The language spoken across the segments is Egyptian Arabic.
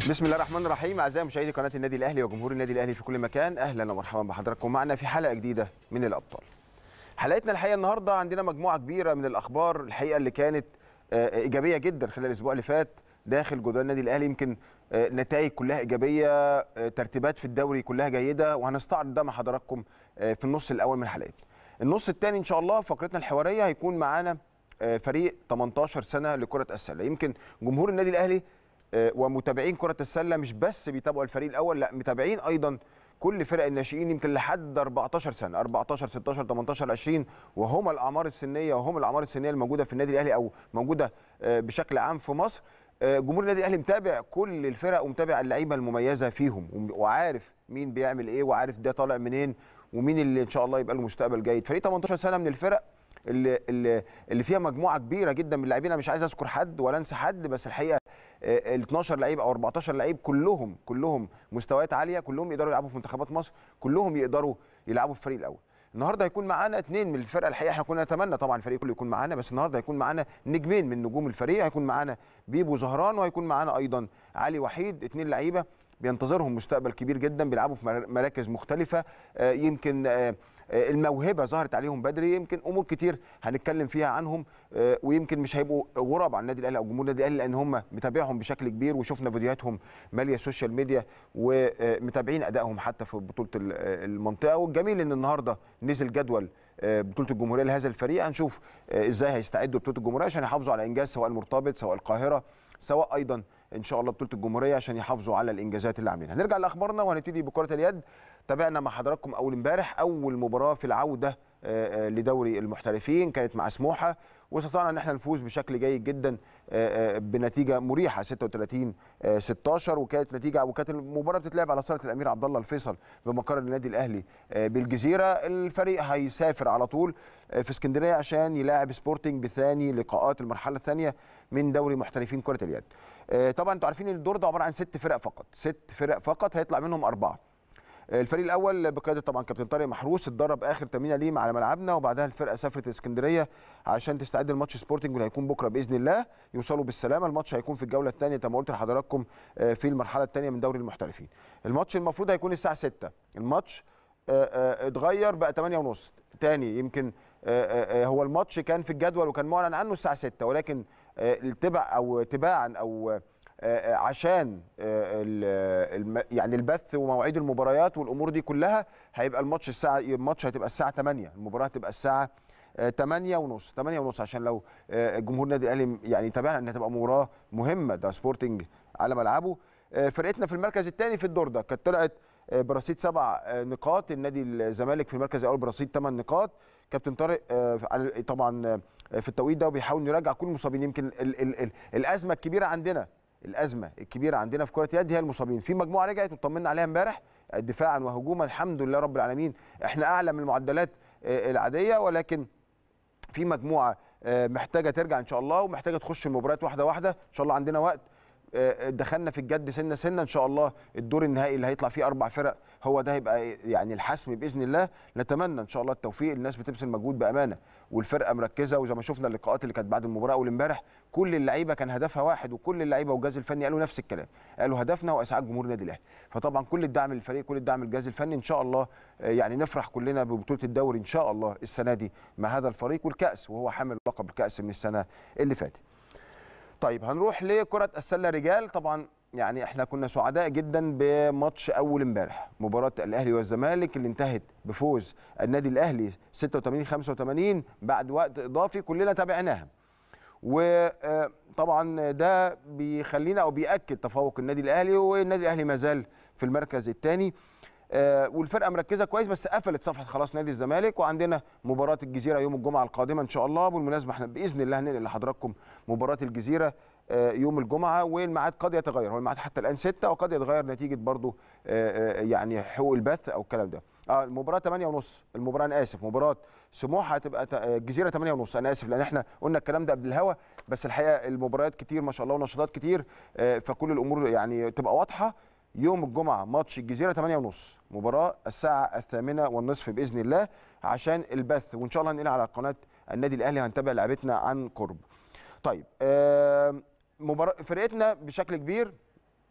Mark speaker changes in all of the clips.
Speaker 1: بسم الله الرحمن الرحيم اعزائي مشاهدي قناه النادي الاهلي وجمهور النادي الاهلي في كل مكان اهلا ومرحبا بحضراتكم معنا في حلقه جديده من الابطال حلقتنا الحقيقه النهارده عندنا مجموعه كبيره من الاخبار الحقيقه اللي كانت آه، ايجابيه جدا خلال الاسبوع اللي فات داخل جدران النادي الاهلي يمكن آه، نتائج كلها ايجابيه آه، ترتيبات في الدوري كلها جيده وهنستعرض ده مع حضراتكم آه، في النص الاول من الحلقات النص الثاني ان شاء الله فقرتنا الحواريه هيكون معانا آه، فريق 18 سنه لكره السله يمكن جمهور النادي الاهلي آه، ومتابعين كره السله مش بس بيتابعوا الفريق الاول لا متابعين ايضا كل فرق الناشئين يمكن لحد 14 سنه 14 16 18 20 وهم الاعمار السنيه وهم الاعمار السنيه الموجوده في النادي الاهلي او موجوده آه، بشكل عام في مصر آه، جمهور النادي الاهلي متابع كل الفرق ومتابع اللعيبه المميزه فيهم وم- وعارف مين بيعمل ايه وعارف ده طالع منين ومين اللي ان شاء الله يبقى له مستقبل جيد فريق 18 سنه من الفرق اللي اللي اللي فيها مجموعه كبيره جدا من اللاعبين انا مش عايز اذكر حد ولا انسى حد بس الحقيقه ال 12 لعيب او 14 لعيب كلهم كلهم مستويات عاليه كلهم يقدروا يلعبوا في منتخبات مصر كلهم يقدروا يلعبوا في الفريق الاول النهارده هيكون معانا اثنين من الفرقه الحقيقه احنا كنا نتمنى طبعا الفريق كله يكون معانا بس النهارده هيكون معانا نجمين من نجوم الفريق هيكون معانا بيبو زهران وهيكون معانا ايضا علي وحيد اثنين لعيبه بينتظرهم مستقبل كبير جدا بيلعبوا في مر- مراكز مختلفه آه، يمكن آه، آه، الموهبه ظهرت عليهم بدري يمكن امور كتير هنتكلم فيها عنهم آه، ويمكن مش هيبقوا غراب عن النادي الاهلي او جمهور النادي الاهلي لان هم متابعهم بشكل كبير وشفنا فيديوهاتهم ماليه السوشيال ميديا ومتابعين ادائهم حتى في بطوله ال- آه، المنطقه والجميل ان النهارده نزل جدول آه، بطوله الجمهوريه لهذا الفريق هنشوف آه، ازاي هيستعدوا لبطوله الجمهوريه عشان يحافظوا على انجاز سواء المرتبط سواء القاهره سواء ايضا ان شاء الله بطوله الجمهوريه عشان يحافظوا على الانجازات اللي عاملينها هنرجع لاخبارنا وهنبتدي بكره اليد تابعنا مع حضراتكم اول امبارح اول مباراه في العوده آه، آه، لدوري المحترفين كانت مع سموحه واستطعنا ان احنا نفوز بشكل جيد جدا آه، آه، بنتيجه مريحه 36 آه، 16 وكانت نتيجه وكانت المباراه بتتلعب على صاله الامير عبد الله الفيصل بمقر النادي الاهلي آه، بالجزيره الفريق هيسافر على طول آه، في اسكندريه عشان يلاعب سبورتنج بثاني لقاءات المرحله الثانيه من دوري محترفين كره اليد آه، طبعا انتوا عارفين ان الدور ده عباره عن ست فرق فقط ست فرق فقط هيطلع منهم اربعه الفريق الاول بقياده طبعا كابتن طارق محروس اتدرب اخر تمرينه ليه على ملعبنا وبعدها الفرقه سافرت اسكندريه عشان تستعد لماتش سبورتنج اللي هيكون بكره باذن الله يوصلوا بالسلامه الماتش هيكون في الجوله الثانيه زي ما قلت لحضراتكم آه، في المرحله الثانيه من دوري المحترفين الماتش المفروض هيكون الساعه 6 الماتش آه، آه، اتغير بقى 8 ونص تاني يمكن آه، آه، آه، هو الماتش كان في الجدول وكان معلن عنه الساعه 6 ولكن آه، التبع او تباعا او آه، آه، عشان آه، ال- الم- يعني البث ومواعيد المباريات والامور دي كلها هيبقى الماتش الساعه الماتش هتبقى الساعه 8 المباراه هتبقى الساعه آه، 8 ونص 8 ونص عشان لو آه، جمهور النادي الاهلي يعني تابعنا انها تبقى مباراه مهمه ده سبورتنج على ملعبه آه، فرقتنا في المركز الثاني في الدور ده كانت طلعت آه، برصيد سبع آه، نقاط النادي الزمالك في المركز الاول برصيد ثمان نقاط كابتن طارق آه، على- طبعا آه، في التوقيت ده وبيحاول يراجع كل المصابين يمكن ال ال ال الازمه الكبيره عندنا الازمه الكبيره عندنا في كره اليد هي المصابين في مجموعه رجعت وطمنا عليها امبارح دفاعا وهجوما الحمد لله رب العالمين احنا اعلى من المعدلات آه، العاديه ولكن في مجموعه آه، محتاجه ترجع ان شاء الله ومحتاجه تخش المباريات واحده واحده ان شاء الله عندنا وقت آه، دخلنا في الجد سنه سنه ان شاء الله الدور النهائي اللي هيطلع فيه اربع فرق هو ده هيبقى يعني الحسم باذن الله نتمنى ان شاء الله التوفيق الناس بتبذل مجهود بامانه والفرقه مركزه وزي ما شفنا اللقاءات اللي كانت بعد المباراه اول امبارح كل اللعيبه كان هدفها واحد وكل اللعيبه والجهاز الفني قالوا نفس الكلام قالوا هدفنا هو اسعاد جمهور النادي الاهلي فطبعا كل الدعم للفريق كل الدعم للجهاز الفني ان شاء الله آه، يعني نفرح كلنا ببطوله الدوري ان شاء الله السنه دي مع هذا الفريق والكاس وهو حامل لقب الكاس من السنه اللي فاتت طيب هنروح لكرة السلة رجال طبعا يعني احنا كنا سعداء جدا بماتش اول امبارح مباراة الاهلي والزمالك اللي انتهت بفوز النادي الاهلي 86 85 بعد وقت اضافي كلنا تابعناها وطبعا ده بيخلينا او بياكد تفوق النادي الاهلي والنادي الاهلي ما زال في المركز الثاني والفرقه مركزه كويس بس قفلت صفحه خلاص نادي الزمالك وعندنا مباراه الجزيره يوم الجمعه القادمه ان شاء الله بالمناسبه احنا باذن الله هننقل لحضراتكم مباراه الجزيره آه، يوم الجمعه والميعاد قد يتغير هو الميعاد حتى الان 6 وقد يتغير نتيجه برضو آه، آه، يعني حقوق البث او الكلام ده اه المباراه 8 ونص المباراه انا اسف مباراه سموحه هتبقى ت- آه، الجزيره 8 ونص انا اسف لان احنا قلنا الكلام ده قبل الهوا بس الحقيقه المباريات كتير ما شاء الله ونشاطات كتير آه، فكل الامور يعني تبقى واضحه يوم الجمعه ماتش الجزيره 8 ونص مباراه الساعه الثامنة والنصف باذن الله عشان البث وان شاء الله هننقل على قناه النادي الاهلي هنتابع لعبتنا عن قرب طيب آه مباراة فرقتنا بشكل كبير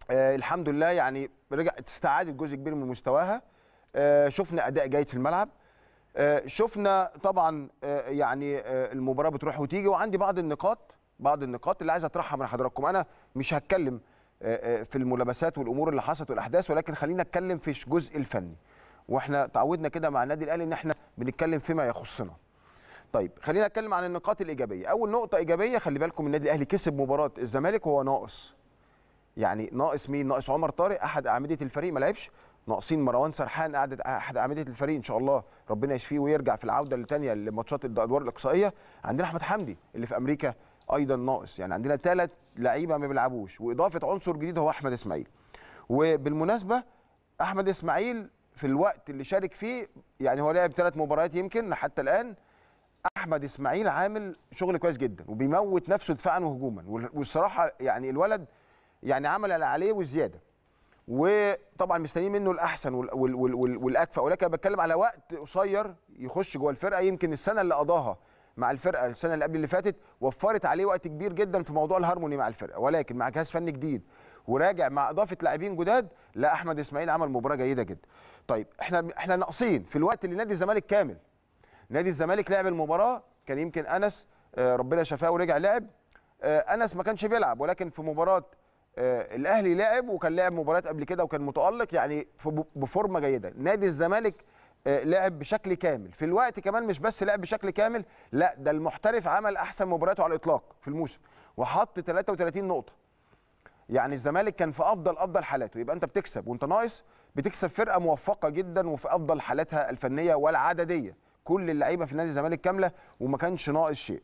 Speaker 1: آه الحمد لله يعني رجعت استعادت جزء كبير من مستواها آه شفنا اداء جيد في الملعب آه شفنا طبعا آه يعني آه المباراه بتروح وتيجي وعندي بعض النقاط بعض النقاط اللي عايز اطرحها من حضراتكم انا مش هتكلم آه آه في الملابسات والامور اللي حصلت والاحداث ولكن خلينا اتكلم في الجزء الفني واحنا تعودنا كده مع النادي الاهلي ان احنا بنتكلم فيما يخصنا طيب خلينا نتكلم عن النقاط الايجابيه اول نقطه ايجابيه خلي بالكم النادي الاهلي كسب مباراه الزمالك وهو ناقص يعني ناقص مين ناقص عمر طارق احد اعمده الفريق ما لعبش ناقصين مروان سرحان قعدت احد اعمده الفريق ان شاء الله ربنا يشفيه ويرجع في العوده الثانيه لماتشات الادوار الاقصائيه عندنا احمد حمدي اللي في امريكا ايضا ناقص يعني عندنا ثلاث لعيبه ما بيلعبوش واضافه عنصر جديد هو احمد اسماعيل وبالمناسبه احمد اسماعيل في الوقت اللي شارك فيه يعني هو لعب ثلاث مباريات يمكن حتى الان احمد اسماعيل عامل شغل كويس جدا وبيموت نفسه دفاعا وهجوما والصراحه يعني الولد يعني عمل اللي عليه وزياده وطبعا مستنيين منه الاحسن وال وال وال والاكفأ ولكن بتكلم على وقت قصير يخش جوه الفرقه يمكن السنه اللي قضاها مع الفرقه السنه اللي قبل اللي فاتت وفرت عليه وقت كبير جدا في موضوع الهارموني مع الفرقه ولكن مع جهاز فني جديد وراجع مع اضافه لاعبين جداد لا احمد اسماعيل عمل مباراه جيده جدا طيب احنا احنا ناقصين في الوقت اللي نادي الزمالك كامل نادي الزمالك لعب المباراه كان يمكن انس ربنا شفاه ورجع لعب انس ما كانش بيلعب ولكن في مباراه الاهلي لعب وكان لعب مباريات قبل كده وكان متالق يعني بفورمه جيده نادي الزمالك لعب بشكل كامل في الوقت كمان مش بس لعب بشكل كامل لا ده المحترف عمل احسن مبارياته على الاطلاق في الموسم وحط 33 نقطه يعني الزمالك كان في افضل افضل حالاته يبقى انت بتكسب وانت ناقص بتكسب فرقه موفقه جدا وفي افضل حالاتها الفنيه والعدديه كل اللعيبه في نادي الزمالك كامله وما كانش ناقص شيء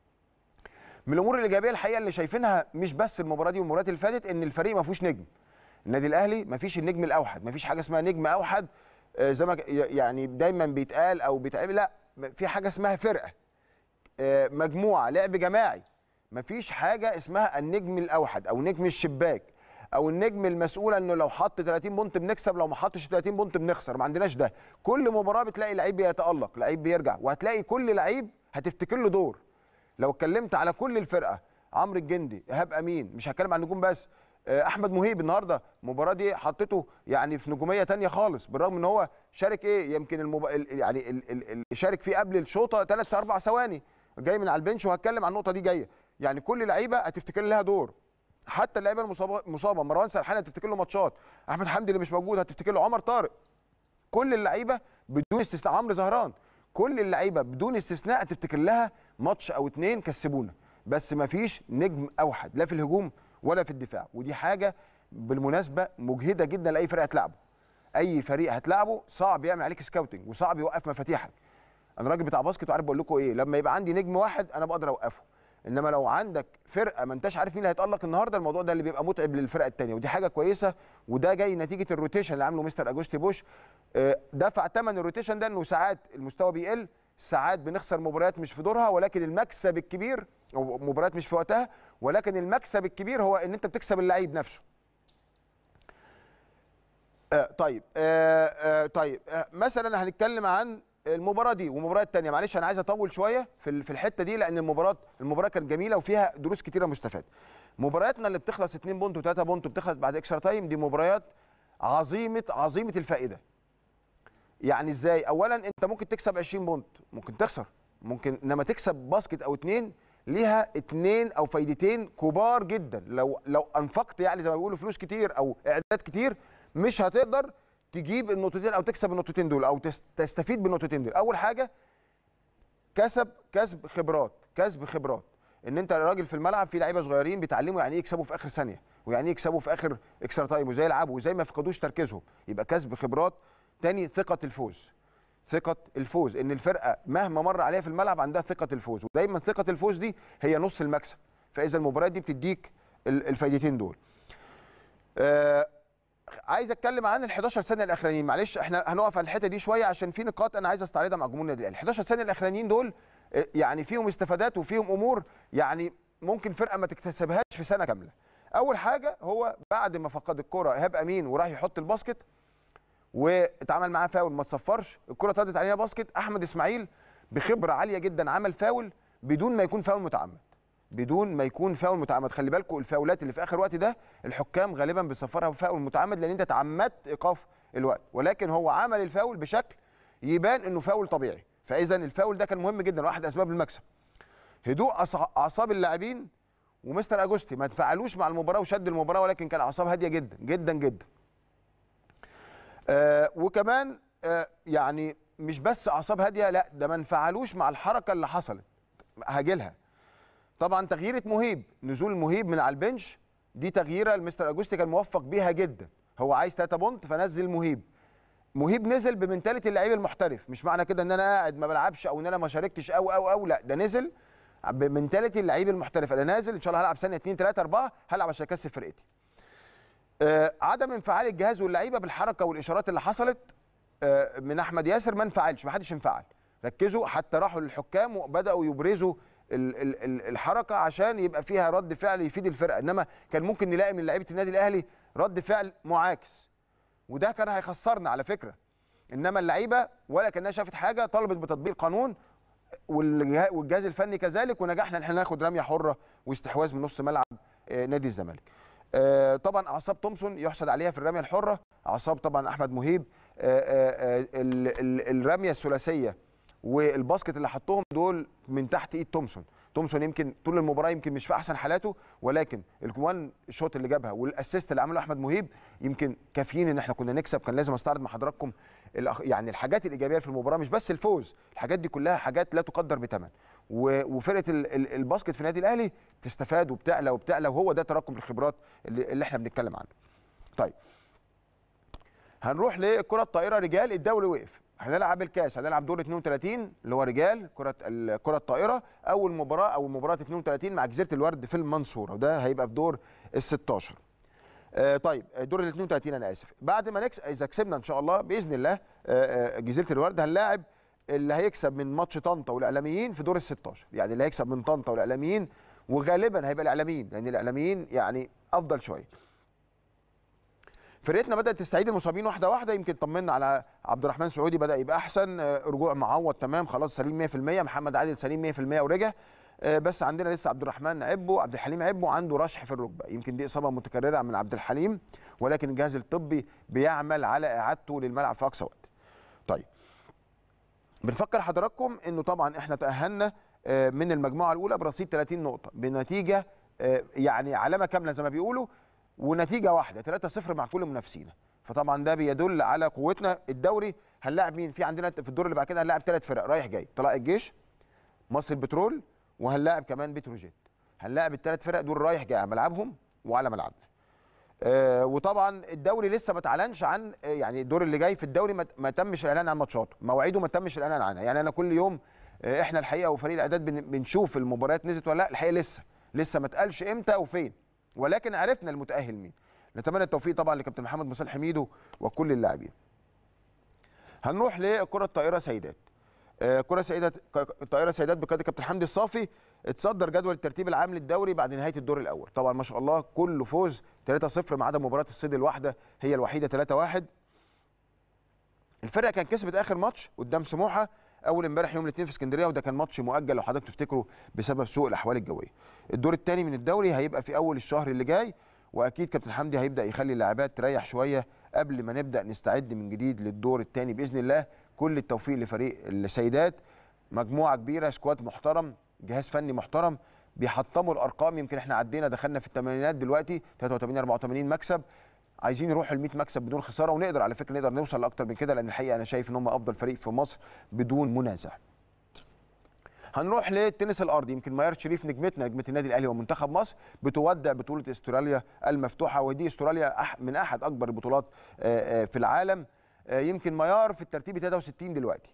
Speaker 1: من الامور الايجابيه الحقيقه اللي شايفينها مش بس المباراه دي والمباريات اللي فاتت ان الفريق ما فيهوش نجم النادي الاهلي ما فيش النجم الاوحد ما فيش حاجه اسمها نجم اوحد زي ما يعني دايما بيتقال او بيتعمل لا في حاجه اسمها فرقه مجموعه لعب جماعي ما فيش حاجه اسمها النجم الاوحد او نجم الشباك او النجم المسؤول انه لو حط 30 بونت بنكسب لو ما حطش 30 بونت بنخسر ما عندناش ده كل مباراه بتلاقي لعيب بيتالق لعيب بيرجع وهتلاقي كل لعيب هتفتكر له دور لو اتكلمت على كل الفرقه عمرو الجندي ايهاب امين مش هتكلم عن نجوم بس احمد مهيب النهارده المباراه دي حطيته يعني في نجوميه تانية خالص بالرغم ان هو شارك ايه يمكن المب... يعني اللي شارك فيه قبل الشوطه ثلاث اربع ثواني جاي من على البنش وهتكلم عن النقطه دي جايه يعني كل لعيبه هتفتكر لها دور حتى اللعيبه المصابه مصابه مروان سرحان هتفتكر له ماتشات احمد حمدي اللي مش موجود هتفتكر له عمر طارق كل اللعيبه بدون استثناء عمرو زهران كل اللعيبه بدون استثناء هتفتكر لها ماتش او اتنين كسبونا بس ما فيش نجم اوحد لا في الهجوم ولا في الدفاع ودي حاجه بالمناسبه مجهده جدا لاي فريق هتلعبه اي فريق هتلعبه صعب يعمل عليك سكاوتنج وصعب يوقف مفاتيحك انا راجل بتاع باسكت وعارف بقول لكم ايه لما يبقى عندي نجم واحد انا بقدر اوقفه انما لو عندك فرقه ما انتش عارف مين اللي هيتالق النهارده الموضوع ده اللي بيبقى متعب للفرقه الثانيه ودي حاجه كويسه وده جاي نتيجه الروتيشن اللي عامله مستر اجوستي بوش دفع ثمن الروتيشن ده انه ساعات المستوى بيقل ساعات بنخسر مباريات مش في دورها ولكن المكسب الكبير او مباريات مش في وقتها ولكن المكسب الكبير هو ان انت بتكسب اللعيب نفسه آه طيب آه آه طيب آه مثلا هنتكلم عن المباراه دي والمباراه الثانيه معلش انا عايز اطول شويه في في الحته دي لان المباراه المباراه كانت جميله وفيها دروس كتيره مستفاده مبارياتنا اللي بتخلص 2 بونت و3 بونت وبتخلص بعد اكسترا تايم دي مباريات عظيمه عظيمه الفائده يعني ازاي اولا انت ممكن تكسب 20 بونت ممكن تخسر ممكن انما تكسب باسكت او اتنين ليها اتنين او فايدتين كبار جدا لو لو انفقت يعني زي ما بيقولوا فلوس كتير او اعداد كتير مش هتقدر تجيب النقطتين او تكسب النقطتين دول او تستفيد بالنقطتين دول اول حاجه كسب كسب خبرات كسب خبرات ان انت راجل في الملعب في لعيبه صغيرين بيتعلموا يعني ايه يكسبوا في اخر ثانيه ويعني ايه يكسبوا في اخر اكسترا تايم وازاي يلعبوا وازاي ما يفقدوش تركيزهم يبقى كسب خبرات تاني ثقه الفوز ثقه الفوز ان الفرقه مهما مر عليها في الملعب عندها ثقه الفوز ودايما ثقه الفوز دي هي نص المكسب فاذا المباريات دي بتديك الفايدتين دول آه عايز اتكلم عن ال 11 سنه الاخرانيين معلش احنا هنقف على الحته دي شويه عشان في نقاط انا عايز استعرضها مع جمهور النادي الاهلي ال 11 سنه الاخرانيين دول يعني فيهم استفادات وفيهم امور يعني ممكن فرقه ما تكتسبهاش في سنه كامله اول حاجه هو بعد ما فقد الكره ايهاب امين وراح يحط الباسكت واتعمل معاه فاول ما تصفرش الكره طردت عليها باسكت احمد اسماعيل بخبره عاليه جدا عمل فاول بدون ما يكون فاول متعمد بدون ما يكون فاول متعمد خلي بالكم الفاولات اللي في اخر وقت ده الحكام غالبا بيصفرها فاول متعمد لان انت تعمدت ايقاف الوقت ولكن هو عمل الفاول بشكل يبان انه فاول طبيعي فاذا الفاول ده كان مهم جدا واحد اسباب المكسب هدوء اعصاب اللاعبين ومستر اجوستي ما تفعلوش مع المباراه وشد المباراه ولكن كان اعصاب هاديه جدا جدا جدا آه وكمان آه يعني مش بس اعصاب هاديه لا ده ما انفعلوش مع الحركه اللي حصلت هاجلها طبعا تغييره مهيب نزول مهيب من على البنش دي تغييره المستر اجوستي كان موفق بيها جدا هو عايز 3 بونت فنزل مهيب مهيب نزل بمنتاليتي اللعيب المحترف مش معنى كده ان انا قاعد ما بلعبش او ان انا ما شاركتش او او او لا ده نزل بمنتاليتي اللعيب المحترف انا نازل ان شاء الله هلعب ثانيه 2 3 4 هلعب عشان اكسب فرقتي آه عدم انفعال الجهاز واللعيبه بالحركه والاشارات اللي حصلت آه من احمد ياسر ما انفعلش ما حدش انفعل ركزوا حتى راحوا للحكام وبداوا يبرزوا ال ال ال الحركه عشان يبقى فيها رد فعل يفيد الفرقه انما كان ممكن نلاقي من لعيبه النادي الاهلي رد فعل معاكس وده كان هيخسرنا على فكره انما اللعيبه ولا كانها شافت حاجه طلبت بتطبيق القانون والجهاز الفني كذلك ونجحنا ان احنا ناخد رميه حره واستحواذ من نص ملعب نادي الزمالك. طبعا اعصاب تومسون يحسد عليها في الرميه الحره، اعصاب طبعا احمد مهيب الرميه الثلاثيه والباسكت اللي حطهم دول من تحت ايد تومسون تومسون يمكن طول المباراه يمكن مش في احسن حالاته ولكن الكوان الشوط اللي جابها والاسيست اللي عمله احمد مهيب يمكن كافيين ان احنا كنا نكسب كان لازم استعرض مع حضراتكم يعني الحاجات الايجابيه في المباراه مش بس الفوز الحاجات دي كلها حاجات لا تقدر بثمن وفرقه الباسكت في النادي الاهلي تستفاد وبتعلى وبتعلى وهو ده تراكم الخبرات اللي, اللي احنا بنتكلم عنه طيب هنروح لكره الطائره رجال الدوري وقف هنلعب الكاس هنلعب دور 32 اللي هو رجال كره الكره الطائره اول مباراه او مباراه 32 مع جزيره الورد في المنصوره وده هيبقى في دور ال 16 آه طيب دور ال 32 انا اسف بعد ما نكسب اذا كسبنا ان شاء الله باذن الله آه جزيره الورد هنلاعب اللي هيكسب من ماتش طنطا والاعلاميين في دور ال 16 يعني اللي هيكسب من طنطا والاعلاميين وغالبا هيبقى الاعلاميين لان الاعلاميين يعني افضل شويه فرقتنا بدات تستعيد المصابين واحده واحده يمكن طمنا على عبد الرحمن سعودي بدا يبقى احسن رجوع معوض تمام خلاص سليم 100% محمد عادل سليم 100% ورجع بس عندنا لسه عبد الرحمن عبو عبد الحليم عبو عنده رشح في الركبه يمكن دي اصابه متكرره من عبد الحليم ولكن الجهاز الطبي بيعمل على اعادته للملعب في اقصى وقت طيب بنفكر حضراتكم انه طبعا احنا تاهلنا من المجموعه الاولى برصيد 30 نقطه بنتيجه يعني علامه كامله زي ما بيقولوا ونتيجه واحده 3-0 مع كل منافسينا فطبعا ده بيدل على قوتنا الدوري هنلاعب مين في عندنا في الدور اللي بعد كده هنلاعب ثلاث فرق رايح جاي طلائع الجيش مصر البترول وهنلاعب كمان بتروجيت هنلاعب الثلاث فرق دول رايح جاي على ملعبهم وعلى ملعبنا آه وطبعا الدوري لسه ما اتعلنش عن آه يعني الدور اللي جاي في الدوري ما, ما تمش الاعلان عن ماتشاته مواعيده ما تمش الاعلان عنها يعني انا كل يوم آه احنا الحقيقه وفريق الاعداد بن بنشوف المباريات نزلت ولا لا الحقيقه لسه لسه ما اتقالش امتى وفين ولكن عرفنا المتاهل مين نتمنى التوفيق طبعا لكابتن محمد مصالح حميدو وكل اللاعبين هنروح لكره الطائره سيدات كره سيدات الطائره سيدات بقياده كابتن حمدي الصافي اتصدر جدول الترتيب العام للدوري بعد نهايه الدور الاول طبعا ما شاء الله كله فوز 3-0 ما عدا مباراه الصيد الواحده هي الوحيده 3-1 الفرقه كان كسبت اخر ماتش قدام سموحه اول امبارح يوم الاثنين في اسكندريه وده كان ماتش مؤجل لو حضرتك تفتكروا بسبب سوء الاحوال الجويه الدور الثاني من الدوري هيبقى في اول الشهر اللي جاي واكيد كابتن حمدي هيبدا يخلي اللاعبات تريح شويه قبل ما نبدا نستعد من جديد للدور الثاني باذن الله كل التوفيق لفريق السيدات مجموعه كبيره سكواد محترم جهاز فني محترم بيحطموا الارقام يمكن احنا عدينا دخلنا في الثمانينات دلوقتي 83 84 مكسب عايزين يروحوا ال 100 مكسب بدون خساره ونقدر على فكره نقدر نوصل لاكتر من كده لان الحقيقه انا شايف ان هم افضل فريق في مصر بدون منازع هنروح للتنس الارضي يمكن ميار شريف نجمتنا نجمه النادي الاهلي ومنتخب مصر بتودع بطوله استراليا المفتوحه ودي استراليا من احد اكبر البطولات في العالم يمكن ميار في الترتيب 63 دلوقتي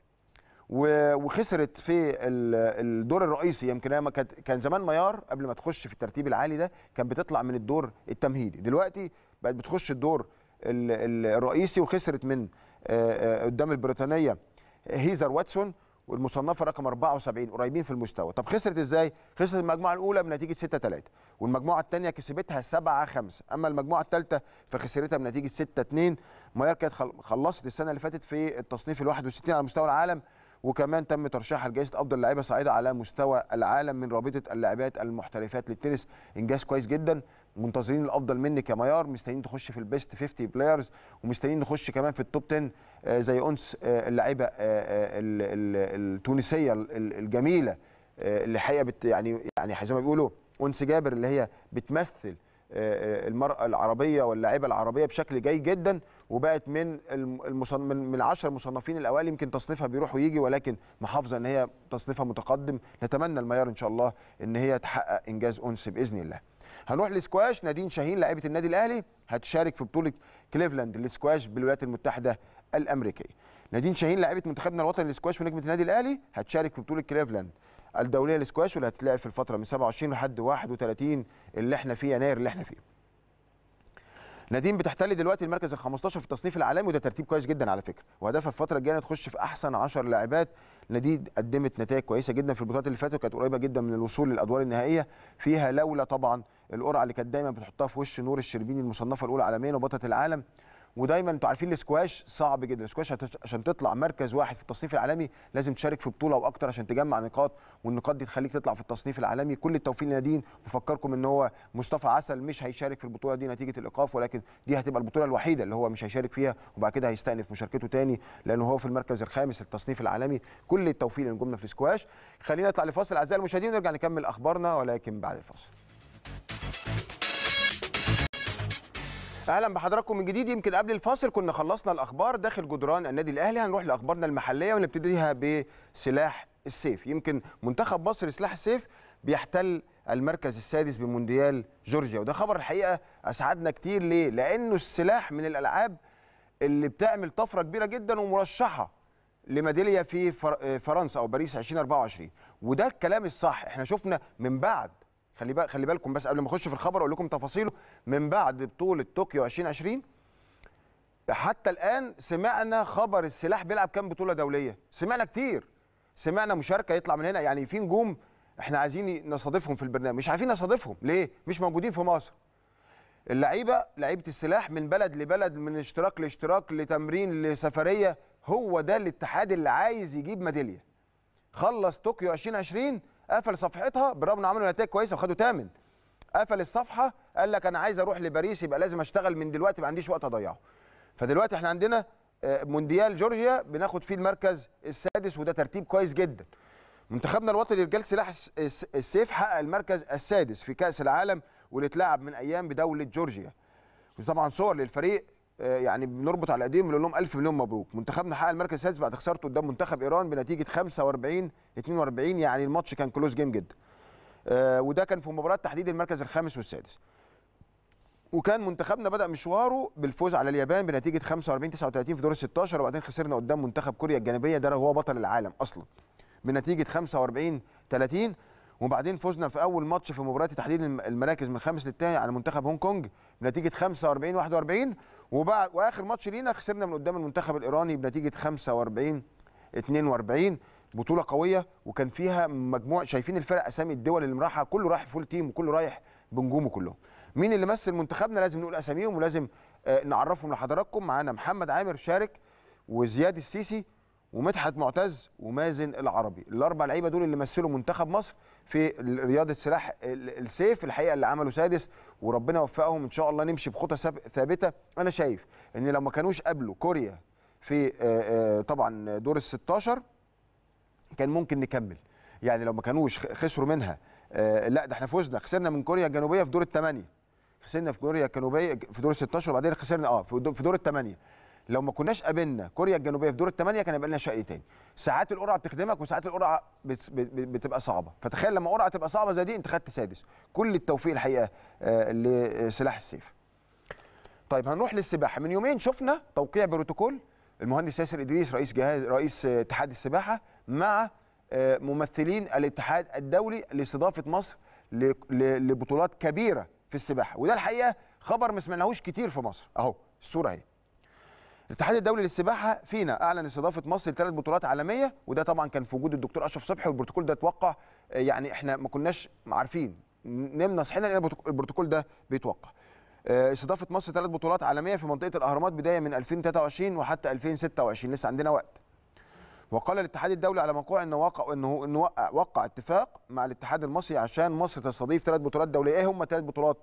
Speaker 1: وخسرت في الدور الرئيسي يمكن كان زمان ميار قبل ما تخش في الترتيب العالي ده كان بتطلع من الدور التمهيدي دلوقتي بقت بتخش الدور الرئيسي وخسرت من قدام البريطانيه هيزر واتسون والمصنفه رقم 74 قريبين في المستوى طب خسرت ازاي خسرت المجموعه الاولى بنتيجه 6 3 والمجموعه الثانيه كسبتها 7 5 اما المجموعه الثالثه فخسرتها بنتيجه 6 2 ميار كانت خلصت السنه اللي فاتت في التصنيف ال 61 على مستوى العالم وكمان تم ترشيحها لجائزه افضل لاعبه صاعده على مستوى العالم من رابطه اللاعبات المحترفات للتنس انجاز كويس جدا منتظرين الافضل منك يا ميار مستنيين تخش في البيست 50 بلايرز ومستنيين نخش كمان في التوب 10 آه، زي انس آه، اللاعبه آه، آه، ال- ال- التونسيه ال- الجميله آه، اللي حقيقه بت يعني يعني زي ما بيقولوا انس جابر اللي هي بتمثل آه، المراه العربيه واللاعبه العربيه بشكل جيد جدا وبقت من الم- المصن... من من العشر المصنفين الاوائل يمكن تصنيفها بيروح ويجي ولكن محافظه ان هي تصنيفها متقدم نتمنى الميار ان شاء الله ان هي تحقق انجاز انس باذن الله هنروح للسكواش نادين شاهين لاعبه النادي الاهلي هتشارك في بطوله كليفلاند للسكواش بالولايات المتحده الامريكيه نادين شاهين لاعبه منتخبنا الوطني للسكواش ونجمه النادي الاهلي هتشارك في بطوله كليفلاند الدوليه للسكواش واللي هتتلعب في الفتره من 27 لحد 31 اللي احنا فيه يناير اللي احنا فيه نادين بتحتل دلوقتي المركز ال 15 في التصنيف العالمي وده ترتيب كويس جدا على فكره وهدفها في الفتره الجايه إنها تخش في احسن 10 لاعبات نادين قدمت نتائج كويسه جدا في البطولات اللي فاتت وكانت قريبه جدا من الوصول للادوار النهائيه فيها لولا طبعا القرعه اللي كانت دايما بتحطها في وش نور الشربيني المصنفه الاولى عالميا وبطله العالم ودايما انتوا عارفين السكواش صعب جدا السكواش هتش- عشان تطلع مركز واحد في التصنيف العالمي لازم تشارك في بطوله واكتر عشان تجمع نقاط والنقاط دي تخليك تطلع في التصنيف العالمي كل التوفيق لنادين بفكركم ان هو مصطفى عسل مش هيشارك في البطوله دي نتيجه الايقاف ولكن دي هتبقى البطوله الوحيده اللي هو مش هيشارك فيها وبعد كده هيستأنف مشاركته تاني لانه هو في المركز الخامس للتصنيف العالمي كل التوفيق لنجومنا في السكواش خلينا نطلع لفاصل اعزائي المشاهدين ونرجع نكمل اخبارنا ولكن بعد الفاصل اهلا بحضراتكم من جديد يمكن قبل الفاصل كنا خلصنا الاخبار داخل جدران النادي الاهلي هنروح لاخبارنا المحليه ونبتديها بسلاح السيف يمكن منتخب مصر سلاح السيف بيحتل المركز السادس بمونديال جورجيا وده خبر الحقيقه اسعدنا كتير ليه لانه السلاح من الالعاب اللي بتعمل طفره كبيره جدا ومرشحه لميداليه في فر- فرنسا او باريس 2024 وده الكلام الصح احنا شفنا من بعد خلي بال خلي بالكم بس قبل ما اخش في الخبر اقول لكم تفاصيله من بعد بطوله طوكيو 2020 حتى الان سمعنا خبر السلاح بيلعب كام بطوله دوليه سمعنا كتير سمعنا مشاركه يطلع من هنا يعني في نجوم احنا عايزين نستضيفهم في البرنامج مش عارفين نستضيفهم ليه مش موجودين في مصر اللعيبه لعيبه السلاح من بلد لبلد من اشتراك لاشتراك لتمرين لسفريه هو ده الاتحاد اللي عايز يجيب ميداليه خلص طوكيو 2020 قفل صفحتها بالرغم انه عملوا نتائج كويسه وخدوا ثامن قفل الصفحه قال لك انا عايز اروح لباريس يبقى لازم اشتغل من دلوقتي ما عنديش وقت اضيعه فدلوقتي احنا عندنا آه، مونديال جورجيا بناخد فيه المركز السادس وده ترتيب كويس جدا منتخبنا الوطني لرجال سلاح الس- الس- السيف حقق المركز السادس في كاس العالم واللي اتلعب من ايام بدوله جورجيا وطبعا صور للفريق آه، يعني بنربط على ايديهم بنقول لهم الف مليون مبروك منتخبنا حقق المركز السادس بعد خسارته قدام منتخب ايران بنتيجه 45 42 يعني الماتش كان كلوز جيم جدا آه، وده كان في مباراه تحديد المركز الخامس والسادس وكان منتخبنا بدا مشواره بالفوز على اليابان بنتيجه 45 39 في دور ال 16 وبعدين خسرنا قدام منتخب كوريا الجنوبيه ده هو بطل العالم اصلا بنتيجه 45 30 وبعدين فزنا في اول ماتش في مباراه تحديد الم- المراكز من الخامس للثاني على منتخب هونج كونج بنتيجه 45 41 وبعد واخر ماتش لينا خسرنا من قدام المنتخب الايراني بنتيجه 45 42 بطوله قويه وكان فيها مجموعه شايفين الفرق اسامي الدول اللي رايحه كله رايح فول تيم وكله رايح بنجومه كلهم مين اللي مثل منتخبنا لازم نقول اساميهم ولازم آه، نعرفهم لحضراتكم معانا محمد عامر شارك وزياد السيسي ومدحت معتز ومازن العربي الاربع لعيبه دول اللي مثلوا منتخب مصر في رياضه سلاح ال- السيف الحقيقه اللي عملوا سادس وربنا يوفقهم ان شاء الله نمشي بخطى ساب- ثابته انا شايف ان لو ما كانوش قابلوا كوريا في آه، آه، طبعا دور ال 16 كان ممكن نكمل يعني لو ما كانوش خ- خسروا منها آه، لا ده احنا فزنا خسرنا من كوريا الجنوبيه في دور الثمانيه خسرنا في كوريا الجنوبيه في دور ال 16 وبعدين خسرنا اه في دور- في دور الثمانيه لو ما كناش قابلنا كوريا الجنوبيه في دور الثمانيه كان يبقى لنا شقي تاني ساعات القرعه بتخدمك وساعات القرعه بت- بت- بتبقى صعبه فتخيل لما قرعه تبقى صعبه زي دي انت خدت سادس كل التوفيق الحقيقه آه، لسلاح السيف طيب هنروح للسباحه من يومين شفنا توقيع بروتوكول المهندس ياسر ادريس رئيس جهاز رئيس آه، اتحاد السباحه مع آه، ممثلين الاتحاد الدولي لاستضافه مصر ل- ل- لبطولات كبيره في السباحه وده الحقيقه خبر ما سمعناهوش كتير في مصر اهو الصوره اهي الاتحاد الدولي للسباحه فينا اعلن استضافه مصر لثلاث بطولات عالميه وده طبعا كان في وجود الدكتور اشرف صبحي والبروتوكول ده اتوقع آه، يعني احنا ما كناش عارفين نمنا صحينا لقينا البروتوك- البروتوكول ده بيتوقع آه، استضافه مصر ثلاث بطولات عالميه في منطقه الاهرامات بدايه من 2023 وحتى 2026 لسه عندنا وقت وقال الاتحاد الدولي على موقع انه وقع انه انه وقع, وقع اتفاق مع الاتحاد المصري عشان مصر تستضيف ثلاث بطولات دوليه ايه هم ثلاث بطولات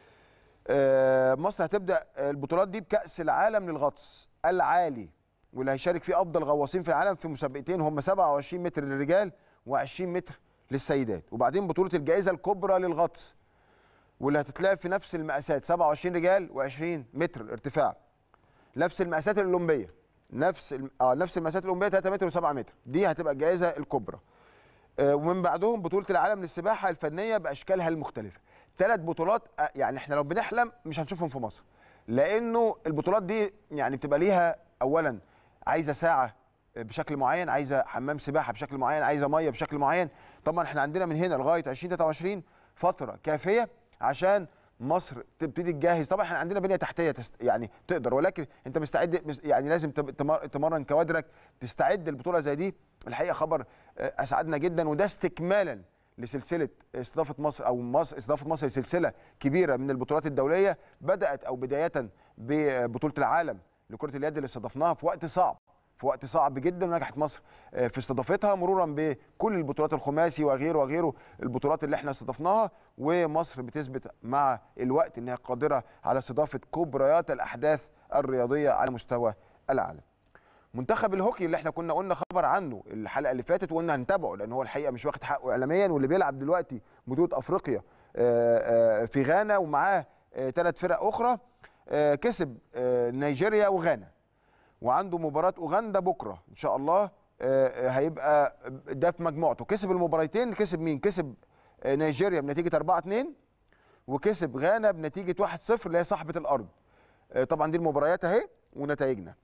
Speaker 1: آه، مصر هتبدا البطولات دي بكاس العالم للغطس العالي واللي هيشارك فيه افضل غواصين في العالم في مسابقتين هم 27 متر للرجال و20 متر للسيدات وبعدين بطوله الجائزه الكبرى للغطس واللي هتتلعب في نفس المقاسات 27 رجال و20 متر ارتفاع نفس المقاسات الاولمبيه نفس الم- اه نفس المقاسات الاولمبيه 3 متر و7 متر دي هتبقى الجائزه الكبرى آه، ومن بعدهم بطوله العالم للسباحه الفنيه باشكالها المختلفه ثلاث بطولات آه، يعني احنا لو بنحلم مش هنشوفهم في مصر لانه البطولات دي يعني بتبقى ليها اولا عايزه ساعه بشكل معين عايزه حمام سباحه بشكل معين عايزه ميه بشكل معين طبعا احنا عندنا من هنا لغايه 2023 فتره كافيه عشان مصر تبتدي تجهز طبعا احنا عندنا بنيه تحتيه تست يعني تقدر ولكن انت مستعد مس- يعني لازم تب- تمر- تمرن كوادرك تستعد البطوله زي دي الحقيقه خبر آه، اسعدنا جدا وده استكمالا لسلسله استضافه مصر او مصر استضافه مصر لسلسله كبيره من البطولات الدوليه بدات او بدايه ببطوله العالم لكره اليد اللي استضفناها في وقت صعب في وقت صعب جدا ونجحت مصر آه، في استضافتها مرورا بكل البطولات الخماسي وغيره وغيره البطولات اللي احنا استضفناها ومصر بتثبت مع الوقت انها قادره على استضافه كبريات الاحداث الرياضيه على مستوى العالم. منتخب الهوكي اللي احنا كنا قلنا خبر عنه الحلقه اللي فاتت وقلنا هنتابعه لان هو الحقيقه مش واخد حقه اعلاميا واللي بيلعب دلوقتي بطوله افريقيا آه، آه، في غانا ومعاه ثلاث فرق اخرى آه، كسب آه، نيجيريا وغانا وعنده مباراه اوغندا بكره ان شاء الله آه، آه، هيبقى ده في مجموعته كسب المباراتين كسب مين كسب آه، نيجيريا بنتيجه 4 2 وكسب غانا بنتيجه 1 0 اللي هي صاحبه الارض آه، طبعا دي المباريات اهي ونتائجنا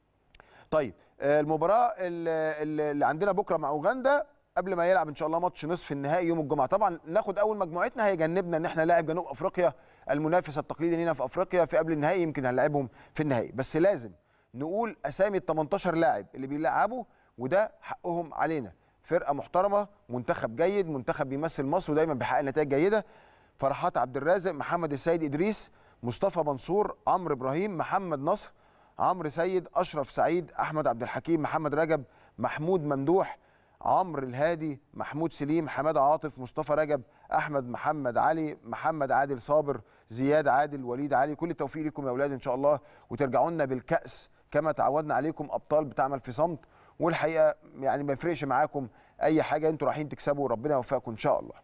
Speaker 1: طيب آه، المباراه اللي اللي عندنا بكره مع اوغندا قبل ما يلعب ان شاء الله ماتش نصف النهائي يوم الجمعه طبعا ناخد اول مجموعتنا هيجنبنا ان احنا لاعب جنوب افريقيا المنافس التقليدي لينا في افريقيا في قبل النهائي يمكن هنلاعبهم في النهائي بس لازم نقول اسامي ال 18 لاعب اللي بيلعبوا وده حقهم علينا فرقه محترمه منتخب جيد منتخب بيمثل مصر ودايما بيحقق نتائج جيده فرحات عبد الرازق محمد السيد ادريس مصطفى منصور عمرو ابراهيم محمد نصر عمرو سيد اشرف سعيد احمد عبد الحكيم محمد رجب محمود ممدوح عمرو الهادي محمود سليم حماده عاطف مصطفى رجب احمد محمد علي محمد عادل صابر زياد عادل وليد علي كل التوفيق لكم يا اولاد ان شاء الله وترجعوا لنا بالكاس كما تعودنا عليكم ابطال بتعمل في صمت والحقيقه يعني ما يفرقش معاكم اي حاجه انتوا رايحين تكسبوا وربنا يوفقكم ان شاء الله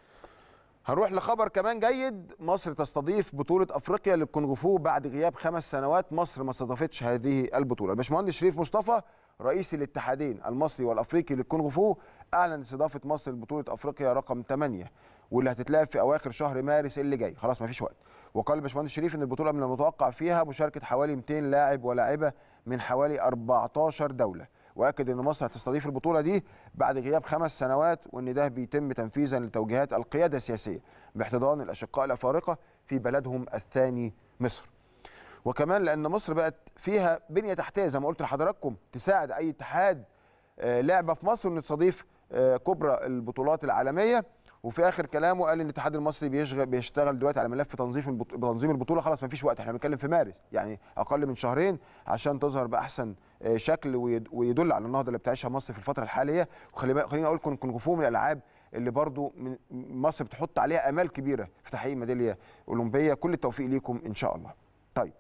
Speaker 1: هنروح لخبر كمان جيد مصر تستضيف بطولة أفريقيا للكونغ فو بعد غياب خمس سنوات مصر ما استضافتش هذه البطولة الباشمهندس شريف مصطفى رئيس الاتحادين المصري والأفريقي للكونغ فو أعلن استضافة مصر لبطولة أفريقيا رقم 8 واللي هتتلعب في أواخر شهر مارس اللي جاي خلاص ما فيش وقت وقال الباشمهندس شريف ان البطوله من المتوقع فيها مشاركه حوالي 200 لاعب ولاعبه من حوالي 14 دوله واكد ان مصر هتستضيف البطوله دي بعد غياب خمس سنوات وان ده بيتم تنفيذا لتوجيهات القياده السياسيه باحتضان الاشقاء الافارقه في بلدهم الثاني مصر وكمان لان مصر بقت فيها بنيه تحتيه زي ما قلت لحضراتكم تساعد اي اتحاد آه، لعبه في مصر انه يستضيف آه، كبرى البطولات العالميه وفي اخر كلامه قال ان الاتحاد المصري بيشغل بيشتغل دلوقتي على ملف تنظيم البط... تنظيم البطوله خلاص ما فيش وقت احنا بنتكلم في مارس يعني اقل من شهرين عشان تظهر باحسن آه، شكل ويد- ويدل على النهضه اللي بتعيشها مصر في الفتره الحاليه وخلي بالك خليني اقول لكم كونغ فو من الالعاب اللي برضو من مصر بتحط عليها امال كبيره في تحقيق ميداليه اولمبيه كل التوفيق ليكم ان شاء الله طيب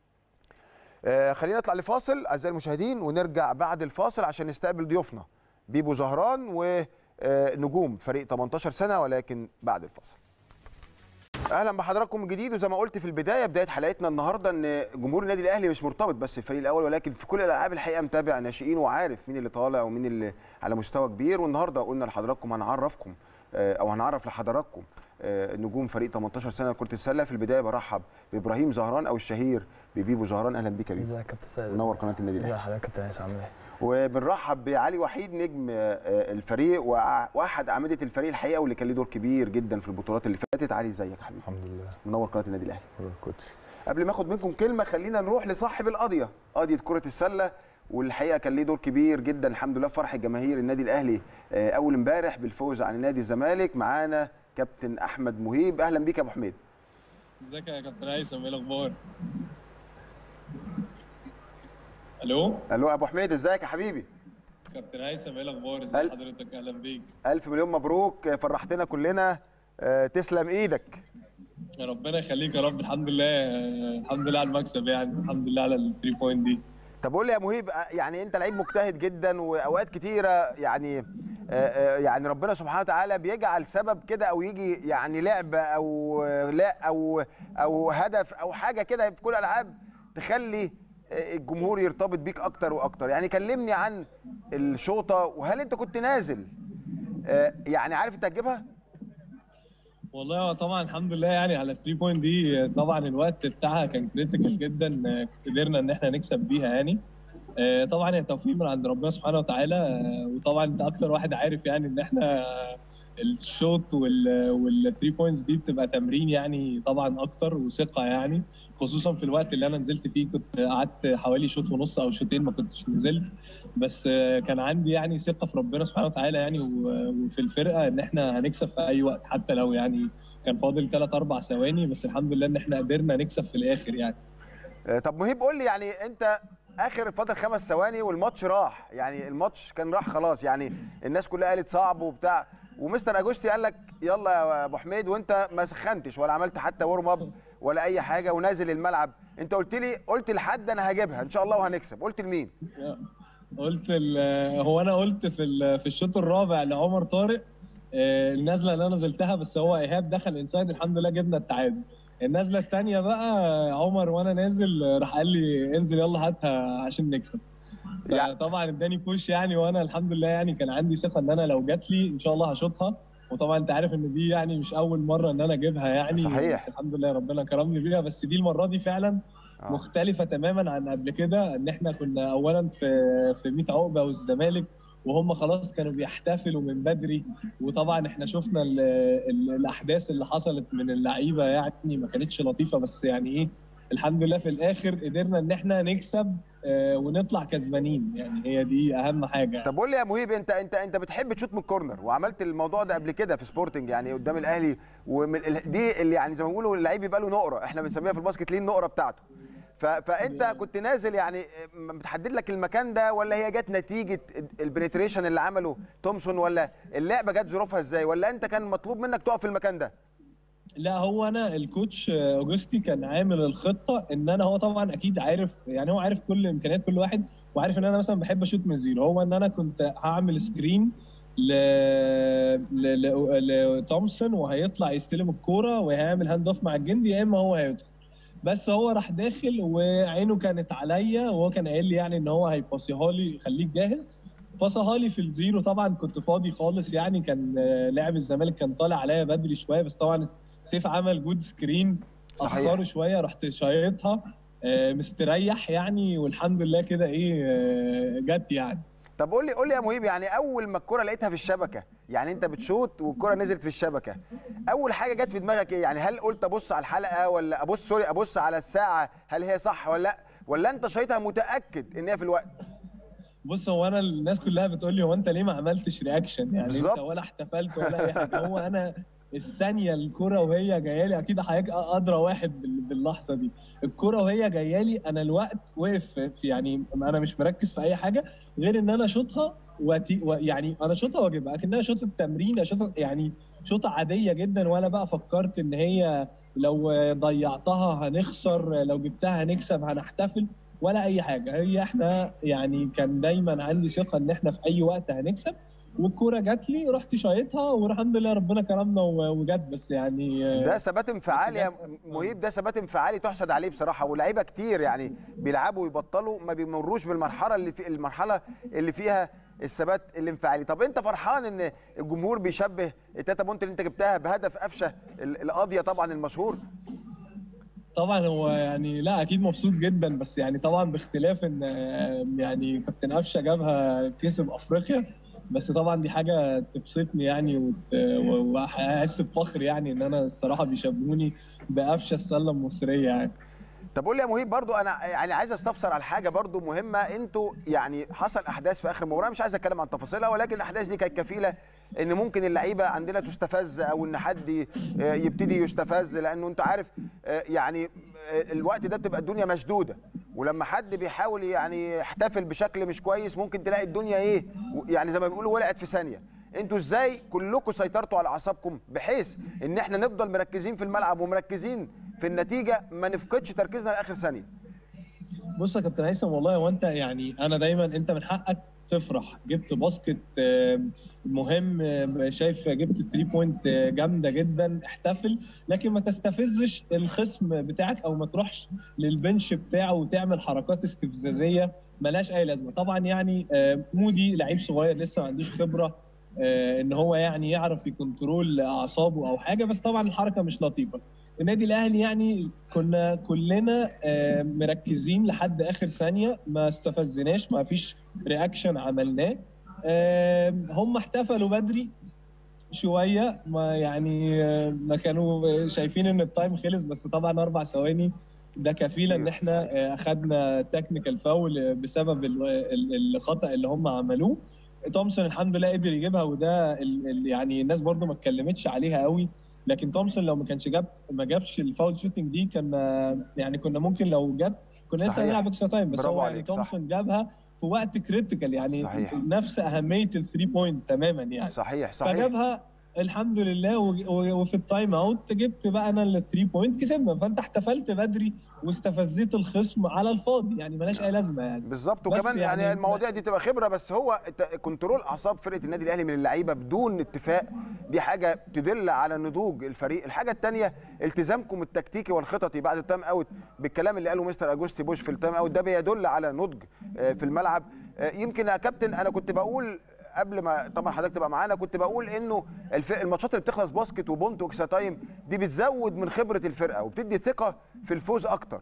Speaker 1: آه خلينا نطلع لفاصل اعزائي المشاهدين ونرجع بعد الفاصل عشان نستقبل ضيوفنا بيبو زهران ونجوم فريق 18 سنه ولكن بعد الفاصل اهلا بحضراتكم من جديد وزي ما قلت في البدايه بدايه حلقتنا النهارده ان جمهور النادي الاهلي مش مرتبط بس في الفريق الاول ولكن في كل الالعاب الحقيقه متابع ناشئين وعارف مين اللي طالع ومين اللي على مستوى كبير والنهارده قلنا لحضراتكم هنعرفكم آه، او هنعرف لحضراتكم آه، نجوم فريق 18 سنه كره السله في البدايه برحب بابراهيم زهران او الشهير ببيبو زهران اهلا بيك يا بيبو
Speaker 2: ازيك يا كابتن سيد
Speaker 1: منور قناه النادي الاهلي
Speaker 2: ازي حضرتك يا كابتن انس عامل ايه؟
Speaker 1: وبنرحب بعلي وحيد نجم آه، آه، الفريق وأع- واحد اعمده الفريق الحقيقه واللي كان له دور كبير جدا في البطولات اللي فاتت علي ازيك يا حبيبي
Speaker 3: الحمد لله
Speaker 1: منور قناه النادي الاهلي
Speaker 3: كوتش
Speaker 1: قبل ما اخد منكم كلمه خلينا نروح لصاحب القضيه قضيه كره السله والحقيقه كان ليه دور كبير جدا الحمد لله في فرح جماهير النادي الاهلي آه، اول امبارح بالفوز عن نادي الزمالك معانا كابتن احمد مهيب اهلا بيك يا ابو حميد
Speaker 4: ازيك يا كابتن هيثم ايه الاخبار؟ الو
Speaker 1: الو يا ابو حميد ازيك يا حبيبي
Speaker 4: كابتن هيثم ايه الاخبار ازي
Speaker 1: هل-
Speaker 4: حضرتك اهلا بيك
Speaker 1: الف مليون مبروك فرحتنا كلنا آه، تسلم ايدك
Speaker 4: يا ربنا يخليك يا رب الحمد لله آه، الحمد لله على المكسب يعني الحمد لله على الثري بوينت دي
Speaker 1: طب قول لي يا مهيب آه، يعني انت لعيب مجتهد جدا واوقات كتيره يعني آه، آه، يعني ربنا سبحانه وتعالى بيجعل سبب كده او يجي يعني لعبه او آه، لا او او هدف او حاجه كده في كل الالعاب تخلي آه، الجمهور يرتبط بيك اكتر واكتر يعني كلمني عن الشوطه وهل انت كنت نازل آه، يعني عارف انت هتجيبها
Speaker 4: والله هو طبعا الحمد لله يعني على الثري بوينت دي آه، طبعا الوقت بتاعها كان كريتيكال جدا آه، قدرنا ان احنا نكسب بيها يعني آه، طبعا هي توفيق من عند ربنا سبحانه وتعالى آه، وطبعا انت اكتر واحد عارف يعني ان احنا آه، الشوت والثري بوينتس دي بتبقى تمرين يعني طبعا اكتر وثقه يعني خصوصا في الوقت اللي انا نزلت فيه كنت قعدت حوالي شوط ونص او شوطين ما كنتش نزلت بس آه، كان عندي يعني ثقه في ربنا سبحانه وتعالى يعني و- وفي الفرقه ان احنا هنكسب في اي وقت حتى لو يعني كان فاضل ثلاث اربع ثواني بس الحمد لله ان احنا قدرنا نكسب في الاخر يعني
Speaker 1: آه، طب مهيب قول لي يعني انت اخر فتره خمس ثواني والماتش راح يعني الماتش كان راح خلاص يعني الناس كلها قالت صعب وبتاع ومستر اجوستي قال لك يلا يا ابو حميد وانت ما سخنتش ولا عملت حتى ورم اب ولا اي حاجه ونازل الملعب انت قلت لي قلت لحد انا هجيبها ان شاء الله وهنكسب قلت لمين
Speaker 4: قلت ال- هو انا قلت في ال- في الشوط الرابع لعمر طارق آه، النزله اللي انا نزلتها بس هو ايهاب دخل انسايد الحمد لله جبنا التعادل النزله الثانيه بقى عمر وانا نازل آه، راح قال لي انزل يلا هاتها عشان نكسب
Speaker 1: يعني-
Speaker 4: طبعا اداني بوش يعني وانا الحمد لله يعني كان عندي ثقه ان انا لو جات لي ان شاء الله هشوطها وطبعا انت عارف ان دي يعني مش اول مره ان انا اجيبها يعني
Speaker 1: صحيح.
Speaker 4: بس الحمد لله ربنا كرمني بيها بس دي المره دي فعلا
Speaker 1: آه.
Speaker 4: مختلفه تماما عن قبل كده ان احنا كنا اولا في في 100 عقبه والزمالك وهم خلاص كانوا بيحتفلوا من بدري وطبعا احنا شفنا ال ال الاحداث اللي حصلت من اللعيبه يعني ما كانتش لطيفه بس يعني ايه الحمد لله في الاخر قدرنا ان احنا نكسب آه، ونطلع كسبانين يعني هي دي اهم حاجه
Speaker 1: طب قول لي يا مهيب انت انت انت بتحب تشوط من الكورنر وعملت الموضوع ده قبل كده في سبورتنج يعني قدام الاهلي ومن ال- دي اللي يعني زي ما بيقولوا اللعيب يبقى له نقره احنا بنسميها في الباسكت ليه النقره بتاعته ف... فانت كنت نازل يعني م- متحدد لك المكان ده ولا هي جت نتيجه البنتريشن اللي عمله تومسون ولا اللعبه جت ظروفها ازاي ولا انت كان مطلوب منك تقف في المكان ده
Speaker 4: لا هو انا الكوتش اوجستي كان عامل الخطه ان انا هو طبعا اكيد عارف يعني هو عارف كل امكانيات كل واحد وعارف ان انا مثلا بحب اشوت من الزيرو هو ان انا كنت هعمل سكرين ل ل- ل- لتومسون وهيطلع يستلم الكوره وهيعمل هاند اوف مع الجندي يا اما هو هيدخل بس هو راح داخل وعينه كانت عليا وهو كان قايل لي يعني ان هو هيباصيها لي خليك جاهز باصها لي في الزيرو طبعا كنت فاضي خالص يعني كان آه، لاعب الزمالك كان طالع عليا بدري شويه بس طبعا سيف عمل جود سكرين
Speaker 1: صحيح.
Speaker 4: اخره شويه رحت شايطها آه، مستريح يعني والحمد لله كده ايه آه، جت يعني
Speaker 1: طب قول لي قول لي يا مهيب يعني اول ما الكره لقيتها في الشبكه يعني انت بتشوط والكره نزلت في الشبكه اول حاجه جت في دماغك ايه يعني هل قلت ابص على الحلقه ولا ابص سوري ابص على الساعه هل هي صح ولا لا ولا انت شايطها متاكد ان هي في الوقت
Speaker 4: بص هو انا الناس كلها بتقول لي هو انت ليه ما عملتش رياكشن يعني
Speaker 1: بالظبط.
Speaker 4: انت ولا احتفلت ولا اي حاجه هو انا الثانيه الكره وهي جايه لي اكيد حضرتك ادرى واحد بال- باللحظه دي الكره وهي جايه لي انا الوقت وقف في في- يعني انا مش مركز في اي حاجه غير ان انا اشوطها وتي و- يعني انا اشوطها واجيبها اكنها شوطه تمرين شوطه يعني شوطه عاديه جدا ولا بقى فكرت ان هي لو ضيعتها هنخسر لو جبتها هنكسب هنحتفل ولا اي حاجه هي احنا يعني كان دايما عندي ثقه ان احنا في اي وقت هنكسب والكوره جات لي رحت شايطها والحمد لله ربنا كرمنا و- وجت بس يعني
Speaker 1: ده ثبات انفعالي يا
Speaker 4: بس ده-
Speaker 1: مهيب ده ثبات انفعالي تحسد عليه بصراحه ولاعيبه كتير يعني بيلعبوا ويبطلوا ما بيمروش بالمرحله اللي في المرحله اللي فيها الثبات الانفعالي طب انت فرحان ان الجمهور بيشبه التاتا بونت اللي انت جبتها بهدف قفشه ال- القاضيه طبعا المشهور
Speaker 4: طبعا هو يعني لا اكيد مبسوط جدا بس يعني طبعا باختلاف ان آه، يعني كابتن قفشه جابها كسب افريقيا بس طبعا دي حاجه تبسطني يعني وت- و- واحس بفخر يعني ان انا الصراحه بيشبهوني بقفشه السله المصريه يعني
Speaker 1: طب قول لي يا مهيب برضو انا يعني عايز استفسر على حاجه برضو مهمه انتوا يعني حصل احداث في اخر المباراه مش عايز اتكلم عن تفاصيلها ولكن الاحداث دي كانت كفيله ان ممكن اللعيبه عندنا تستفز او ان حد ي- آه، يبتدي يستفز لانه انت عارف آه، يعني آه، الوقت ده بتبقى الدنيا مشدوده ولما حد بيحاول يعني يحتفل بشكل مش كويس ممكن تلاقي الدنيا ايه يعني زي ما بيقولوا ولعت في ثانيه انتوا ازاي كلكم سيطرتوا على اعصابكم بحيث ان احنا نفضل مركزين في الملعب ومركزين في النتيجه ما نفقدش تركيزنا لاخر ثانيه
Speaker 4: بص يا كابتن هيثم والله هو انت يعني انا دايما انت من حقك تفرح جبت باسكت آم، مهم آم، شايف جبت 3 بوينت آه، جامده جدا احتفل لكن ما تستفزش الخصم بتاعك او ما تروحش للبنش بتاعه وتعمل حركات استفزازيه ملهاش اي لازمه طبعا يعني آه، مودي لعيب صغير لسه ما عندوش خبره آه، ان هو يعني يعرف يكنترول اعصابه او حاجه بس طبعا الحركه مش لطيفه النادي الاهلي يعني كنا كلنا آه، مركزين لحد اخر ثانيه ما استفزناش ما فيش رياكشن عملناه آه، هم احتفلوا بدري شويه ما يعني آه، ما كانوا شايفين ان التايم خلص بس طبعا اربع ثواني ده كفيل ان
Speaker 1: أيوة،
Speaker 4: احنا
Speaker 1: صحيح.
Speaker 4: آه، اخدنا تكنيكال فاول بسبب ال- ال- الخطا اللي هم عملوه تومسون الحمد لله قدر يجيبها وده ال- ال- يعني الناس برضو ما اتكلمتش عليها قوي لكن تومسون لو ما كانش جاب ما جابش الفاول شوتنج دي كان يعني كنا ممكن لو جاب كنا لسه
Speaker 1: صحيح.
Speaker 4: هنلعب اكسترا تايم بس
Speaker 1: برافو
Speaker 4: هو يعني
Speaker 1: عليك، صح.
Speaker 4: تومسون جابها في وقت كريتيكال يعني
Speaker 1: صحيح.
Speaker 4: نفس اهميه الثري بوينت تماما يعني
Speaker 1: صحيح صحيح
Speaker 4: فجابها الحمد لله و- و- وفي التايم اوت جبت بقى انا الثري بوينت كسبنا فانت احتفلت بدري واستفزيت الخصم على الفاضي يعني ملهاش اي لازمه يعني
Speaker 1: بالظبط
Speaker 4: بس
Speaker 1: وكمان يعني,
Speaker 4: يعني
Speaker 1: المواضيع دي تبقى خبره بس هو الت- كنترول اعصاب فرقه النادي الاهلي من اللعيبه بدون اتفاق دي حاجه تدل على نضوج الفريق الحاجه الثانيه التزامكم التكتيكي والخططي بعد التايم اوت بالكلام اللي قاله مستر اجوستي بوش في التايم اوت ده بيدل على نضج آه، في الملعب آه، يمكن يا كابتن انا كنت بقول قبل ما طبعا حضرتك تبقى معانا كنت بقول انه الف... الماتشات اللي بتخلص باسكت وبونت واكسترا تايم دي بتزود من خبره الفرقه وبتدي ثقه في الفوز اكتر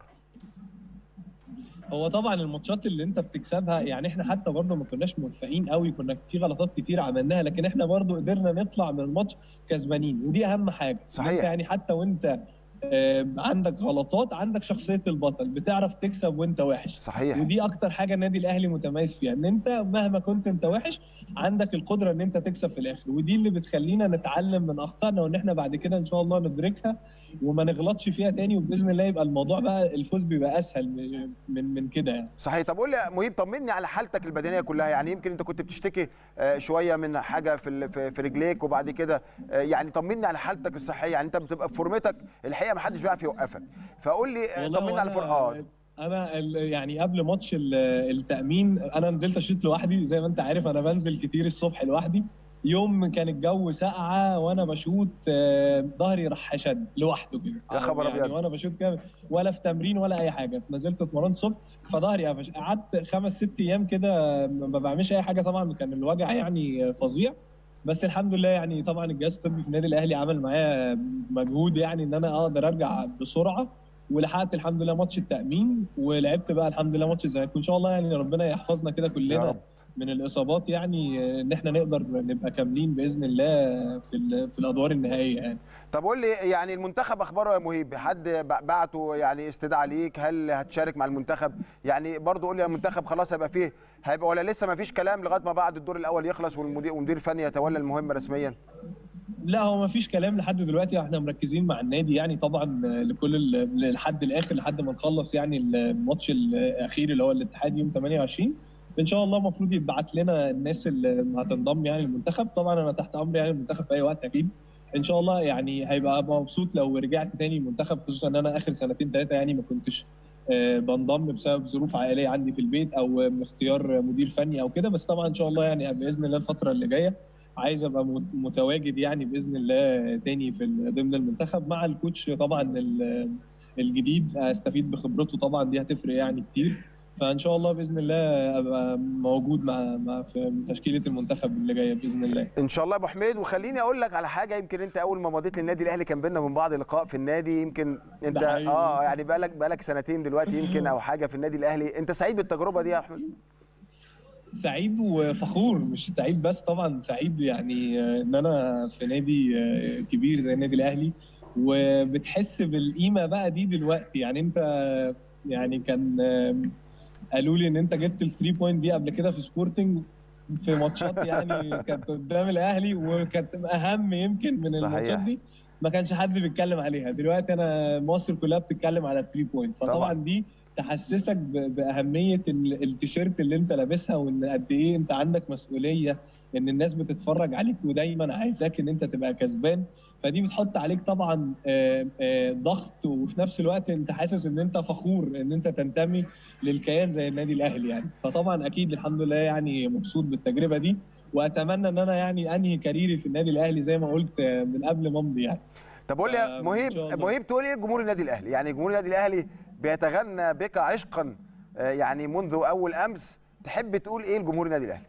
Speaker 4: هو طبعا الماتشات اللي انت بتكسبها يعني احنا حتى برضه ما كناش موفقين قوي كنا في غلطات كتير عملناها لكن احنا برضه قدرنا نطلع من الماتش كسبانين ودي اهم حاجه
Speaker 1: صحيح.
Speaker 4: انت يعني حتى وانت آه، عندك غلطات عندك شخصيه البطل بتعرف تكسب وانت وحش
Speaker 1: صحيح
Speaker 4: ودي اكتر حاجه النادي الاهلي متميز فيها ان انت مهما كنت انت وحش عندك القدره ان انت تكسب في الاخر ودي اللي بتخلينا نتعلم من اخطائنا وان احنا بعد كده ان شاء الله ندركها وما نغلطش فيها تاني وباذن الله يبقى الموضوع بقى الفوز بيبقى اسهل من من, من كده يعني
Speaker 1: صحيح طب قول لي يا مهيب طمني على حالتك البدنيه كلها يعني يمكن انت كنت بتشتكي آه، شويه من حاجه في ال- في في رجليك وبعد كده آه، يعني طمني على حالتك الصحيه يعني انت بتبقى في فورمتك الحقيقه ما حدش بيعرف يوقفك فقول لي آه،
Speaker 4: والله
Speaker 1: طمني على
Speaker 4: وأنا-
Speaker 1: الفور اه
Speaker 4: انا ال- يعني قبل ماتش ال- التامين انا نزلت اشوط لوحدي زي ما انت عارف انا بنزل كتير الصبح لوحدي يوم كان الجو ساقعه وانا بشوط آه، ظهري راح شد لوحده كده
Speaker 1: يا خبر
Speaker 4: يعني
Speaker 1: أبيض.
Speaker 4: وانا بشوط كده ولا في تمرين ولا اي حاجه نزلت اتمرنت الصبح فظهري قفش قعدت خمس ست ايام كده ما بعملش اي حاجه طبعا كان الوجع يعني فظيع بس الحمد لله يعني طبعا الجهاز الطبي في النادي الاهلي عمل معايا مجهود يعني ان انا اقدر ارجع بسرعه ولحقت الحمد لله ماتش التامين ولعبت بقى الحمد لله ماتش الزمالك وان شاء الله يعني ربنا يحفظنا كده
Speaker 1: يا
Speaker 4: كلنا
Speaker 1: رب
Speaker 4: من الاصابات يعني ان احنا نقدر نبقى كاملين باذن الله في ال- في الادوار النهائيه يعني
Speaker 1: طب قول لي يعني المنتخب اخباره يا مهيب حد ب- بعته يعني استدعاء ليك هل هتشارك مع المنتخب يعني برضو قول لي المنتخب خلاص هيبقى فيه هيبقى ولا لسه ما فيش كلام لغايه ما بعد الدور الاول يخلص والمدير والمدير الفني يتولى المهمه رسميا
Speaker 4: لا هو ما فيش كلام لحد دلوقتي احنا مركزين مع النادي يعني طبعا لكل ال- لحد الاخر لحد ما نخلص يعني الماتش الاخير اللي هو الاتحاد يوم 28 ان شاء الله المفروض يبعت لنا الناس اللي هتنضم يعني المنتخب طبعا انا تحت امر يعني المنتخب في اي وقت اكيد ان شاء الله يعني هيبقى مبسوط لو رجعت تاني المنتخب خصوصا ان انا اخر سنتين ثلاثه يعني ما كنتش آه، بنضم بسبب ظروف عائليه عندي في البيت او اختيار مدير فني او كده بس طبعا ان شاء الله يعني باذن الله الفتره اللي جايه عايز ابقى مت- متواجد يعني باذن الله تاني في ال- ضمن المنتخب مع الكوتش طبعا ال- الجديد استفيد بخبرته طبعا دي هتفرق يعني كتير فان شاء الله باذن الله ابقى موجود مع, مع في تشكيله المنتخب اللي جايه باذن الله
Speaker 1: ان شاء الله يا ابو حميد وخليني اقول لك على حاجه يمكن انت اول ما مضيت للنادي الاهلي كان بينا من بعض لقاء في النادي يمكن انت
Speaker 4: ده حقيقي.
Speaker 1: اه يعني بقالك بقالك سنتين دلوقتي يمكن او حاجه في النادي الاهلي انت سعيد بالتجربه دي يا احمد
Speaker 4: سعيد وفخور مش سعيد بس طبعا سعيد يعني آه، ان انا في نادي آه، كبير زي النادي الاهلي وبتحس بالقيمه بقى دي دلوقتي يعني انت يعني كان آه، قالوا لي ان انت جبت الثري بوينت دي قبل كده في سبورتنج في ماتشات يعني كانت قدام الاهلي وكانت اهم يمكن من
Speaker 1: صحيح.
Speaker 4: الماتشات دي ما كانش حد بيتكلم عليها دلوقتي انا مصر كلها بتتكلم على 3 بوينت
Speaker 1: طبعاً.
Speaker 4: فطبعا دي تحسسك ب- باهميه ال- التيشيرت اللي انت لابسها وان قد ايه انت عندك مسؤوليه ان الناس بتتفرج عليك ودايما عايزاك ان انت تبقى كسبان فدي بتحط عليك طبعا آه، آه، ضغط وفي نفس الوقت انت حاسس ان انت فخور ان انت تنتمي للكيان زي النادي الاهلي يعني فطبعا اكيد الحمد لله يعني مبسوط بالتجربه دي واتمنى ان انا يعني انهي كاريري في النادي الاهلي زي ما قلت آه، من قبل ما امضي يعني
Speaker 1: طب قول لي
Speaker 4: آه،
Speaker 1: يا
Speaker 4: إن
Speaker 1: مهيب
Speaker 4: شاء الله.
Speaker 1: مهيب تقول ايه جمهور النادي الاهلي يعني جمهور النادي الاهلي بيتغنى بك عشقا آه، يعني منذ اول امس تحب تقول ايه لجمهور النادي الاهلي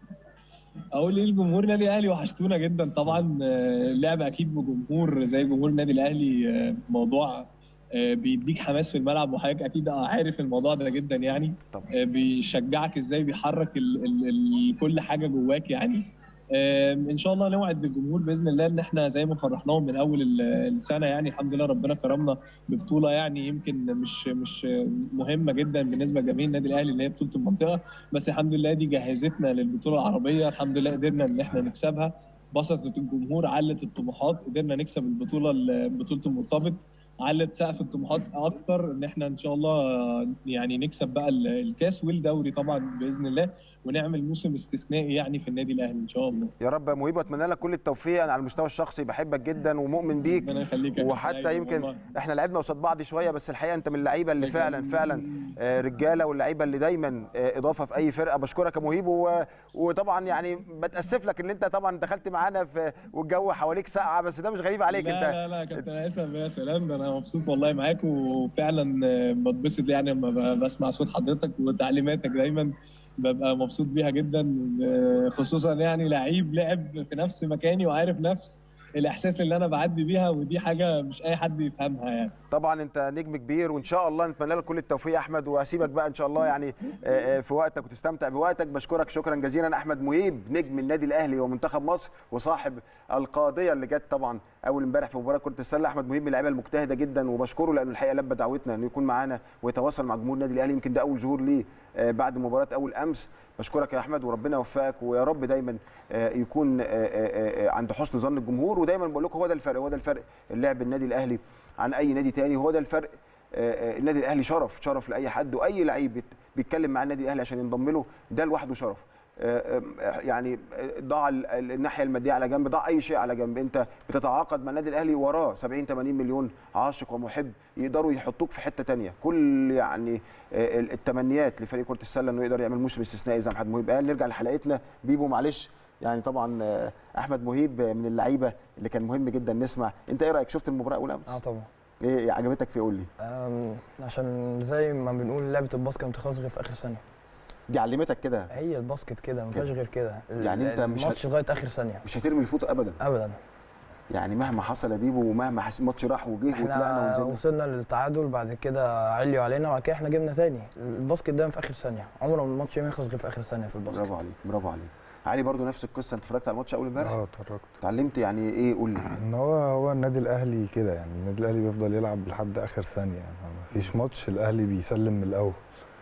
Speaker 4: اقول ايه لجمهور النادي الاهلي وحشتونا جدا طبعا آه، اللعب اكيد بجمهور زي جمهور النادي الاهلي آه، موضوع آه، بيديك حماس في الملعب وحضرتك اكيد عارف الموضوع ده جدا يعني
Speaker 1: طبعا
Speaker 4: آه، بيشجعك ازاي بيحرك ال ال ال كل حاجه جواك يعني آه، ان شاء الله نوعد الجمهور باذن الله ان احنا زي ما فرحناهم من اول ال- السنه يعني الحمد لله ربنا كرمنا ببطوله يعني يمكن مش مش مهمه جدا بالنسبه لجماهير النادي الاهلي اللي هي بطوله المنطقه بس الحمد لله دي جهزتنا للبطوله العربيه الحمد لله قدرنا ان احنا نكسبها بسطت الجمهور علت الطموحات قدرنا نكسب البطوله ال- بطوله المرتبط علت سقف الطموحات اكتر ان احنا ان شاء الله يعني نكسب بقى ال- الكاس والدوري طبعا باذن الله ونعمل موسم استثنائي يعني في النادي الاهلي ان شاء الله
Speaker 1: يا رب يا مهيب واتمنى لك كل التوفيق انا على المستوى الشخصي بحبك جدا ومؤمن بيك
Speaker 4: ربنا يخليك يا كابتن
Speaker 1: وحتى
Speaker 4: أيمن
Speaker 1: يمكن
Speaker 4: والله.
Speaker 1: احنا لعبنا قصاد بعض شويه بس الحقيقه انت من اللعيبه اللي فعلا فعلا آه، رجاله واللعيبه اللي دايما آه، اضافه في اي فرقه بشكرك يا مهيب و- وطبعا يعني بتاسف لك ان انت طبعا دخلت معانا في والجو حواليك ساقعه بس ده مش غريب عليك
Speaker 4: لا
Speaker 1: انت
Speaker 4: لا لا كابتن هيثم يا سلام ده انا مبسوط والله معاك وفعلا آه، بتبسط يعني لما ب- بسمع صوت حضرتك وتعليماتك دايما ببقى مبسوط بيها جدا آه، خصوصا يعني لعيب لعب في نفس مكاني وعارف نفس الاحساس اللي انا بعدي بيها ودي حاجه مش اي حد يفهمها يعني
Speaker 1: طبعا انت نجم كبير وان شاء الله نتمنى لك كل التوفيق يا احمد واسيبك بقى ان شاء الله يعني آه، آه، في وقتك وتستمتع بوقتك بشكرك شكرا جزيلا احمد مهيب نجم النادي الاهلي ومنتخب مصر وصاحب القاضيه اللي جت طبعا اول امبارح في مباراه كره السله احمد مهيب من اللعيبه المجتهده جدا وبشكره لانه الحقيقه لبى دعوتنا انه يكون معانا ويتواصل مع جمهور النادي الاهلي يمكن ده اول ظهور ليه آه، بعد مباراه اول امس بشكرك يا احمد وربنا يوفقك ويا رب دايما آه، يكون آه، آه، آه، عند حسن ظن الجمهور ودايما بقول لكم هو ده الفرق هو ده الفرق اللعب النادي الاهلي عن اي نادي تاني هو ده الفرق آه، آه، النادي الاهلي شرف شرف لاي حد واي لعيب بيت- بيتكلم مع النادي الاهلي عشان ينضم له ده لوحده شرف آه، آه، يعني آه، ضع ال- ال- الناحيه الماديه على جنب ضع اي شيء على جنب انت بتتعاقد مع النادي الاهلي وراه 70 80 مليون عاشق ومحب يقدروا يحطوك في حته تانية كل يعني آه، ال- التمنيات لفريق كره السله انه يقدر يعمل موسم استثنائي زي ما محمد مهيب قال نرجع لحلقتنا بيبو معلش يعني طبعا آه، احمد مهيب من اللعيبه اللي كان مهم جدا نسمع انت ايه رايك شفت المباراه اول
Speaker 2: اه
Speaker 1: امس
Speaker 2: طبعا
Speaker 1: ايه عجبتك في قول لي
Speaker 2: أم، عشان زي ما بنقول لعبه الباسكت ما بتخلص غير في اخر ثانيه
Speaker 1: دي علمتك كده
Speaker 2: هي الباسكت كده ما
Speaker 1: كده.
Speaker 2: فيهاش غير كده ال-
Speaker 1: يعني أنت مش
Speaker 2: الماتش لغايه اخر ثانيه
Speaker 1: مش هترمي الفوط ابدا
Speaker 2: ابدا
Speaker 1: يعني مهما حصل يا بيبو ومهما حس- الماتش راح وجه وطلعنا
Speaker 2: احنا
Speaker 1: ونزلنا
Speaker 2: وصلنا للتعادل بعد كده عليوا علينا وبعد كده احنا جبنا تاني الباسكت دايما في اخر ثانيه عمره ما الماتش ما يخلص غير في اخر ثانيه في الباسكت
Speaker 1: برافو عليك برافو عليك علي برضو نفس القصه انت اتفرجت على الماتش اول امبارح
Speaker 3: اه اتفرجت
Speaker 1: اتعلمت يعني ايه قول لي
Speaker 3: ان هو هو النادي الاهلي كده يعني النادي الاهلي بيفضل يلعب لحد اخر ثانيه يعني ما فيش ماتش الاهلي بيسلم من الاول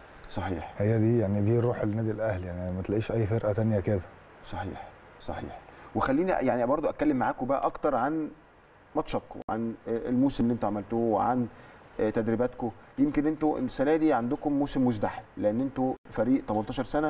Speaker 1: صحيح
Speaker 3: هي دي يعني دي روح النادي الاهلي يعني ما تلاقيش اي فرقه تانية كده
Speaker 1: صحيح صحيح وخليني يعني برضو اتكلم معاكم بقى اكتر عن ماتشك وعن الموسم اللي انتوا عملتوه وعن تدريباتكم يمكن انتوا السنه دي عندكم موسم مزدحم لان انتوا فريق 18 سنه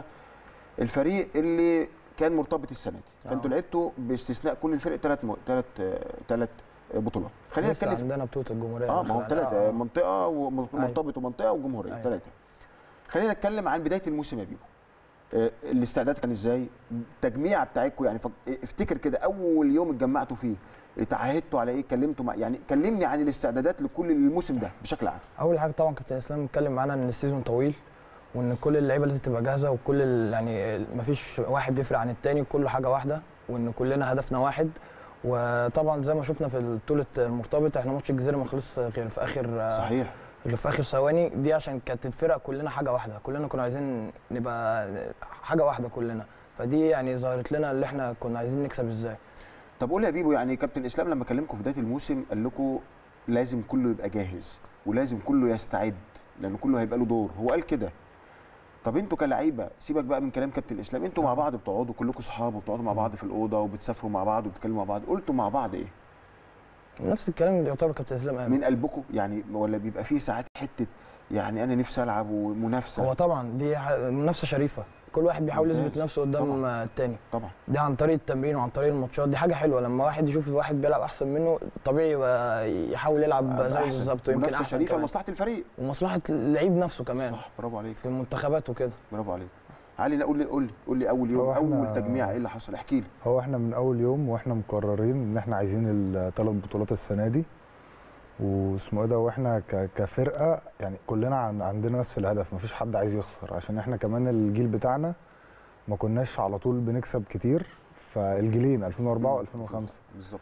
Speaker 1: الفريق اللي كان مرتبط السنه دي فانتوا
Speaker 2: آه.
Speaker 1: لعبتوا باستثناء كل الفرق ثلاث ثلاث ثلاث بطولات خلينا
Speaker 2: لسه
Speaker 1: نتكلم
Speaker 2: عندنا بطوله الجمهوريه
Speaker 1: اه ما هم
Speaker 2: داخل
Speaker 1: ثلاثه
Speaker 2: عليها. آه.
Speaker 1: منطقه ومرتبط ومنطقه وجمهوريه
Speaker 2: أيوة.
Speaker 1: ثلاثه خلينا نتكلم عن بدايه الموسم يا بيبو آه، الاستعداد كان ازاي التجميع بتاعتكم يعني فك- افتكر كده اول يوم اتجمعتوا فيه اتعهدتوا على ايه اتكلمتوا مع يعني كلمني عن الاستعدادات لكل الموسم ده بشكل عام
Speaker 2: اول حاجه طبعا كابتن اسلام اتكلم معانا ان السيزون طويل وان كل اللعيبه لازم تبقى جاهزه وكل ال- يعني ما فيش واحد بيفرق عن التاني كله حاجه واحده وان كلنا هدفنا واحد وطبعا زي ما شفنا في بطوله المرتبط احنا ماتش الجزيره ما خلص غير في اخر
Speaker 1: صحيح
Speaker 2: غير في اخر ثواني دي عشان كانت الفرق كلنا حاجه واحده كلنا كنا عايزين نبقى حاجه واحده كلنا فدي يعني ظهرت لنا اللي احنا كنا عايزين نكسب ازاي
Speaker 1: طب قول يا بيبو يعني كابتن اسلام لما كلمكم في بدايه الموسم قال لكم لازم كله يبقى جاهز ولازم كله يستعد لان كله هيبقى له دور هو قال كده طب انتوا كلعيبه سيبك بقى من كلام كابتن اسلام انتوا مع بعض بتقعدوا كلكم صحاب وبتقعدوا مع بعض في الاوضه وبتسافروا مع بعض وبتتكلموا مع بعض قلتوا مع بعض ايه
Speaker 2: نفس الكلام اللي يعتبر كابتن اسلام قال
Speaker 1: من قلبكم يعني ولا بيبقى فيه ساعات حته يعني انا نفسي العب ومنافسه
Speaker 2: هو طبعا دي ح- منافسه شريفه كل واحد بيحاول
Speaker 1: ممتاز.
Speaker 2: يثبت نفسه قدام
Speaker 1: طبعاً.
Speaker 2: التاني
Speaker 1: طبعا
Speaker 2: دي عن طريق التمرين وعن طريق الماتشات دي حاجه حلوه لما واحد يشوف واحد بيلعب احسن منه طبيعي يبقى يحاول يلعب زيه
Speaker 1: أحسن.
Speaker 2: بالظبط ويمكن
Speaker 1: منافسه
Speaker 2: احسن
Speaker 1: شريفه
Speaker 2: كمان.
Speaker 1: لمصلحه الفريق
Speaker 2: ومصلحه اللعيب نفسه كمان
Speaker 1: صح برافو عليك
Speaker 2: في المنتخبات وكده
Speaker 1: برافو عليك علي قول لي قول لي قول لي اول يوم
Speaker 3: هو إحنا-
Speaker 1: اول تجميع ايه اللي حصل احكي لي
Speaker 3: هو احنا من اول يوم واحنا مقررين ان احنا عايزين الثلاث بطولات السنه دي واسمه ايه ده واحنا ك- كفرقه يعني كلنا عن عندنا نفس الهدف مفيش حد عايز يخسر عشان احنا كمان الجيل بتاعنا ما كناش على طول بنكسب كتير فالجيلين 2004 و2005
Speaker 1: بالظبط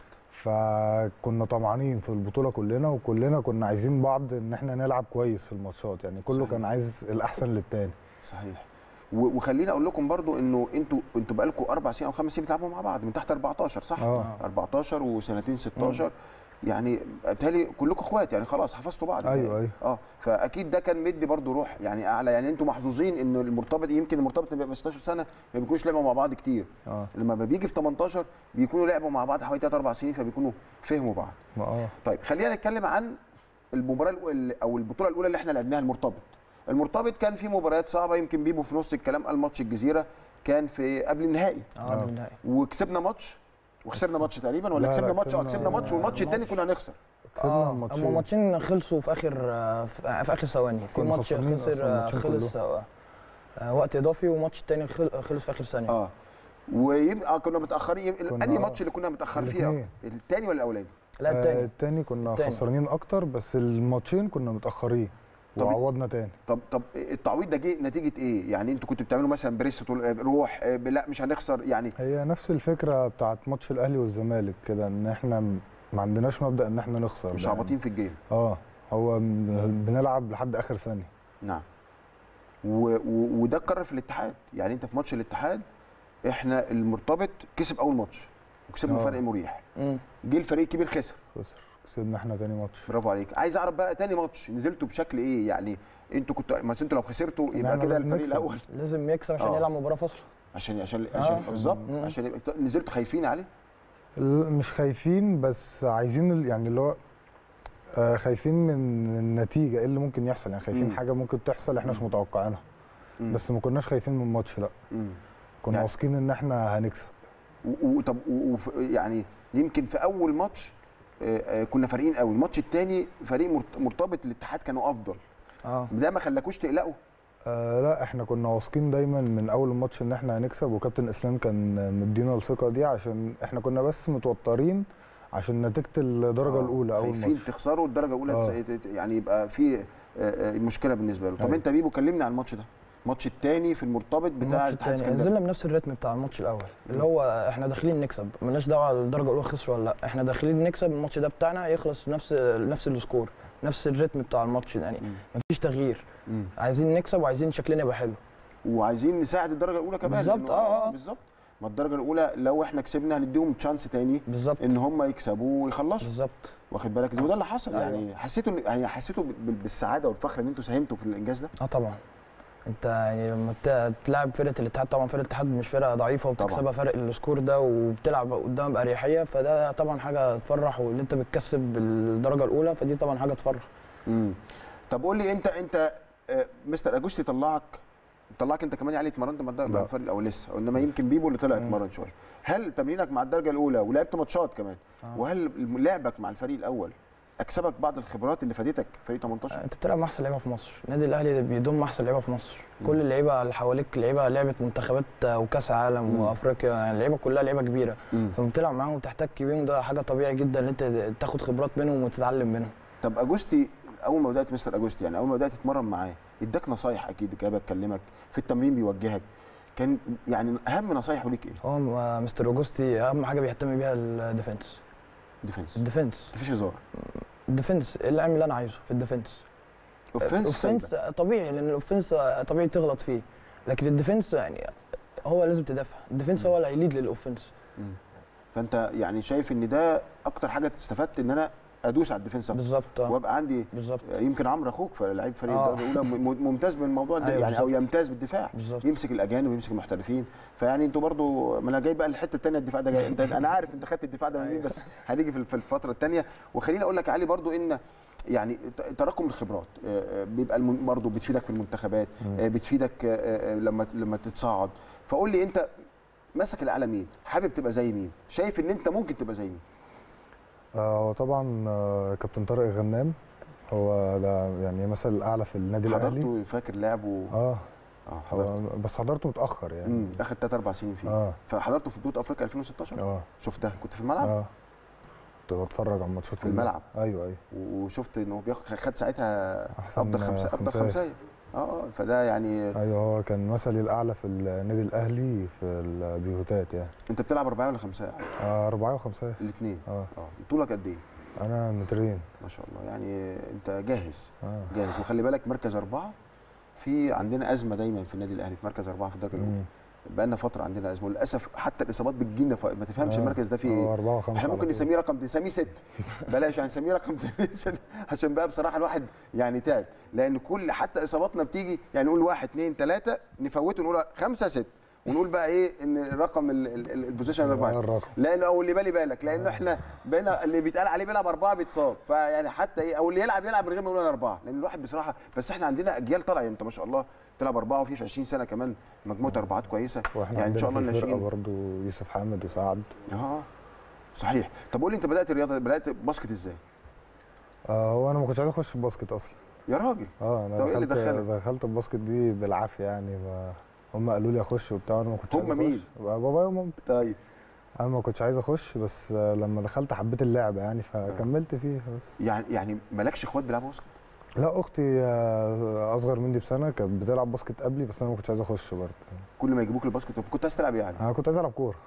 Speaker 3: فكنا طمعانين في البطوله كلنا وكلنا كنا عايزين بعض ان احنا نلعب كويس في الماتشات يعني كله
Speaker 1: صحيح.
Speaker 3: كان عايز الاحسن للتاني
Speaker 1: صحيح و- وخليني اقول لكم برضو انه انتوا انتوا بقالكم اربع سنين او خمس سنين بتلعبوا مع بعض من تحت 14 صح؟
Speaker 3: اه
Speaker 1: 14 وسنتين 16 يعني بالتالي كلكم اخوات يعني خلاص حفظتوا بعض
Speaker 3: ايوه ايوه
Speaker 1: اه فاكيد ده كان مدي برضو روح يعني اعلى يعني انتوا محظوظين انه المرتبط يمكن المرتبط اللي بيبقى 16 سنه ما بيكونوش لعبوا مع بعض كتير
Speaker 3: اه
Speaker 1: لما بيجي في 18 بيكونوا لعبوا مع بعض حوالي 3 4 سنين فبيكونوا فهموا بعض
Speaker 3: ما اه
Speaker 1: طيب خلينا نتكلم عن المباراه الأول- او البطوله الاولى اللي احنا لعبناها المرتبط المرتبط كان في مباريات صعبه يمكن بيبو في نص الكلام قال ماتش الجزيره كان في قبل النهائي
Speaker 2: اه قبل النهائي
Speaker 1: وكسبنا ماتش وخسرنا ماتش تقريبا ولا
Speaker 3: لا،
Speaker 1: كسبنا
Speaker 3: لا،
Speaker 1: ماتش اه
Speaker 3: كسبنا-
Speaker 1: كسبنا ماتش والماتش الثاني
Speaker 2: ماتش.
Speaker 1: كنا هنخسر
Speaker 3: كسبنا
Speaker 2: اه
Speaker 3: الماتشين
Speaker 2: اما ماتشين خلصوا في اخر آه، في في اخر ثواني في
Speaker 3: كنا
Speaker 2: ماتش
Speaker 3: خسرانين
Speaker 2: خسر
Speaker 3: أصلاً
Speaker 2: آه،
Speaker 3: الماتشين
Speaker 2: خلص آه، آه، وقت اضافي وماتش التاني خل- خلص في اخر ثانيه
Speaker 1: اه ويبقى كنا متاخرين
Speaker 3: كنا-
Speaker 1: انهي ماتش اللي كنا متاخر فيه
Speaker 3: الاتنين.
Speaker 1: الثاني ولا الاولاني
Speaker 2: لا
Speaker 3: آه،
Speaker 2: التاني
Speaker 3: التاني كنا
Speaker 2: التاني.
Speaker 3: خسرانين اكتر بس الماتشين كنا متاخرين
Speaker 1: طب-
Speaker 3: وعوضنا تاني
Speaker 1: طب طب التعويض ده جه نتيجه ايه يعني انتوا كنتوا بتعملوا مثلا بريس تقول آه، روح آه، لا مش هنخسر يعني
Speaker 3: هي نفس الفكره بتاعت ماتش الاهلي والزمالك كده ان احنا م- ما عندناش مبدا ان احنا نخسر
Speaker 1: مش
Speaker 3: ده يعني.
Speaker 1: عباطين في الجيم
Speaker 3: اه هو م- بنلعب لحد اخر ثانيه
Speaker 1: نعم و... و... وده اتكرر في الاتحاد يعني انت في ماتش الاتحاد احنا المرتبط كسب اول ماتش وكسبنا
Speaker 3: آه.
Speaker 1: فرق مريح
Speaker 2: مم.
Speaker 1: جه الفريق الكبير خسر
Speaker 3: خسر كسبنا احنا تاني ماتش
Speaker 1: برافو عليك عايز اعرف بقى تاني ماتش نزلتوا بشكل ايه يعني انتوا كنتوا ما انتوا لو خسرتوا
Speaker 3: إن
Speaker 1: يبقى
Speaker 3: إحنا
Speaker 1: كده
Speaker 3: لازم
Speaker 1: الفريق
Speaker 3: نكسب.
Speaker 1: الاول
Speaker 2: لازم يكسب عشان
Speaker 1: آه.
Speaker 2: يلعب مباراه فاصله
Speaker 1: عشان عشان عشان
Speaker 2: آه.
Speaker 1: بالظبط
Speaker 2: مم.
Speaker 1: عشان يبقى نزلتوا خايفين عليه
Speaker 3: ال- مش خايفين بس عايزين ال- يعني اللي هو آه، خايفين من النتيجه ايه اللي ممكن يحصل يعني خايفين
Speaker 1: مم.
Speaker 3: حاجه ممكن تحصل احنا مش
Speaker 1: مم.
Speaker 3: متوقعينها
Speaker 1: مم.
Speaker 3: بس ما كناش خايفين من الماتش لا
Speaker 1: مم.
Speaker 3: كنا
Speaker 1: يعني-
Speaker 3: واثقين ان احنا هنكسب
Speaker 1: و- وطب و- وف- يعني يمكن في اول ماتش آه، آه، كنا فارقين قوي الماتش الثاني فريق مرت- مرتبط الاتحاد كانوا افضل
Speaker 2: اه
Speaker 1: ده ما خلاكوش تقلقوا
Speaker 3: آه لا احنا كنا واثقين دايما من اول الماتش ان احنا هنكسب وكابتن اسلام كان مدينا الثقه دي عشان احنا كنا بس متوترين عشان نتيجه الدرجه
Speaker 1: آه،
Speaker 3: الاولى اول
Speaker 1: خايفين
Speaker 3: ماتش
Speaker 1: تخسروا الدرجه الاولى
Speaker 3: آه.
Speaker 1: تس- ت- يعني يبقى في آه، آه، المشكله بالنسبه له طب
Speaker 3: أيوة.
Speaker 1: انت بيبو كلمني عن الماتش ده الماتش الثاني في المرتبط بتاع
Speaker 2: الماتش
Speaker 1: الاتحاد
Speaker 2: التاني
Speaker 1: اسكندريه
Speaker 2: نزلنا بنفس الريتم بتاع الماتش الاول اللي هو احنا داخلين نكسب مالناش دعوه الدرجه الاولى خسروا ولا لا احنا داخلين نكسب الماتش ده بتاعنا يخلص نفس نفس السكور نفس الريتم بتاع الماتش يعني
Speaker 1: مم.
Speaker 2: مفيش تغيير
Speaker 1: مم.
Speaker 2: عايزين نكسب وعايزين شكلنا يبقى حلو
Speaker 1: وعايزين نساعد الدرجه الاولى كمان
Speaker 2: بالظبط،
Speaker 1: لأنه-
Speaker 2: آه، آه.
Speaker 1: بالظبط ما الدرجه الاولى لو احنا كسبنا هنديهم تشانس تاني
Speaker 2: بالظبط
Speaker 1: ان هم يكسبوا ويخلصوا
Speaker 2: بالظبط
Speaker 1: واخد بالك وده اللي حصل
Speaker 2: أيوة.
Speaker 1: يعني حسيتوا إن- يعني حسيتوا بال- بالسعاده والفخر ان انتوا ساهمتوا في الانجاز ده
Speaker 2: اه طبعا انت يعني لما ت- تلعب فرقه الاتحاد طبعا فرقه الاتحاد مش فرقه ضعيفه وبتكسبها
Speaker 1: طبعاً.
Speaker 2: فرق السكور ده وبتلعب قدام باريحيه فده طبعا حاجه تفرح واللي انت بتكسب بالدرجه الاولى فدي طبعا حاجه تفرح
Speaker 1: امم طب قول لي انت انت آه، مستر اجوستي طلعك طلعك انت كمان يعني اتمرنت مع الدرجه مع
Speaker 3: لا.
Speaker 1: الفريق الاول لسه انما يمكن بيبو اللي طلع
Speaker 2: مم.
Speaker 1: اتمرن شويه هل تمرينك مع الدرجه الاولى ولعبت ماتشات كمان
Speaker 2: آه.
Speaker 1: وهل لعبك مع الفريق الاول اكسبك بعض الخبرات اللي فادتك فريق 18
Speaker 2: انت بتلعب مع احسن لعيبه في مصر النادي الاهلي بيضم احسن لعيبه في مصر
Speaker 1: مم.
Speaker 2: كل اللعيبه اللي حواليك لعيبه لعبت منتخبات وكاس عالم
Speaker 1: مم.
Speaker 2: وافريقيا يعني اللعيبه كلها لعيبه كبيره
Speaker 1: مم.
Speaker 2: فلما بتلعب معاهم وتحتك بيهم ده حاجه طبيعي جدا ان انت تاخد خبرات منهم وتتعلم منهم
Speaker 1: طب اجوستي اول ما بدات مستر اجوستي يعني اول ما بدات تتمرن معاه اداك نصايح اكيد كده بكلمك في التمرين بيوجهك كان يعني اهم نصايحه ليك ايه؟
Speaker 2: هو م- مستر اوجوستي اهم حاجه بيهتم بيها الديفنس
Speaker 1: ديفنس
Speaker 2: الديفنس
Speaker 1: مفيش هزار
Speaker 2: الديفنس اللي اعمل اللي انا عايزه في الديفنس
Speaker 1: اوفنس
Speaker 2: الاوفنس طبيعي لان الاوفنس طبيعي تغلط فيه لكن الديفنس يعني هو لازم تدافع الديفنس
Speaker 1: مم.
Speaker 2: هو اللي هيليد للاوفنس
Speaker 1: مم. فانت يعني شايف ان ده اكتر حاجه استفدت ان انا ادوس على الديفنس أكتر.
Speaker 2: بالظبط آه.
Speaker 1: وابقى عندي
Speaker 2: بالظبط
Speaker 1: يمكن عمرو اخوك فلعيب فريق
Speaker 2: آه.
Speaker 1: الدرجه الاولى م- ممتاز بالموضوع ده
Speaker 2: أيوة
Speaker 1: يعني او
Speaker 2: بالظبط.
Speaker 1: يمتاز بالدفاع
Speaker 2: بالظبط.
Speaker 1: يمسك الاجانب ويمسك المحترفين فيعني انتوا برضو ما انا جاي بقى الحته الثانيه الدفاع ده جاي انت انا عارف انت خدت الدفاع ده من مين بس هنيجي في في الفتره الثانيه وخليني اقول لك يا علي برضو ان يعني ت- تراكم الخبرات آه، آه، بيبقى الم- برضو بتفيدك في المنتخبات آه، بتفيدك آه، آه، لما لما تتصاعد فقول لي انت مسك الاعلى مين حابب تبقى زي مين شايف ان انت ممكن تبقى زي مين
Speaker 3: آه، هو طبعا آه، كابتن طارق غنام هو ده يعني مثل الاعلى في النادي الاهلي
Speaker 1: حضرته فاكر لعبه
Speaker 3: اه
Speaker 1: اه حضرته
Speaker 3: هو بس حضرته متاخر يعني
Speaker 1: امم اخر 3 4 سنين فيه
Speaker 3: اه
Speaker 1: فحضرته في بطوله افريقيا 2016
Speaker 3: اه
Speaker 1: شفتها كنت في الملعب
Speaker 3: اه كنت بتفرج على الماتشات
Speaker 1: في الملعب.
Speaker 3: ايوه ايوه
Speaker 1: وشفت انه بياخد خد ساعتها
Speaker 3: أحسن
Speaker 1: افضل خمسه افضل
Speaker 3: خمسية.
Speaker 1: خمسيه اه اه فده يعني
Speaker 3: ايوه هو كان مثلي الاعلى في النادي الاهلي في البيفوتات يعني
Speaker 1: انت بتلعب اربعه ولا خمسه
Speaker 3: آه، اربعه وخمسه
Speaker 1: الاثنين
Speaker 3: اه
Speaker 1: اه طولك قد ايه
Speaker 3: انا مترين
Speaker 1: ما شاء الله يعني انت جاهز
Speaker 3: اه
Speaker 1: جاهز وخلي بالك مركز اربعه في عندنا ازمه دايما في النادي الاهلي في مركز اربعه في الدرجه الاولى
Speaker 3: مم.
Speaker 1: بقى لنا فتره عندنا ازمه وللاسف حتى الاصابات بتجينا ف- ما تفهمش
Speaker 3: آه،
Speaker 1: المركز ده فيه
Speaker 3: هو
Speaker 1: ايه
Speaker 3: اربعه وخمسه
Speaker 1: احنا
Speaker 3: على
Speaker 1: ممكن
Speaker 3: طول.
Speaker 1: نسميه رقم نسميه ستة بلاش يعني نسميه رقم عشان عشان بقى بصراحه الواحد يعني تعب لان كل حتى اصاباتنا بتيجي يعني نقول واحد اثنين ثلاثه نفوته نقول خمسه ست ونقول بقى ايه ان الرقم ال- ال- ال- البوزيشن
Speaker 3: آه،
Speaker 1: الاربعه
Speaker 3: الرقم.
Speaker 1: لان او اللي بالي بالك لان احنا بقينا اللي بيتقال عليه بيلعب اربعه بيتصاب فيعني حتى ايه او اللي يلعب يلعب من غير ما يقول انا اربعه لان الواحد بصراحه بس احنا عندنا اجيال طالعه يعني انت ما شاء الله تلعب اربعه وفي في 20 سنه كمان مجموعه اربعات كويسه
Speaker 3: واحنا
Speaker 1: يعني ان شاء الله
Speaker 3: عندنا في الفرقه
Speaker 1: الناشئين
Speaker 3: برضو يوسف حامد وسعد
Speaker 1: اه صحيح طب قول لي انت بدات الرياضه بدات باسكت ازاي
Speaker 3: آه هو انا ما كنتش عايز اخش الباسكت اصلا
Speaker 1: يا راجل
Speaker 3: اه انا
Speaker 1: طب إيه اللي
Speaker 3: دخلت
Speaker 1: دخلك؟
Speaker 3: دخلت الباسكت دي بالعافيه يعني ما هم قالوا لي اخش وبتاع وانا ما كنتش
Speaker 1: هم
Speaker 3: عايز
Speaker 1: مين؟
Speaker 3: اخش بابايا ومامتي
Speaker 1: طيب
Speaker 3: انا ما كنتش عايز اخش بس آه، لما دخلت حبيت اللعبه يعني فكملت فيها بس
Speaker 1: يعني يعني مالكش اخوات بيلعبوا باسكت
Speaker 3: لا اختي آه، اصغر مني بسنه كانت بتلعب باسكت قبلي بس انا ما كنتش عايز اخش برضه
Speaker 1: كل ما يجيبوك الباسكت طب كنت عايز تلعب إيه يعني
Speaker 3: انا كنت عايز العب كوره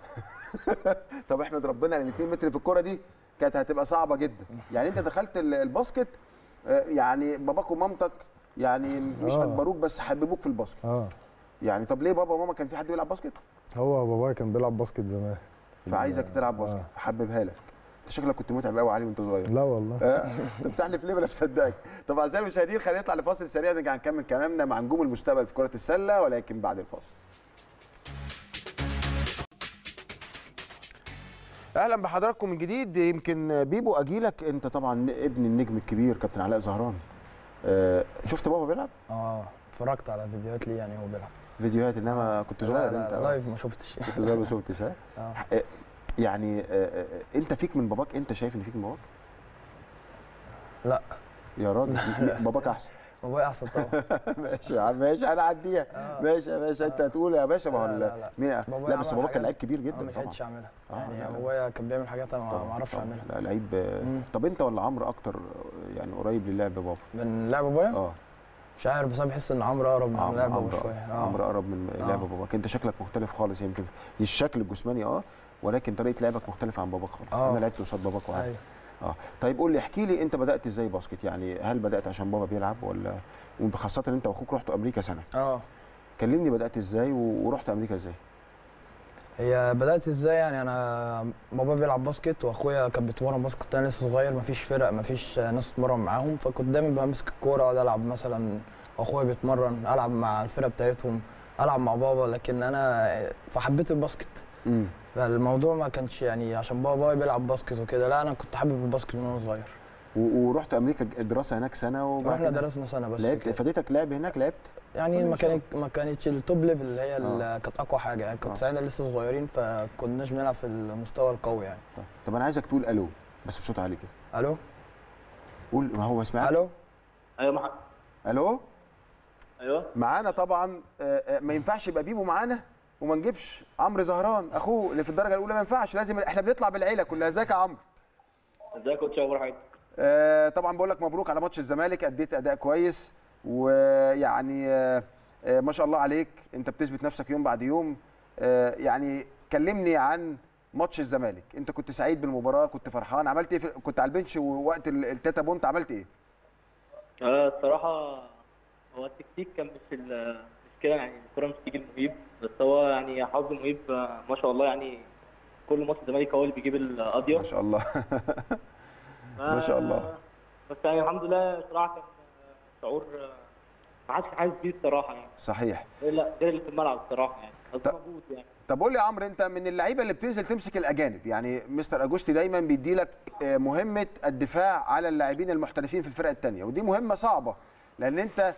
Speaker 1: طب احمد ربنا لان 2 متر في الكوره دي كانت هتبقى صعبه جدا يعني انت دخلت ال- الباسكت آه، يعني باباك ومامتك يعني مش
Speaker 3: آه.
Speaker 1: اجبروك بس حببوك في الباسكت
Speaker 3: اه
Speaker 1: يعني طب ليه بابا وماما كان في حد بيلعب باسكت
Speaker 3: هو بابايا كان بيلعب باسكت زمان في
Speaker 1: فعايزك
Speaker 3: ال-
Speaker 1: تلعب باسكت
Speaker 3: آه.
Speaker 1: فحببها لك انت شكلك كنت متعب قوي علي وانت صغير
Speaker 3: لا والله
Speaker 1: آه، انت بتحلف ليه ما انا مصدقك طب اعزائي المشاهدين خلينا نطلع لفاصل سريع نرجع نكمل كلامنا مع نجوم المستقبل في كره السله ولكن بعد الفاصل اهلا بحضراتكم من جديد يمكن بيبو اجيلك انت طبعا ابن النجم الكبير كابتن علاء زهران آه، شفت بابا بيلعب
Speaker 2: اه اتفرجت على فيديوهات ليه يعني هو بيلعب
Speaker 1: فيديوهات انما كنت صغير
Speaker 2: لا
Speaker 1: انت
Speaker 2: لا لايف ما شفتش
Speaker 1: كنت صغير ما شفتش ها
Speaker 2: آه.
Speaker 1: آه، يعني آه، آه، انت فيك من باباك انت شايف ان فيك من باباك
Speaker 2: لا
Speaker 1: يا راجل م- باباك احسن
Speaker 2: بابايا احسن طبعا
Speaker 1: ماشي يا عم ماشي انا اعديها
Speaker 2: آه.
Speaker 1: ماشي يا باشا انت هتقول يا باشا ما هو
Speaker 2: لا،
Speaker 1: ال-
Speaker 2: لا، لا.
Speaker 1: مين
Speaker 2: بابايا
Speaker 1: لا بس
Speaker 2: عمل
Speaker 1: باباك كان
Speaker 2: حاجات-
Speaker 1: لعيب كبير
Speaker 2: اه
Speaker 1: جدا
Speaker 2: ما
Speaker 1: طبعا
Speaker 2: لحقتش اعملها
Speaker 1: آه،
Speaker 2: يعني
Speaker 1: لا، لا.
Speaker 2: بابايا كان بيعمل حاجات انا ما
Speaker 1: طبعاً،
Speaker 2: ما اعرفش
Speaker 1: طبعاً.
Speaker 2: اعملها
Speaker 1: لا لعيب آه،
Speaker 2: مم.
Speaker 1: طب انت ولا عمرو اكتر آه، يعني قريب للعب بابا
Speaker 2: من لعب بابايا
Speaker 1: اه
Speaker 2: مش عارف بس انا بحس ان عمرو اقرب من
Speaker 1: عمرو
Speaker 2: لعب
Speaker 1: عمرو
Speaker 2: بابا شويه
Speaker 1: عمرو اقرب من لعب
Speaker 2: آه.
Speaker 1: باباك انت شكلك مختلف خالص يمكن في الشكل الجسماني اه ولكن طريقه لعبك مختلفه عن باباك خالص
Speaker 2: آه.
Speaker 1: انا لعبت قصاد باباك وعارف
Speaker 2: ايوه
Speaker 1: اه طيب قول لي احكي لي انت بدات ازاي باسكت يعني هل بدات عشان بابا بيلعب ولا وخاصه ان انت واخوك رحتوا امريكا سنه
Speaker 2: اه
Speaker 1: كلمني بدات ازاي و- ورحت امريكا ازاي
Speaker 2: هي بدات ازاي يعني انا بابا بيلعب باسكت واخويا كان بيتمرن باسكت انا لسه صغير مفيش فرق مفيش ناس تتمرن معاهم فكنت دايما بمسك الكوره اقعد العب مثلا اخويا بيتمرن العب مع الفرقه بتاعتهم العب مع بابا لكن انا فحبيت الباسكت
Speaker 1: امم
Speaker 2: فالموضوع ما كانش يعني عشان بابا بيلعب باسكت وكده لا انا كنت حابب الباسكت من وانا صغير
Speaker 1: ورحت امريكا الدراسه هناك سنه وبعد
Speaker 2: واحنا
Speaker 1: كده
Speaker 2: درسنا سنه بس
Speaker 1: لعبت
Speaker 2: كده.
Speaker 1: فادتك لعب هناك لعبت
Speaker 2: يعني ما
Speaker 1: كويس، آه.
Speaker 2: كانت ما كانتش التوب ليفل اللي هي
Speaker 1: آه.
Speaker 2: اللي كانت اقوى حاجه يعني
Speaker 1: آه.
Speaker 2: كنت ساعتها لسه صغيرين فكناش بنلعب في المستوى القوي يعني
Speaker 1: طب, طب انا عايزك تقول الو بس بصوت عالي كده
Speaker 2: الو
Speaker 1: قول ما هو اسمعك
Speaker 2: الو
Speaker 5: ايوه مح...
Speaker 1: الو
Speaker 5: ايوه
Speaker 1: معانا طبعا آه، آه، ما ينفعش يبقى بيبو معانا وما نجيبش عمرو زهران اخوه اللي في الدرجه الاولى ما ينفعش لازم احنا بنطلع بالعيله كلها ازيك يا عمرو
Speaker 5: ازيك يا كوتش اخبار حضرتك
Speaker 1: آه، طبعا بقول لك مبروك على ماتش الزمالك اديت اداء كويس ويعني آه، آه، ما شاء الله عليك انت بتثبت نفسك يوم بعد يوم آه، يعني كلمني عن ماتش الزمالك انت كنت سعيد بالمباراه كنت فرحان عملت ايه في- كنت على البنش ووقت ال- التاتا بونت عملت ايه
Speaker 5: آه الصراحه هو التكتيك كان مش ال- مش كده يعني الكوره مش تيجي المهيب بس هو يعني حظ المهيب آه، ما شاء الله يعني كل ماتش الزمالك هو اللي بيجيب القضيه
Speaker 1: ما شاء الله ما شاء الله.
Speaker 5: بس يعني الحمد لله صراحه كان شعور ما حدش حاسس بيه الصراحه يعني
Speaker 1: صحيح
Speaker 5: لا غير اللي في الملعب الصراحه يعني بس
Speaker 1: طب-
Speaker 5: موجود يعني
Speaker 1: طب قول لي يا عمرو انت من اللعيبه اللي بتنزل تمسك الاجانب يعني مستر اجوستي دايما بيدي لك مهمه الدفاع على اللاعبين المحترفين في الفرقه الثانيه ودي مهمه صعبه لان انت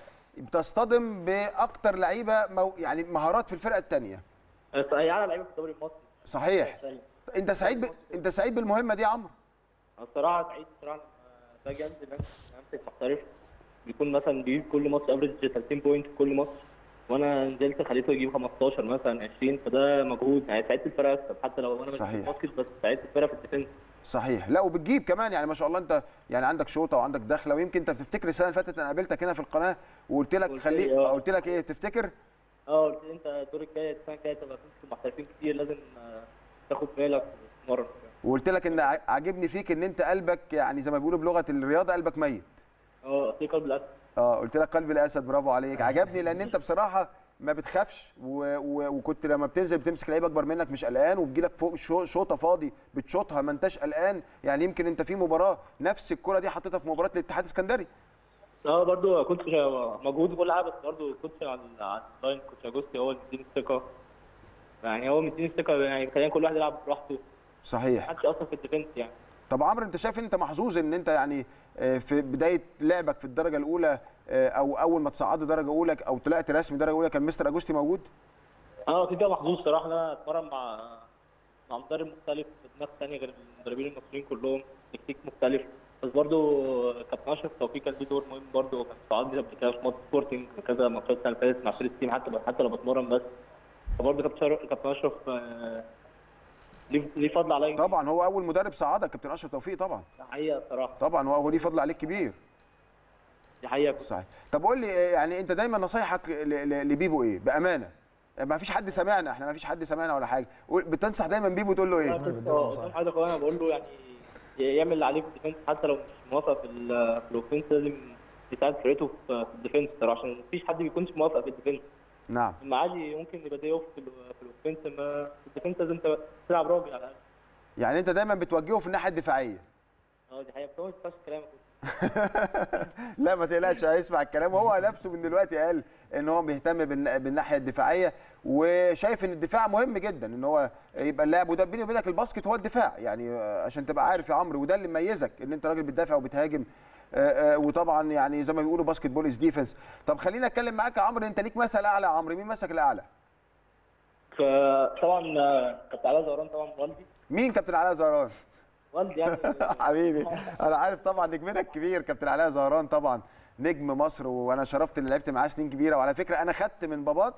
Speaker 1: بتصطدم باكتر لعيبه مو يعني مهارات في الفرقه الثانيه
Speaker 5: بس هي على لعيبه في الدوري المصري
Speaker 1: صحيح انت سعيد ب... انت سعيد بالمهمه دي يا عمرو
Speaker 5: أنا الصراحه سعيد الصراحه لما باجي انزل امسك محترف بيكون مثلا بيجيب كل ماتش افريج 30 بوينت في كل ماتش وانا نزلت خليته يجيب 15 مثلا 20 فده مجهود يعني ساعدت الفرقه اكسب حتى لو انا مش
Speaker 1: صحيح.
Speaker 5: في الباسكت بس ساعدت الفرقه في الديفنس
Speaker 1: صحيح لا وبتجيب كمان يعني ما شاء الله انت يعني عندك شوطه وعندك دخله ويمكن انت تفتكر السنه اللي فاتت انا قابلتك هنا في القناه وقلت لك
Speaker 5: قلت
Speaker 1: خليه
Speaker 5: لي اه.
Speaker 1: قلت لك ايه تفتكر
Speaker 5: اه قلت لي انت الدور الجاي السنه الجايه تبقى تمسك محترفين كتير لازم آه، تاخد بالك وتتمرن
Speaker 1: وقلت لك ان ع- عاجبني فيك ان انت قلبك يعني زي ما بيقولوا بلغه الرياضه قلبك ميت
Speaker 5: اه ثقه بالاسد
Speaker 1: اه قلت لك قلب الاسد برافو عليك عجبني لان انت بصراحه ما بتخافش و... و... وكنت لما بتنزل بتمسك لعيب اكبر منك مش قلقان وبتجيلك فوق شو... شوطه فاضي بتشوطها ما انتش قلقان يعني يمكن انت في مباراه نفس الكره دي حطيتها في مباراه الاتحاد السكندري
Speaker 5: اه برضو كنت مجهود وكل حاجه بس برضو كنت على على اللاين كنت اجوستي هو اللي مديني الثقه يعني هو مديني الثقه يعني خلينا كل واحد يلعب براحته
Speaker 1: صحيح
Speaker 5: محدش اصلا في الديفنس يعني
Speaker 1: طب عمرو انت شايف ان انت محظوظ ان انت يعني آه، في بدايه لعبك في الدرجه الاولى آه، او اول ما تصعدوا درجه اولى او طلعت رسمي درجه اولى كان مستر اجوستي موجود
Speaker 5: اه كده محظوظ صراحه ان انا اتمرن مع مع مدرب مختلف بدماغ ثانيه غير المدربين المصريين كلهم تكتيك مختلف بس برضو كابتن اشرف توفيق كان ليه دور مهم برضو كان صعدني قبل كده في ماتش سبورتنج كذا ماتشات السنه اللي فاتت مع فريق التيم حتى حتى لو بتمرن بس فبرضو كابتن شر- كابتن اشرف آه، ليه ليه فضل عليا كبير.
Speaker 1: طبعا هو اول مدرب صعدك كابتن اشرف توفيق طبعا
Speaker 5: دي حقيقه صراحه
Speaker 1: طبعا هو هو ليه فضل عليك كبير
Speaker 5: دي حقيقه
Speaker 1: صحيح طب قول لي آه، يعني انت دايما نصايحك ل- ل- لبيبو ايه بامانه ما فيش حد سمعنا احنا ما فيش حد سمعنا ولا حاجه قول- بتنصح دايما بيبو تقول له
Speaker 5: انا
Speaker 1: ايه
Speaker 5: كنت
Speaker 2: بديله
Speaker 5: اه
Speaker 2: نصايح.
Speaker 5: قدام حاجه كمان انا بقول له يعني يعمل اللي عليه في الديفنس حتى لو مش موافق في ال- في الاوفنس لازم يساعد فرقته في في الديفنس ترى عشان مفيش حد بيكونش موافق في الديفنس
Speaker 1: نعم
Speaker 5: اما عادي ممكن يبقى دي اوف في ال- في الاوفنس اما في الديفنس لازم تبقى تلعب راجل على الاقل
Speaker 1: يعني انت دايما بتوجهه في الناحيه الدفاعيه
Speaker 5: اه دي حقيقه بس هو ما ينفعش كلامك
Speaker 1: لا ما تقلقش هيسمع الكلام وهو نفسه من دلوقتي قال ان هو بيهتم بالن- بالناحيه الدفاعيه وشايف ان الدفاع مهم جدا ان هو يبقى اللاعب وده بيني وبينك الباسكت هو الدفاع يعني آه، عشان تبقى عارف يا عمرو وده اللي مميزك ان انت راجل بتدافع وبتهاجم آه، آه، وطبعا يعني زي ما بيقولوا باسكت بول از ديفنس طب خلينا اتكلم معاك يا عمرو انت ليك مثل اعلى يا عمرو مين مثلك الاعلى
Speaker 5: فطبعا آه، كابتن علاء زهران طبعا والدي
Speaker 1: مين كابتن علاء زهران
Speaker 5: والدي يعني
Speaker 1: حبيبي انا عارف طبعا نجمنا الكبير كابتن علاء زهران طبعا نجم مصر وانا شرفت اللي لعبت معاه سنين كبيره وعلى فكره انا خدت من باباك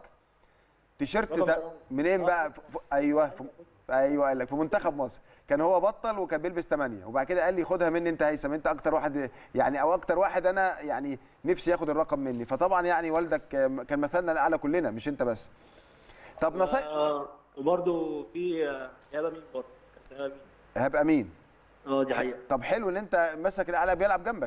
Speaker 1: تيشيرت
Speaker 5: رقم
Speaker 1: ده
Speaker 5: ثمانية.
Speaker 1: منين بقى ف... ف... ايوه في... ايوه قال لك في منتخب مصر كان هو بطل وكان بيلبس 8 وبعد كده قال لي خدها مني انت هيثم انت اكتر واحد يعني او اكتر واحد انا يعني نفسي ياخد الرقم مني فطبعا يعني والدك آه، كان مثلنا الاعلى كلنا مش انت بس طب نصيحه
Speaker 5: آه، وبرده في آه، ايهاب امين برضه كابتن ايهاب امين
Speaker 1: هبقى مين
Speaker 5: اه دي حقيقه
Speaker 1: طب حلو ان انت مسك الاعلى بيلعب جنبك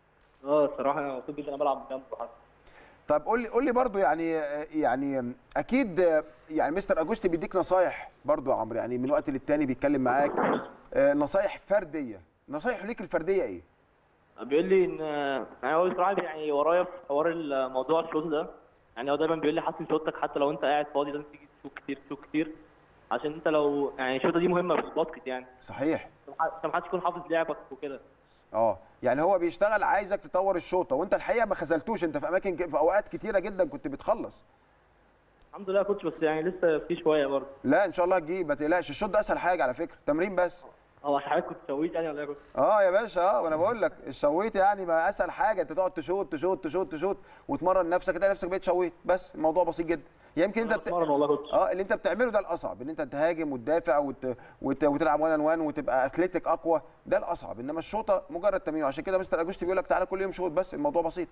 Speaker 5: اه الصراحه انا مبسوط جدا انا بلعب جنبه حتى
Speaker 1: طب قول لي قول لي برضو يعني يعني اكيد يعني مستر اجوستي بيديك نصايح برضو يا عمرو يعني من وقت للتاني بيتكلم معاك آه، نصايح فرديه نصايح ليك الفرديه ايه
Speaker 5: بيقول لي ان يعني هو بصراحه يعني ورايا في حوار الموضوع الشوط ده يعني هو دايما بيقول لي حسن شوطك حتى لو انت قاعد فاضي لازم تيجي تشوط كتير تشوط كتير عشان انت لو يعني الشوطه دي مهمه في الباسكت يعني
Speaker 1: صحيح
Speaker 5: عشان محدش يكون حافظ لعبك وكده
Speaker 1: اه يعني هو بيشتغل عايزك تطور الشوطه وانت الحقيقه ما خذلتوش انت في اماكن ك- في اوقات كتيره جدا كنت بتخلص
Speaker 5: الحمد لله يا كوتش بس يعني لسه في شويه برضه
Speaker 1: لا ان شاء الله تجيب ما تقلقش الشوط ده اسهل حاجه على فكره تمرين بس
Speaker 5: هو عشان حضرتك كنت سويت يعني ولا ايه يا كوتش؟
Speaker 1: اه يا باشا اه وانا بقول لك الشويت يعني ما اسهل حاجه انت تقعد تشوط تشوط تشوط تشوط وتمرن نفسك تلاقي نفسك بقيت شويت بس الموضوع بسيط جدا يمكن انت
Speaker 5: انا
Speaker 1: بت...
Speaker 5: بتمرن والله يا كوتش
Speaker 1: اه اللي انت بتعمله ده الاصعب ان انت تهاجم وتدافع وت... وت... وتلعب وان وان وتبقى اثليتيك اقوى ده الاصعب انما الشوطه مجرد تمرين عشان كده مستر اجوستي بيقول لك تعالى كل يوم شوط بس الموضوع بسيط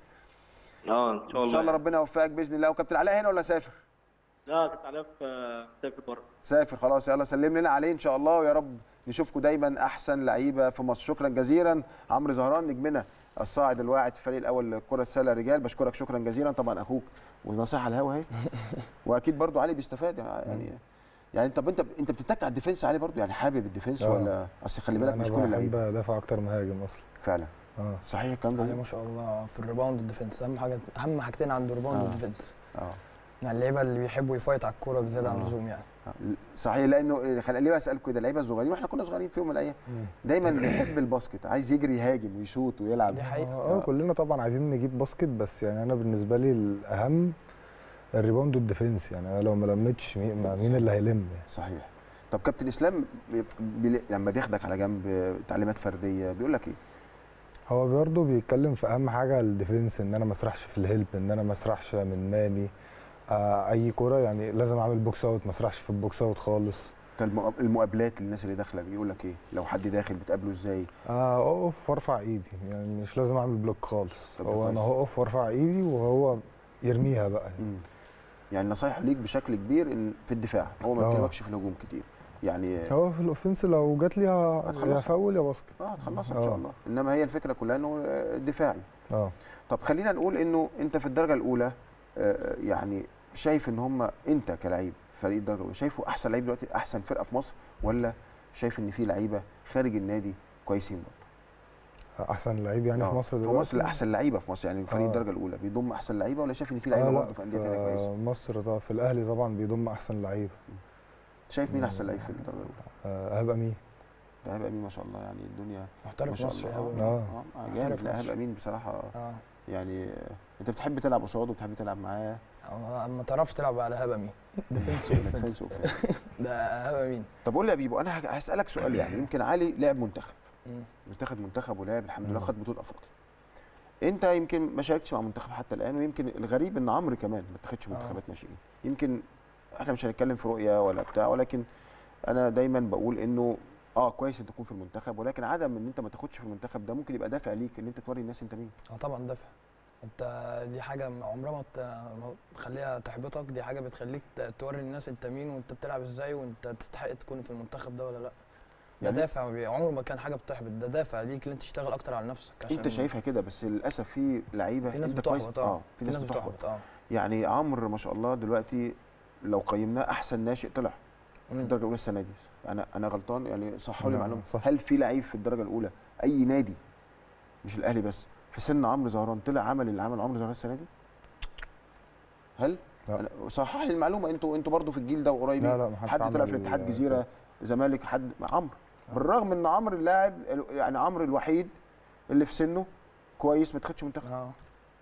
Speaker 5: اه ان شاء
Speaker 1: ان شاء الله ربنا يوفقك باذن الله وكابتن علاء هنا ولا سافر
Speaker 5: لا كنت عليها في مسافر بره
Speaker 1: سافر خلاص يلا سلم لنا عليه ان شاء الله ويا رب نشوفكم دايما احسن لعيبه في مصر شكرا جزيلا عمرو زهران نجمنا الصاعد الواعد في الفريق الاول لكره السله رجال بشكرك شكرا جزيلا طبعا اخوك ونصيحه على الهوا اهي واكيد برضو علي بيستفاد يعني يعني طب انت انت بتتك على الديفنس عليه برضو يعني حابب الديفنس
Speaker 3: آه.
Speaker 1: ولا اصل خلي بالك
Speaker 3: انا
Speaker 1: مش كل
Speaker 3: بحب
Speaker 1: اللعيبه
Speaker 3: ادافع اكتر مهاجم اصلا
Speaker 1: فعلا
Speaker 3: اه
Speaker 1: صحيح الكلام ده
Speaker 2: عليه ما شاء الله في الريباوند والديفنس اهم حاجه اهم حاجتين عنده الريباوند
Speaker 1: آه.
Speaker 2: والديفنس
Speaker 1: اه
Speaker 2: يعني اللعيبه اللي بيحبوا يفايت على الكوره بزياده عن
Speaker 1: آه.
Speaker 2: اللزوم يعني
Speaker 1: آه. صحيح لانه خلي ليه بسالكم كده اللعيبه الصغيرين واحنا كنا صغيرين في يوم من الايام
Speaker 3: مم.
Speaker 1: دايما بيحب الباسكت عايز يجري يهاجم ويشوط ويلعب
Speaker 2: دي حقيقة.
Speaker 3: اه آه، كلنا طبعا عايزين نجيب باسكت بس يعني انا بالنسبه لي الاهم الريباوند والديفنس يعني انا لو ما لمتش مين ما- مين اللي هيلم يعني.
Speaker 1: صحيح طب كابتن اسلام بي... بي... لما بياخدك على جنب تعليمات فرديه بيقول لك ايه
Speaker 3: هو برضه بيتكلم في اهم حاجه الديفنس ان انا ما اسرحش في الهيلب ان انا ما اسرحش من ماني آه اي كوره يعني لازم اعمل بوكس اوت ما اسرحش في البوكس اوت خالص
Speaker 1: طب المقاب- المقابلات للناس اللي داخله بيقول لك ايه لو حد داخل بتقابله ازاي
Speaker 3: آه اقف وارفع ايدي يعني مش لازم اعمل بلوك خالص
Speaker 1: طب
Speaker 3: هو انا
Speaker 1: كويس.
Speaker 3: هقف وارفع ايدي وهو يرميها بقى
Speaker 1: مم. يعني نصايح ليك بشكل كبير ان في الدفاع هو ما
Speaker 3: آه.
Speaker 1: يكلمكش في الهجوم كتير يعني
Speaker 3: هو في الاوفنس لو جات لي ه-
Speaker 1: هتخلصها.
Speaker 3: يا فاول يا باسكت
Speaker 1: اه هتخلصها ان شاء
Speaker 3: آه.
Speaker 1: الله انما هي الفكره كلها انه آه، دفاعي
Speaker 3: اه
Speaker 1: طب خلينا نقول انه انت في الدرجه الاولى آه، يعني شايف ان هم انت كلعيب فريق الدرجه الاولى شايفه احسن لعيب دلوقتي احسن فرقه في مصر ولا شايف ان في لعيبه خارج النادي كويسين برضه
Speaker 3: احسن لعيب يعني
Speaker 1: آه،
Speaker 3: في مصر
Speaker 1: في
Speaker 3: دلوقتي
Speaker 1: مصر احسن لعيبه في مصر يعني فريق
Speaker 3: آه.
Speaker 1: الدرجه الاولى بيضم احسن لعيبه ولا شايف ان في لعيبه
Speaker 3: آه، لا،
Speaker 1: برضه في انديه ثانيه كويسه
Speaker 3: مصر ده في الاهلي طبعا بيضم احسن لعيبه
Speaker 1: شايف مين احسن لعيب في الدرجه الاولى
Speaker 3: آه هبقى مين
Speaker 1: ده هيبقى مين ما شاء الله يعني الدنيا ما
Speaker 2: محترف
Speaker 1: شاء
Speaker 2: مصري
Speaker 1: الله
Speaker 2: أوي.
Speaker 1: اه,
Speaker 3: آه.
Speaker 1: آه.
Speaker 2: محترف
Speaker 1: جامد لا
Speaker 2: مصري.
Speaker 1: هيبقى مين بصراحه
Speaker 2: اه
Speaker 1: يعني آه، انت بتحب تلعب قصاده وبتحب تلعب معاه
Speaker 2: أو ما تعرفش تلعب على هبه مين ديفنس
Speaker 1: ديفنس
Speaker 2: واوفنس
Speaker 1: وأوفنس.
Speaker 2: ده هبه مين
Speaker 1: طب قول لي يا بيبو انا هج- هسالك سؤال يعني يمكن علي لعب منتخب
Speaker 2: مم.
Speaker 1: منتخب منتخب ولعب الحمد لله
Speaker 3: مم.
Speaker 1: خد بطوله افريقيا انت يمكن ما شاركتش مع منتخب حتى الان ويمكن الغريب ان عمرو كمان ما اتخدش
Speaker 2: آه.
Speaker 1: منتخبات ناشئين يمكن احنا مش هنتكلم في رؤيه ولا بتاع ولكن انا دايما بقول انه اه كويس انت تكون في المنتخب ولكن عدم ان انت ما تاخدش في المنتخب ده ممكن يبقى دافع ليك ان انت توري الناس انت مين
Speaker 2: اه طبعا دافع انت دي حاجه عمرها ما ت- ما تخليها تحبطك دي حاجه بتخليك ت- توري الناس انت مين وانت بتلعب ازاي وانت تستحق تكون في المنتخب ده ولا لا ده
Speaker 1: يعني
Speaker 2: دافع ما بي- عمره ما كان حاجه بتحبط ده دافع ليك ان انت تشتغل اكتر على نفسك عشان
Speaker 1: انت شايفها كده بس للاسف في لعيبه
Speaker 2: في ناس
Speaker 1: انت كويس
Speaker 2: بتحبط اه
Speaker 1: في ناس بتحبط
Speaker 2: اه
Speaker 1: يعني عمرو ما شاء الله دلوقتي لو قيمناه احسن ناشئ طلع في
Speaker 2: مم.
Speaker 1: الدرجه الاولى السنه دي انا انا غلطان يعني صحوا لي
Speaker 3: لا،
Speaker 1: معلومه
Speaker 3: صح.
Speaker 1: هل في لعيب في الدرجه الاولى اي نادي مش الاهلي بس في سن عمرو زهران طلع عمل اللي عمل عمرو زهران السنه دي هل
Speaker 3: لا.
Speaker 1: أنا- صحح لي المعلومه انتوا انتوا برضو في الجيل ده قريبين
Speaker 3: لا لا ما حدش
Speaker 1: حد طلع
Speaker 3: عمل
Speaker 1: في الاتحاد
Speaker 3: ال-
Speaker 1: جزيره زمالك حد عمرو
Speaker 2: آه.
Speaker 1: بالرغم ان عمرو اللاعب يعني عمرو الوحيد اللي في سنه كويس ما تاخدش منتخب
Speaker 2: اه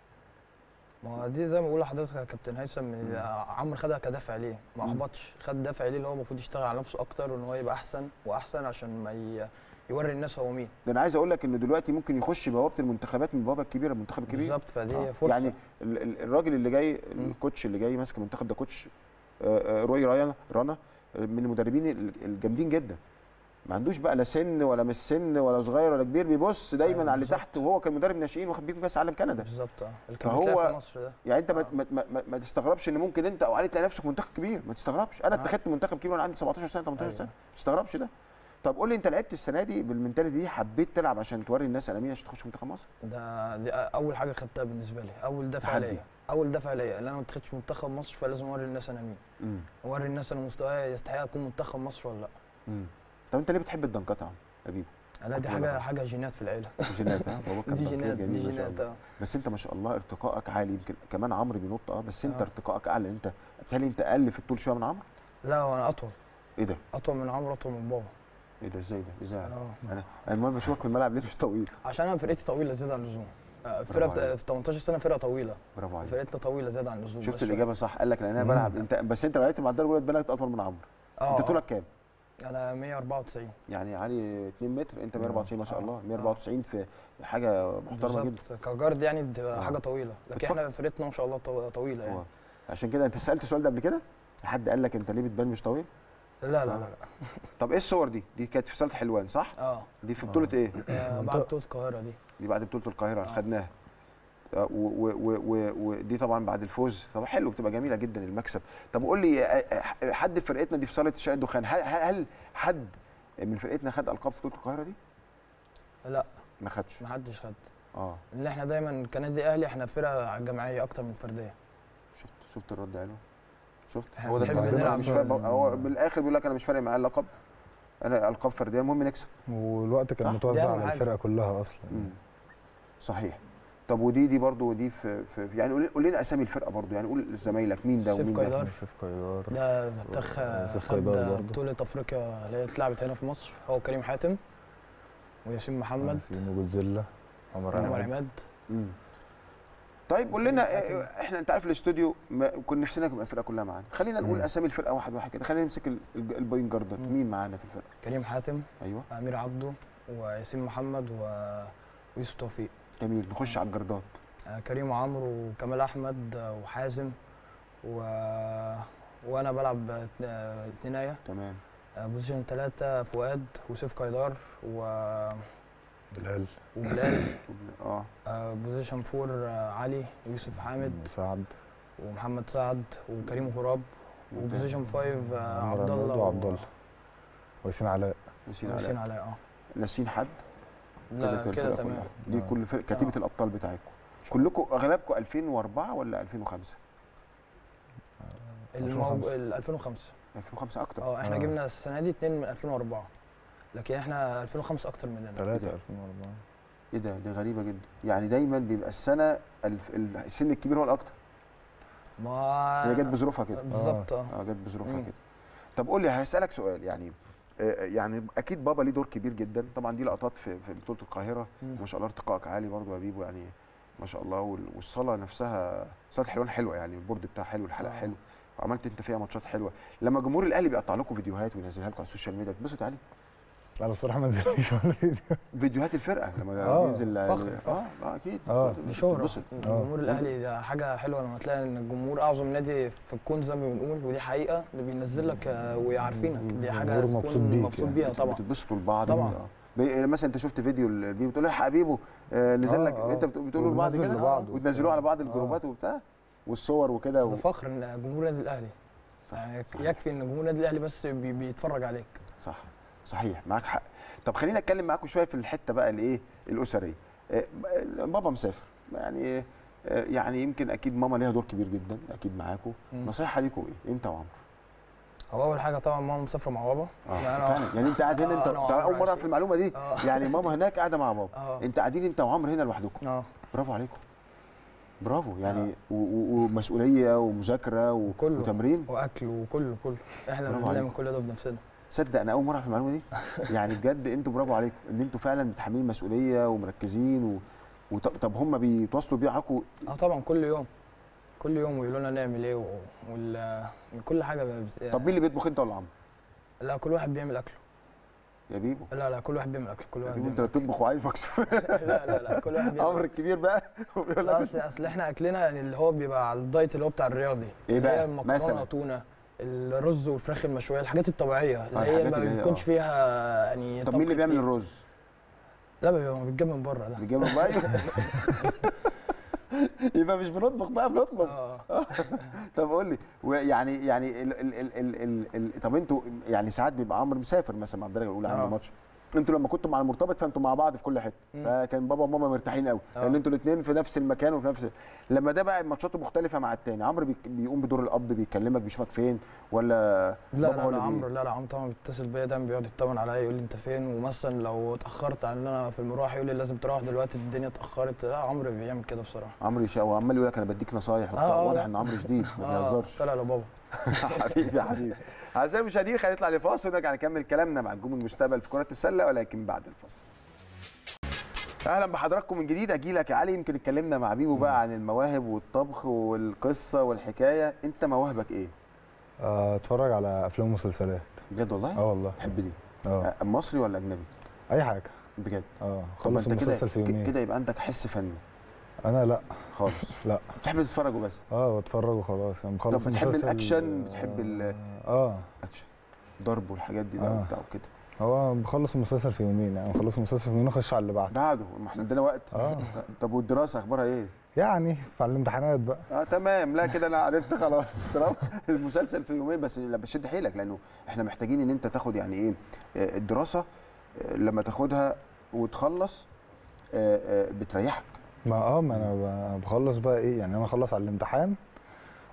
Speaker 2: ما هو دي زي ما بقول لحضرتك يا كابتن هيثم إن عمرو خدها كدافع ليه ما
Speaker 1: مم.
Speaker 2: احبطش خد دافع ليه اللي هو المفروض يشتغل على نفسه اكتر وان هو يبقى احسن واحسن عشان ما ي... يوري الناس هو مين
Speaker 1: ده انا عايز اقول لك انه دلوقتي ممكن يخش بوابه المنتخبات من البوابه الكبيره المنتخب الكبير
Speaker 2: بالظبط فدي
Speaker 1: آه.
Speaker 2: فرصه
Speaker 1: يعني ال- ال- الراجل اللي جاي الكوتش اللي جاي ماسك المنتخب ده كوتش آه، آه، روي رايانا رانا من المدربين ال- الجامدين جدا ما عندوش بقى لا سن ولا مش سن ولا صغير ولا كبير بيبص دايما
Speaker 2: أيوة
Speaker 1: على اللي
Speaker 2: بالظبط.
Speaker 1: تحت وهو كان مدرب ناشئين واخد بيكم كاس عالم كندا
Speaker 2: بالظبط اه اللي كان
Speaker 1: فهو-
Speaker 2: بيتلاقي في مصر ده
Speaker 1: يعني انت ما,
Speaker 2: آه.
Speaker 1: ما, ما, ما, ما تستغربش ان ممكن انت او علي تلاقي نفسك في منتخب كبير ما تستغربش انا
Speaker 2: آه.
Speaker 1: اتخذت منتخب كبير وانا عندي 17 سنه 18
Speaker 2: أيوة.
Speaker 1: سنه ما تستغربش ده طب قول لي انت لعبت السنه دي بالمنتاليتي دي حبيت تلعب عشان توري الناس انا مين عشان تخش منتخب مصر
Speaker 2: ده دي اول حاجه خدتها بالنسبه لي اول دفع
Speaker 1: تحدي.
Speaker 2: ليا اول دفع ليا اللي انا ما اتخدش منتخب مصر فلازم اوري الناس انا مين اوري الناس انا مستواي يستحق اكون منتخب مصر ولا لا
Speaker 1: امم طب انت ليه بتحب الدنكات يا عم حبيبي
Speaker 2: لا دي
Speaker 1: كنت
Speaker 2: حاجه
Speaker 1: بلعب.
Speaker 2: حاجه جينات في العيله
Speaker 1: جينات ها باباك كان
Speaker 2: دي
Speaker 1: دنكير
Speaker 2: جينات
Speaker 1: جميل
Speaker 2: دي
Speaker 1: ما شاء
Speaker 2: جينات
Speaker 1: الله.
Speaker 2: اه
Speaker 1: بس انت ما شاء الله ارتقائك عالي يمكن كمان عمرو بينط اه بس انت
Speaker 2: آه.
Speaker 1: ارتقائك اعلى انت بتهيألي انت اقل في الطول شويه من عمرو
Speaker 2: لا وانا اطول
Speaker 1: ايه ده
Speaker 2: اطول من عمرو اطول من بابا
Speaker 1: ايه ده ازاي ده ازاي
Speaker 2: اه
Speaker 1: انا انا المهم بشوفك في الملعب ليه مش طويل
Speaker 2: عشان انا فرقتي طويله زياده عن اللزوم آه، فرقه بت-
Speaker 1: عليك.
Speaker 2: في 18 سنه فرقه طويله
Speaker 1: برافو عليك
Speaker 2: فرقتنا طويله زياده عن اللزوم
Speaker 1: شفت
Speaker 2: بس
Speaker 1: الاجابه صح قال لك لان انا
Speaker 3: مم.
Speaker 1: بلعب انت بس انت لو لعبت مع الدرجه الاولى بلغت اطول من عمرو
Speaker 2: اه
Speaker 1: انت طولك كام
Speaker 2: انا 194
Speaker 1: يعني علي 2 متر انت 194 ما شاء
Speaker 2: آه.
Speaker 1: الله
Speaker 2: آه.
Speaker 1: 194 في حاجه محترمه جدا
Speaker 2: بالظبط كجارد يعني بتبقى
Speaker 1: آه.
Speaker 2: حاجه طويله لكن
Speaker 1: بتفكر-
Speaker 2: احنا فرقتنا ما شاء الله طو- طويله يعني
Speaker 1: هو. عشان كده انت سالت السؤال ده قبل كده حد قال لك انت ليه بتبان مش طويل
Speaker 2: لا لا لا, لا.
Speaker 1: طب ايه الصور دي دي كانت في صاله حلوان صح
Speaker 2: اه
Speaker 1: دي في بطوله ايه
Speaker 2: آه، بعد بطوله القاهره دي
Speaker 1: دي بعد بطوله القاهره
Speaker 2: آه.
Speaker 1: خدناها آه، و- و- و- و- ودي طبعا بعد الفوز طب حلو بتبقى جميله جدا المكسب طب قول لي آه، آه، حد في فرقتنا دي في صاله شاي الدخان هل, هل حد من فرقتنا خد القاب في بطوله القاهره دي
Speaker 2: لا
Speaker 1: ما خدش
Speaker 2: ما حدش خد
Speaker 1: اه
Speaker 2: لان احنا دايما كنادي اهلي احنا فرقه جماعيه اكتر من فرديه
Speaker 1: شفت شفت الرد حلو شفت
Speaker 2: إحنا
Speaker 1: هو ده
Speaker 2: بنحب
Speaker 1: الكلام.
Speaker 2: نلعب
Speaker 1: مش فارق هو بالاخر بيقول لك انا مش فارق معايا اللقب انا القاب فرديه المهم نكسب
Speaker 3: والوقت
Speaker 1: صح،
Speaker 3: كان
Speaker 2: دي
Speaker 3: متوزع
Speaker 2: أهم
Speaker 3: على
Speaker 2: حاجة.
Speaker 3: الفرقه كلها اصلا
Speaker 1: مم. صحيح طب ودي دي برضو دي في, في في- يعني قول قول لنا اسامي الفرقه برضو يعني قول لزمايلك مين ده
Speaker 2: سيف
Speaker 1: ومين ده
Speaker 2: قيدار.
Speaker 3: سيف قيدار
Speaker 2: ده تخ
Speaker 3: سيف
Speaker 2: خد
Speaker 3: قيدار برضه.
Speaker 2: بطولة افريقيا اللي هي اتلعبت هنا في مصر هو كريم حاتم وياسين محمد
Speaker 3: ياسين وجودزيلا عمر
Speaker 2: عمر
Speaker 3: عماد
Speaker 2: عماد
Speaker 1: مم. طيب قول لنا إيه، احنا انت عارف الاستوديو ما كنا نفسنا تبقى الفرقه كلها معانا خلينا نقول
Speaker 3: مم.
Speaker 1: اسامي الفرقه واحد واحد كده خلينا نمسك ال- ال- البوينت جاردر
Speaker 2: مم.
Speaker 1: مين معانا في الفرقه
Speaker 2: كريم حاتم
Speaker 1: ايوه
Speaker 2: امير عبده وياسين محمد و... ويوسف توفيق
Speaker 1: جميل نخش على الجردات
Speaker 2: آه، كريم وعمرو وكمال احمد آه، وحازم و... وانا بلعب آه، اتنينايه
Speaker 1: تمام
Speaker 2: آه، بوزيشن ثلاثة فؤاد وسيف قيدار و...
Speaker 3: بلال
Speaker 2: وبلال
Speaker 1: اه
Speaker 2: آه، بوزيشن فور آه، علي ويوسف حامد
Speaker 3: سعد
Speaker 2: ومحمد سعد وكريم غراب
Speaker 1: ممتاز.
Speaker 2: وبوزيشن فايف آه،
Speaker 3: عمر
Speaker 2: عبد
Speaker 3: عماد
Speaker 2: الله
Speaker 3: وعبد الله وياسين علاء
Speaker 1: ناسيين
Speaker 2: وياسين
Speaker 1: علاء
Speaker 2: علاء اه
Speaker 1: ناسيين حد
Speaker 2: لا
Speaker 1: الفرقة
Speaker 2: كده
Speaker 1: كلها.
Speaker 2: تمام
Speaker 1: دي
Speaker 3: آه.
Speaker 1: كل فرقه كتيبه
Speaker 2: آه.
Speaker 1: الابطال بتاعتكم كلكم اغلبكم 2004 ولا 2005
Speaker 2: الموج... ال 2005
Speaker 1: 2005 اكتر
Speaker 2: اه احنا
Speaker 3: آه.
Speaker 2: جبنا السنه دي اتنين من 2004 لكن احنا 2005 اكتر مننا
Speaker 3: ثلاثة
Speaker 1: ده؟
Speaker 3: 2004
Speaker 1: ايه ده دي غريبه جدا يعني دايما بيبقى السنه الف... السن الكبير هو الاكتر
Speaker 2: ما
Speaker 1: هي جت بظروفها كده
Speaker 2: بالظبط اه
Speaker 1: اه جت بظروفها
Speaker 2: مم.
Speaker 1: كده طب قول لي هسالك سؤال يعني آه، يعني اكيد بابا ليه دور كبير جدا طبعا دي لقطات في في بطوله القاهره
Speaker 2: مم.
Speaker 1: ما شاء الله ارتقائك عالي برضو يا بيبو يعني ما شاء الله وال- والصاله نفسها صاله حلوان حلوه يعني البورد بتاعها حلو الحلقه
Speaker 2: آه.
Speaker 1: حلو وعملت انت فيها ماتشات حلوه لما جمهور الاهلي بيقطع لكم فيديوهات وينزلها لكم على السوشيال ميديا بتبسط عليه
Speaker 3: انا بصراحه ما نزلتش ولا فيديو
Speaker 1: فيديوهات الفرقه لما
Speaker 3: آه،
Speaker 1: بينزل
Speaker 2: فخر،
Speaker 1: اه اه اكيد
Speaker 3: آه.
Speaker 2: دي شهرة
Speaker 1: بتبسط.
Speaker 2: جمهور الاهلي ده حاجه حلوه لما تلاقي ان الجمهور اعظم نادي في الكون زي ما بنقول ودي حقيقه اللي بينزل لك آه، ويعرفينك دي حاجه
Speaker 3: الجمهور مبسوط
Speaker 2: تكون
Speaker 3: بيك
Speaker 2: مبسوط
Speaker 3: يعني.
Speaker 2: بيها طبعا
Speaker 1: بتتبسطوا لبعض
Speaker 2: طبعاً.
Speaker 1: آه. بي- مثلا انت شفت فيديو البيبو بتقول له الحق يا بيبو آه نزل
Speaker 3: آه،
Speaker 1: لك
Speaker 3: آه.
Speaker 1: انت بت- بتقولوا لبعض
Speaker 3: وبننزل
Speaker 1: كده
Speaker 3: لبعض
Speaker 1: وتنزلوه على بعض
Speaker 3: آه.
Speaker 1: الجروبات وبتاع والصور وكده و...
Speaker 2: ده فخر ان جمهور النادي الاهلي
Speaker 1: صح
Speaker 2: يعني
Speaker 1: صح.
Speaker 2: يكفي ان جمهور النادي الاهلي بس بي- بيتفرج عليك
Speaker 1: صح صحيح معاك حق طب خلينا اتكلم معاكم شويه في الحته بقى الايه الاسريه آه، بابا مسافر يعني آه، يعني يمكن اكيد ماما ليها دور كبير جدا اكيد معاكم
Speaker 2: مم.
Speaker 1: نصيحه ليكم ايه انت وعمرو
Speaker 2: هو اول حاجه طبعا ماما مسافره مع بابا
Speaker 1: اه
Speaker 2: يعني أنا-
Speaker 1: فعلا يعني انت قاعد هنا
Speaker 2: آه،
Speaker 1: انت
Speaker 2: أنا
Speaker 1: أنت
Speaker 2: وعمرو
Speaker 1: اول مره
Speaker 2: عايشين.
Speaker 1: في المعلومه دي
Speaker 2: اه
Speaker 1: يعني ماما هناك قاعده مع بابا
Speaker 2: اه
Speaker 1: انت قاعدين انت وعمرو هنا لوحدكم
Speaker 2: اه
Speaker 1: برافو عليكم برافو يعني و- و- ومسؤوليه ومذاكره و-
Speaker 2: وكله.
Speaker 1: وتمرين
Speaker 2: واكل وكله كله احنا
Speaker 1: برافو
Speaker 2: اللي بنعمل
Speaker 1: عليكم.
Speaker 2: كل ده بنفسنا
Speaker 1: صدق انا اول مره في المعلومه دي يعني بجد انتوا برافو عليكم ان انتوا فعلا متحملين مسؤوليه ومركزين و... وط... طب هم بيتواصلوا بيعاكوا
Speaker 2: اه طبعا كل يوم كل يوم ويقولوا لنا نعمل ايه و... وال... كل حاجه بت...
Speaker 1: طب مين اللي بيطبخ انت ولا عمرو
Speaker 2: لا كل واحد بيعمل اكله
Speaker 1: يا بيبو
Speaker 2: لا لا كل واحد بيعمل اكل كل
Speaker 1: يا
Speaker 2: واحد
Speaker 1: بيبو انت
Speaker 2: بيعمل
Speaker 1: اللي بتطبخ وعايز مكسوف
Speaker 2: لا لا لا كل واحد
Speaker 1: عمرو
Speaker 2: بيعمل
Speaker 1: الكبير بقى وبيقول
Speaker 2: لا
Speaker 1: لك
Speaker 2: اصل اصل احنا اكلنا يعني اللي هو بيبقى على الدايت اللي هو بتاع الرياضي
Speaker 1: إيه
Speaker 2: اللي
Speaker 1: بقى؟
Speaker 2: هي المكرونه
Speaker 1: مثلاً؟
Speaker 2: تونه الرز والفراخ المشويه الحاجات الطبيعيه اللي هي
Speaker 1: الحاجات
Speaker 2: ما
Speaker 1: اللي هي-
Speaker 2: بيكونش
Speaker 1: آه.
Speaker 2: فيها يعني
Speaker 1: طب مين اللي
Speaker 2: طبخ
Speaker 1: بيعمل
Speaker 2: كتير.
Speaker 1: الرز؟
Speaker 2: لا بيبقى بيتجاب من بره ده
Speaker 1: بيجيب الميه يبقى مش بنطبخ بقى بنطبخ
Speaker 2: اه
Speaker 1: طب قول لي ويعني يعني ال ال ال ال ال ال طب انتوا يعني ساعات بيبقى عمرو مسافر مثلا مع الدرجه الاولى عنده
Speaker 2: آه.
Speaker 1: ماتش انتوا لما كنتوا مع المرتبط فانتوا مع بعض في كل حته
Speaker 2: مم.
Speaker 1: فكان بابا وماما مرتاحين قوي
Speaker 2: آه.
Speaker 1: لان انتوا الاثنين في نفس المكان وفي نفس لما ده بقى ماتشاته مختلفه مع التاني عمرو بيك- بيقوم بدور الاب بيكلمك بيشوفك فين ولا
Speaker 2: لا
Speaker 1: بابا هو
Speaker 2: لا
Speaker 1: اللي
Speaker 2: لا
Speaker 1: بي-
Speaker 2: عمرو لا لا عمرو طبعا بيتصل بيا دايما بيقعد يطمن عليا يقول لي انت فين ومثلا لو اتاخرت عن انا في المروح يقول لي لازم تروح دلوقتي الدنيا اتاخرت لا عمرو بيعمل كده بصراحه
Speaker 1: عمرو يشا وعمال يقول لك انا بديك نصايح وبتاع
Speaker 2: آه، آه،
Speaker 1: واضح
Speaker 2: لا.
Speaker 1: ان عمرو شديد ما بيهزرش
Speaker 2: طلع لبابا
Speaker 1: حبيبي يا حبيبي اعزائي المشاهدين خلينا نطلع لفاصل ونرجع نكمل كلامنا مع نجوم المستقبل في كره السله ولكن بعد الفاصل اهلا بحضراتكم من جديد اجي لك يا علي يمكن اتكلمنا مع بيبو بقى عن المواهب والطبخ والقصه والحكايه انت مواهبك ايه
Speaker 3: آه، اتفرج على افلام ومسلسلات
Speaker 1: بجد والله
Speaker 3: اه والله
Speaker 1: تحب دي
Speaker 3: اه
Speaker 1: أه، مصري ولا اجنبي
Speaker 3: اي حاجه
Speaker 1: بجد
Speaker 3: اه
Speaker 1: طب
Speaker 3: خلص
Speaker 1: انت كده
Speaker 3: المسلسل في يومين
Speaker 1: كده يبقى عندك حس فني
Speaker 3: انا لا
Speaker 1: خالص
Speaker 3: لا
Speaker 1: بتحب تتفرج وبس
Speaker 3: اه بتفرج وخلاص يعني بخلص
Speaker 1: طب بتحب
Speaker 3: المسلسل
Speaker 1: الأكشن؟ بتحب ال-
Speaker 3: اه
Speaker 1: اكشن ضرب والحاجات دي بقى
Speaker 3: آه.
Speaker 1: وبتاع وكده
Speaker 3: هو بخلص المسلسل في يومين يعني بخلص المسلسل في يومين اخش على اللي بعده
Speaker 1: بعده ما احنا عندنا وقت
Speaker 3: اه
Speaker 1: طب والدراسه اخبارها ايه
Speaker 3: يعني في الامتحانات بقى
Speaker 1: اه تمام لا كده انا عرفت خلاص طالما المسلسل في يومين بس لا بشد حيلك لانه احنا محتاجين ان انت تاخد يعني ايه آه، الدراسه آه، لما تاخدها وتخلص آه، آه، بتريحك
Speaker 3: ما اه ما انا ب- بخلص بقى ايه يعني انا اخلص على الامتحان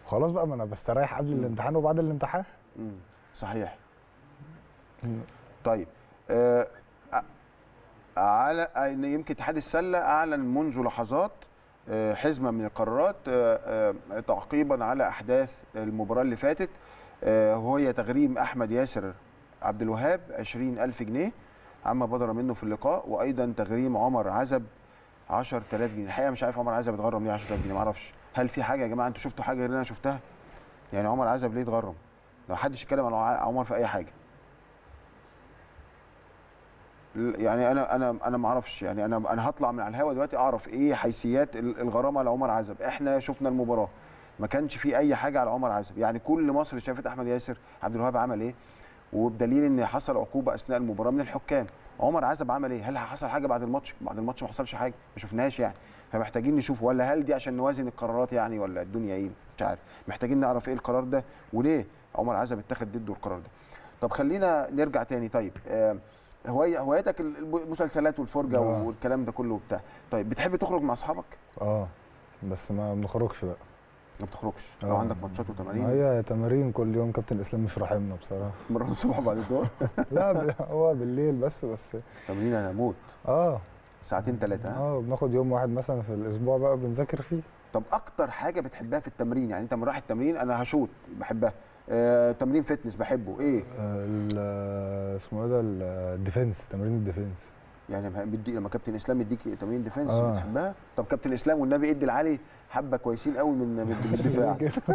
Speaker 3: خلاص بقى ما انا بستريح قبل الامتحان وبعد الامتحان
Speaker 1: مم. صحيح
Speaker 3: مم.
Speaker 1: طيب آه ع- على ان يمكن اتحاد السله اعلن منذ لحظات آه، حزمه من القرارات آه، آه، تعقيبا على احداث المباراه اللي فاتت آه، وهي تغريم احمد ياسر عبد الوهاب 20000 جنيه عما بدر منه في اللقاء وايضا تغريم عمر عزب 10000 جنيه الحقيقه مش عارف عمر عزب اتغرم ليه 10000 جنيه ما اعرفش هل في حاجه يا جماعه انتوا شفتوا حاجه غير اللي انا شفتها يعني عمر عزب ليه اتغرم لو حدش يتكلم عن عمر في اي حاجه يعني انا انا انا ما اعرفش يعني انا انا هطلع من على الهوا دلوقتي اعرف ايه حيثيات ال- الغرامه لعمر عزب احنا شفنا المباراه ما كانش في اي حاجه على عمر عزب يعني كل مصر شافت احمد ياسر عبد الوهاب عمل ايه وبدليل ان حصل عقوبه اثناء المباراه من الحكام عمر عزب عمل ايه هل حصل حاجه بعد الماتش بعد الماتش ما حصلش حاجه ما شفناهاش يعني فمحتاجين نشوف ولا هل دي عشان نوازن القرارات يعني ولا الدنيا ايه مش عارف محتاجين نعرف ايه القرار ده وليه عمر عزب اتخذ ضده القرار ده طب خلينا نرجع تاني طيب آه هواية هوايتك المسلسلات والفرجه
Speaker 3: آه.
Speaker 1: والكلام ده كله وبتاع طيب بتحب تخرج مع اصحابك
Speaker 3: اه بس ما بنخرجش بقى
Speaker 1: ما بتخرجش لو
Speaker 3: آه.
Speaker 1: عندك ماتشات
Speaker 3: ما
Speaker 1: وتمارين
Speaker 3: هي تمارين كل يوم كابتن اسلام مش راحمنا بصراحه
Speaker 1: مره الصبح بعد الظهر
Speaker 3: لا ب- هو بالليل بس بس
Speaker 1: تمرين انا موت
Speaker 3: اه
Speaker 1: ساعتين ثلاثه ها
Speaker 3: اه بناخد يوم واحد مثلا في الاسبوع بقى بنذاكر فيه
Speaker 1: طب اكتر حاجه بتحبها في التمرين يعني انت من رايح التمرين انا هشوط بحبها آه، تمرين فتنس بحبه ايه
Speaker 3: آه، ال- اسمه ايه ده ال- الديفنس تمرين الديفنس
Speaker 1: يعني بح- بدي لما كابتن اسلام يديك تمرين ديفنس
Speaker 3: آه.
Speaker 1: بتحبها طب كابتن اسلام والنبي ادي العلي حبه كويسين قوي من من من الدفاع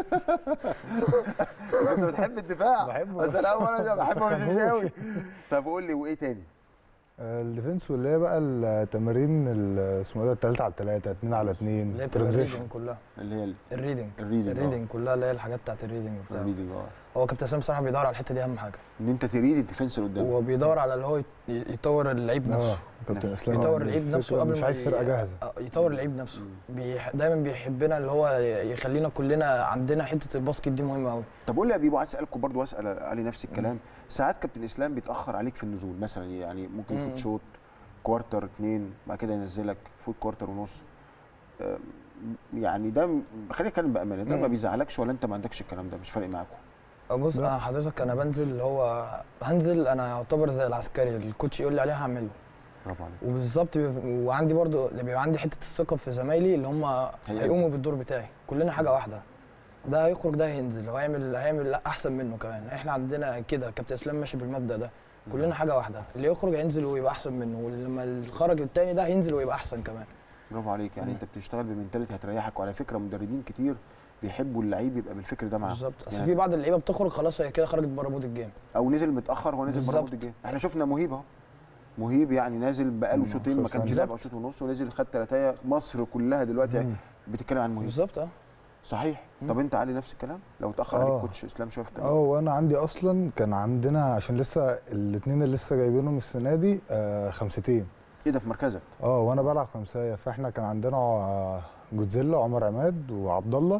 Speaker 1: انت بتحب الدفاع
Speaker 3: بحبه
Speaker 1: بس
Speaker 3: بس-
Speaker 1: انا اول مره بحبه
Speaker 3: بس
Speaker 1: بس مش
Speaker 3: بحبوش.
Speaker 1: قوي طب قول لي وايه تاني
Speaker 3: آه، الديفنس واللي هي بقى التمارين ال- اسمه ايه ده التلاته على التلاته اتنين على اتنين
Speaker 2: اللي هي بتبقى
Speaker 3: ترانزيشن
Speaker 2: الريدنج كلها
Speaker 1: اللي هي ال-
Speaker 2: الريدنج
Speaker 1: الريدنج آه.
Speaker 2: الريدنج كلها اللي هي الحاجات بتاعت الريدنج وبتاع
Speaker 1: الريدنج اه
Speaker 2: هو كابتن اسلام بصراحه بيدور على الحته دي اهم حاجه
Speaker 1: ان انت تريد الديفنس اللي قدامك
Speaker 2: هو بيدور على اللي هو يت- يطور اللعيب نفسه
Speaker 3: اه كابتن
Speaker 1: نفسه.
Speaker 3: اسلام
Speaker 2: يطور
Speaker 3: عنده
Speaker 2: اللعيب نفسه
Speaker 3: فكرة
Speaker 2: قبل
Speaker 3: مش
Speaker 2: ما
Speaker 3: عايز
Speaker 2: ي-
Speaker 3: فرقه جاهزه
Speaker 2: آه، يطور اللعيب نفسه بيح... دايما بيحبنا اللي هو يخلينا كلنا عندنا حته الباسكت دي مهمه قوي
Speaker 1: طب قول لي يا بيبو عايز اسالكم برضو واسال علي نفس الكلام ساعات كابتن اسلام بيتاخر عليك في النزول مثلا يعني ممكن
Speaker 2: مم.
Speaker 1: فوت شوط كوارتر اتنين بعد كده ينزلك فوت كوارتر ونص أم، يعني ده م- خلينا نتكلم بامانه ده ما
Speaker 2: مم.
Speaker 1: بيزعلكش ولا انت ما عندكش الكلام ده مش فارق معاكم
Speaker 2: بص
Speaker 3: لا.
Speaker 2: انا حضرتك انا بنزل اللي هو هنزل انا يعتبر زي العسكري الكوتش يقول لي عليه هعمله
Speaker 1: برافو عليك
Speaker 2: وبالظبط بيبقى- وعندي برضو بيبقى عندي حته الثقه في زمايلي اللي هم هيقوموا بالدور بتاعي كلنا حاجه واحده ده هيخرج ده هينزل هو هيعمل هيعمل لا احسن منه كمان احنا عندنا كده كابتن اسلام ماشي بالمبدا ده كلنا حاجه واحده اللي يخرج هينزل ويبقى احسن منه ولما الخرج التاني ده هينزل ويبقى احسن كمان
Speaker 1: برافو عليك يعني
Speaker 2: مم.
Speaker 1: انت بتشتغل بمنتاليتي هتريحك وعلى فكره مدربين كتير بيحبوا اللعيب يبقى بالفكر ده معاه
Speaker 2: بالظبط اصل
Speaker 1: يعني
Speaker 2: في بعض اللعيبه بتخرج خلاص هي كده خرجت بره بود الجيم
Speaker 1: او نزل متاخر هو نزل بره
Speaker 2: بالظبط.
Speaker 1: مود الجيم احنا شفنا مهيب اهو مهيب يعني نازل بقاله
Speaker 3: مم،
Speaker 1: شوطين ما
Speaker 3: خلص
Speaker 1: كانش
Speaker 3: عليه.
Speaker 1: لعب او شوط ونص ونزل خد ثلاثه مصر كلها دلوقتي
Speaker 3: مم.
Speaker 1: بتتكلم عن مهيب
Speaker 2: بالظبط اه
Speaker 1: صحيح
Speaker 2: مم.
Speaker 1: طب انت علي نفس الكلام لو اتاخر عليك
Speaker 3: آه.
Speaker 1: كوتش اسلام شاف
Speaker 3: اه
Speaker 1: تمام
Speaker 3: وانا عندي اصلا كان عندنا عشان لسه الاثنين اللي لسه جايبينهم السنه دي آه خمستين
Speaker 1: ايه ده في مركزك
Speaker 3: اه وانا بلعب خمسيه فاحنا كان عندنا آه، جودزيلا عمر عماد وعبد الله